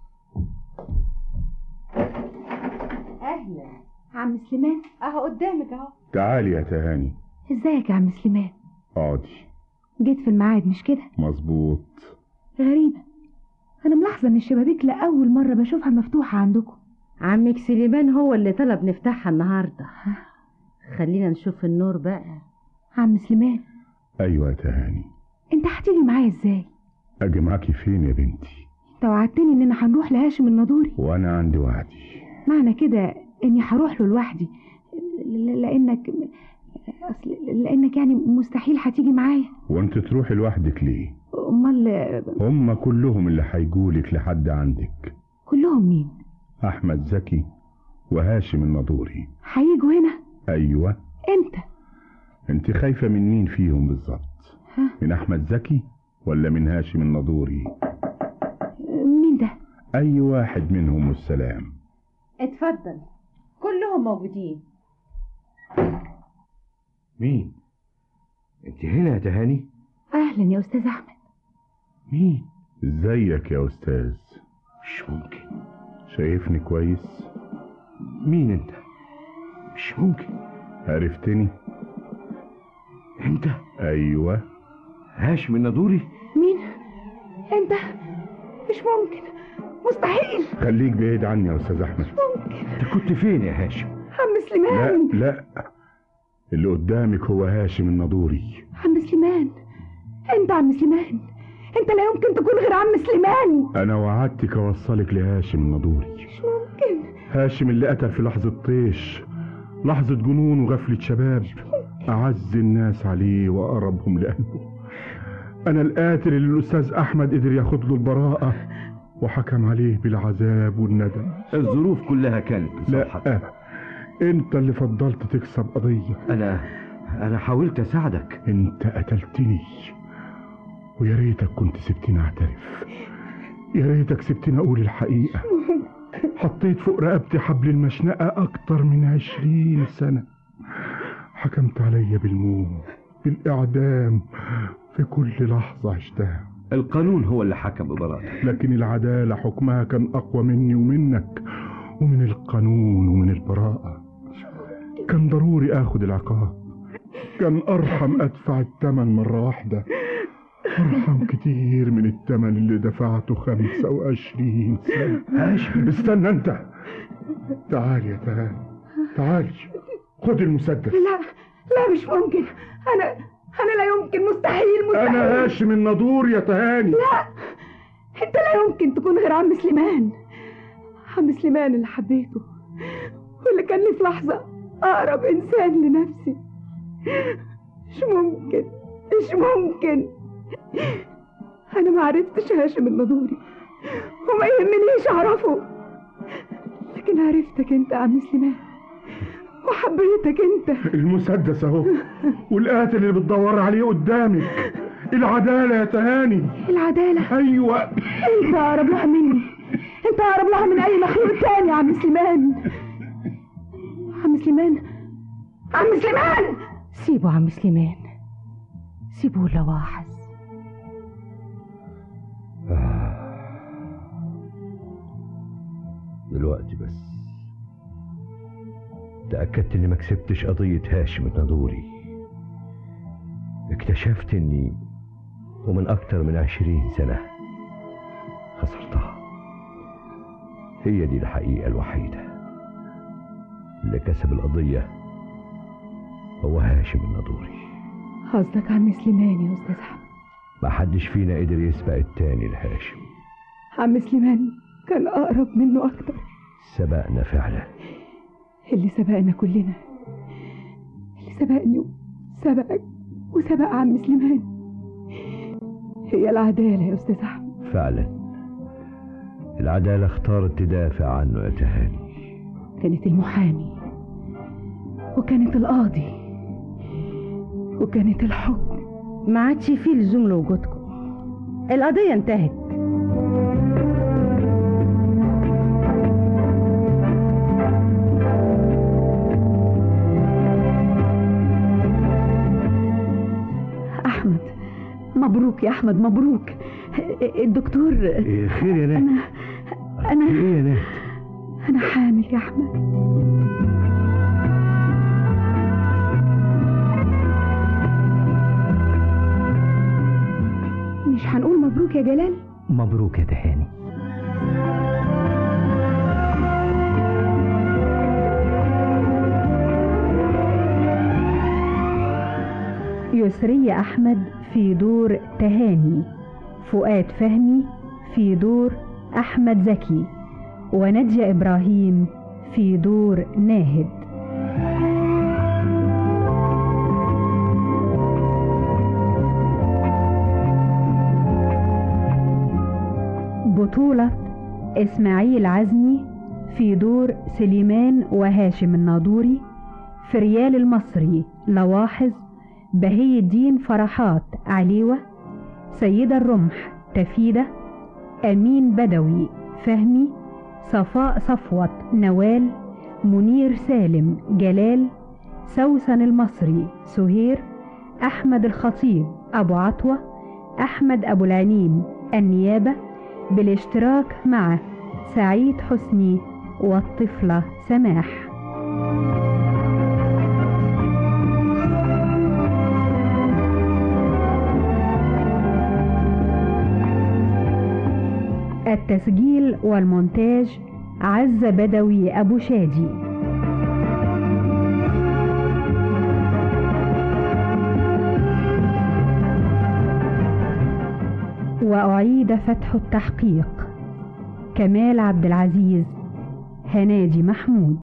اهلا عم سليمان اهو قدامك اهو تعالي يا تهاني ازيك يا عم سليمان اقعدي جيت في الميعاد مش كده مظبوط غريبة أنا ملاحظة إن الشبابيك لأول مرة بشوفها مفتوحة عندكم عمك سليمان هو اللي طلب نفتحها النهاردة خلينا نشوف النور بقى عم سليمان ايوه يا تهاني أنت هتيجي معايا إزاي؟ اجي معاكي فين يا بنتي أنت وعدتني إننا هنروح لهاشم النادوري وانا عندي وعدي معنى كده إني هروح له لوحدي ل- لأنك أصل لأنك يعني مستحيل هتيجي معايا وانت تروحي لوحدك ليه أمال هم كلهم اللي هيجولك لحد عندك كلهم مين؟ احمد زكي وهاشم الناظوري هيجوا هنا؟ ايوه إمتى؟ انت خايفه من مين فيهم بالظبط ها؟ من احمد زكي ولا من هاشم الناظوري مين ده؟ اي واحد منهم والسلام اتفضل كلهم موجودين مين انت هنا يا تهاني أهلا يا أستاذ أحمد مين ازيك يا استاذ مش ممكن شايفني كويس مين انت مش ممكن عرفتني انت ايوه هاشم النادوري مين؟ أنت مش ممكن مستحيل خليك بعيد عني يا استاذ احمد انت كنت فين يا هاشم عم سليمان لا لا اللي قدامك هو هاشم الناظوري عم سليمان أنت عم سليمان أنت لا يمكن تكون غير عم سليمان انا وعدتك اوصلك لهاشم الناظوري مش ممكن هاشم اللي قتل في لحظة طيش لحظة جنون وغفلة شباب أعز الناس عليه وأقربهم لقلبه أنا القاتل اللي الأستاذ أحمد قدر ياخد له البراءة وحكم عليه بالعذاب والندم الظروف كلها كانت لا أنت اللي فضلت تكسب قضية انا انا حاولت اساعدك أنت قتلتني ويا ريتك كنت سبتني أعترف يا ريتك سبتني أقول الحقيقة حطيت فوق رقبتي حبل المشنقة أكتر من عشرين سنة حكمت عليا بالموت بالإعدام في كل لحظة عشتها القانون هو اللي حكم ببراءتك لكن العدالة حكمها كان أقوى مني ومنك ومن القانون ومن البراءة كان ضروري آخد العقاب كان أرحم أدفع الثمن مرة واحدة أرحم كتير من الثمن اللي دفعته خمسة وعشرين سنة هاشم استنى أنت تعالي يا تهاني تعالي خد المسدس لا لا مش ممكن أنا أنا لا يمكن مستحيل مستحيل أنا هاشم النادور يا تهاني لا أنت لا يمكن تكون غير عم سليمان عم سليمان اللي حبيته واللي كان لي في لحظة أقرب إنسان لنفسي مش ممكن مش ممكن أنا ما عرفتش هاشم النادوري وما يهمنيش أعرفه لكن عرفتك أنت يا عم سليمان وحبيتك أنت المسدس أهو والقاتل اللي بتدور عليه قدامك العدالة يا تهاني العدالة أيوة أنت أقرب لها مني أنت أقرب لها من أي مخلوق تاني يا عم سليمان عم سليمان عم سليمان سيبه عم سليمان سيبه لواحظ دلوقتي بس تأكدت اني ما كسبتش قضية هاشم النادوري اكتشفت اني ومن اكتر من عشرين سنة خسرتها هي دي الحقيقة الوحيدة اللي كسب القضية هو هاشم النادوري قصدك عم سليمان يا أستاذ أحمد ما حدش فينا قدر يسبق التاني لهاشم عم سليمان كان أقرب منه أكتر سبقنا فعلا اللي سبقنا كلنا اللي سبقني وسبقك وسبق عم سليمان هي العدالة يا أستاذ أحمد فعلا العدالة اختارت تدافع عنه يا تهاني كانت المحامي وكانت القاضي وكانت الحكم ما عادش فيه لزوم لوجودكم القضية انتهت أحمد مبروك يا أحمد مبروك الدكتور إيه خير يا نات أنا أنا ايه يا نات أنا حامل يا أحمد مش هنقول مبروك يا جلال مبروك يا تهاني يسري أحمد في دور تهاني فؤاد فهمي في دور أحمد زكي ونجية إبراهيم في دور ناهد بطولة إسماعيل عزمي في دور سليمان وهاشم الناظوري فريال المصري لواحظ بهي الدين فرحات عليوة سيدة الرمح تفيدة أمين بدوي فهمي صفاء صفوت نوال منير سالم جلال سوسن المصري سهير أحمد الخطيب أبو عطوة أحمد أبو العنين النيابة بالاشتراك مع سعيد حسني والطفلة سماح التسجيل والمونتاج عز بدوي أبو شادي وأعيد فتح التحقيق كمال عبد العزيز هنادي محمود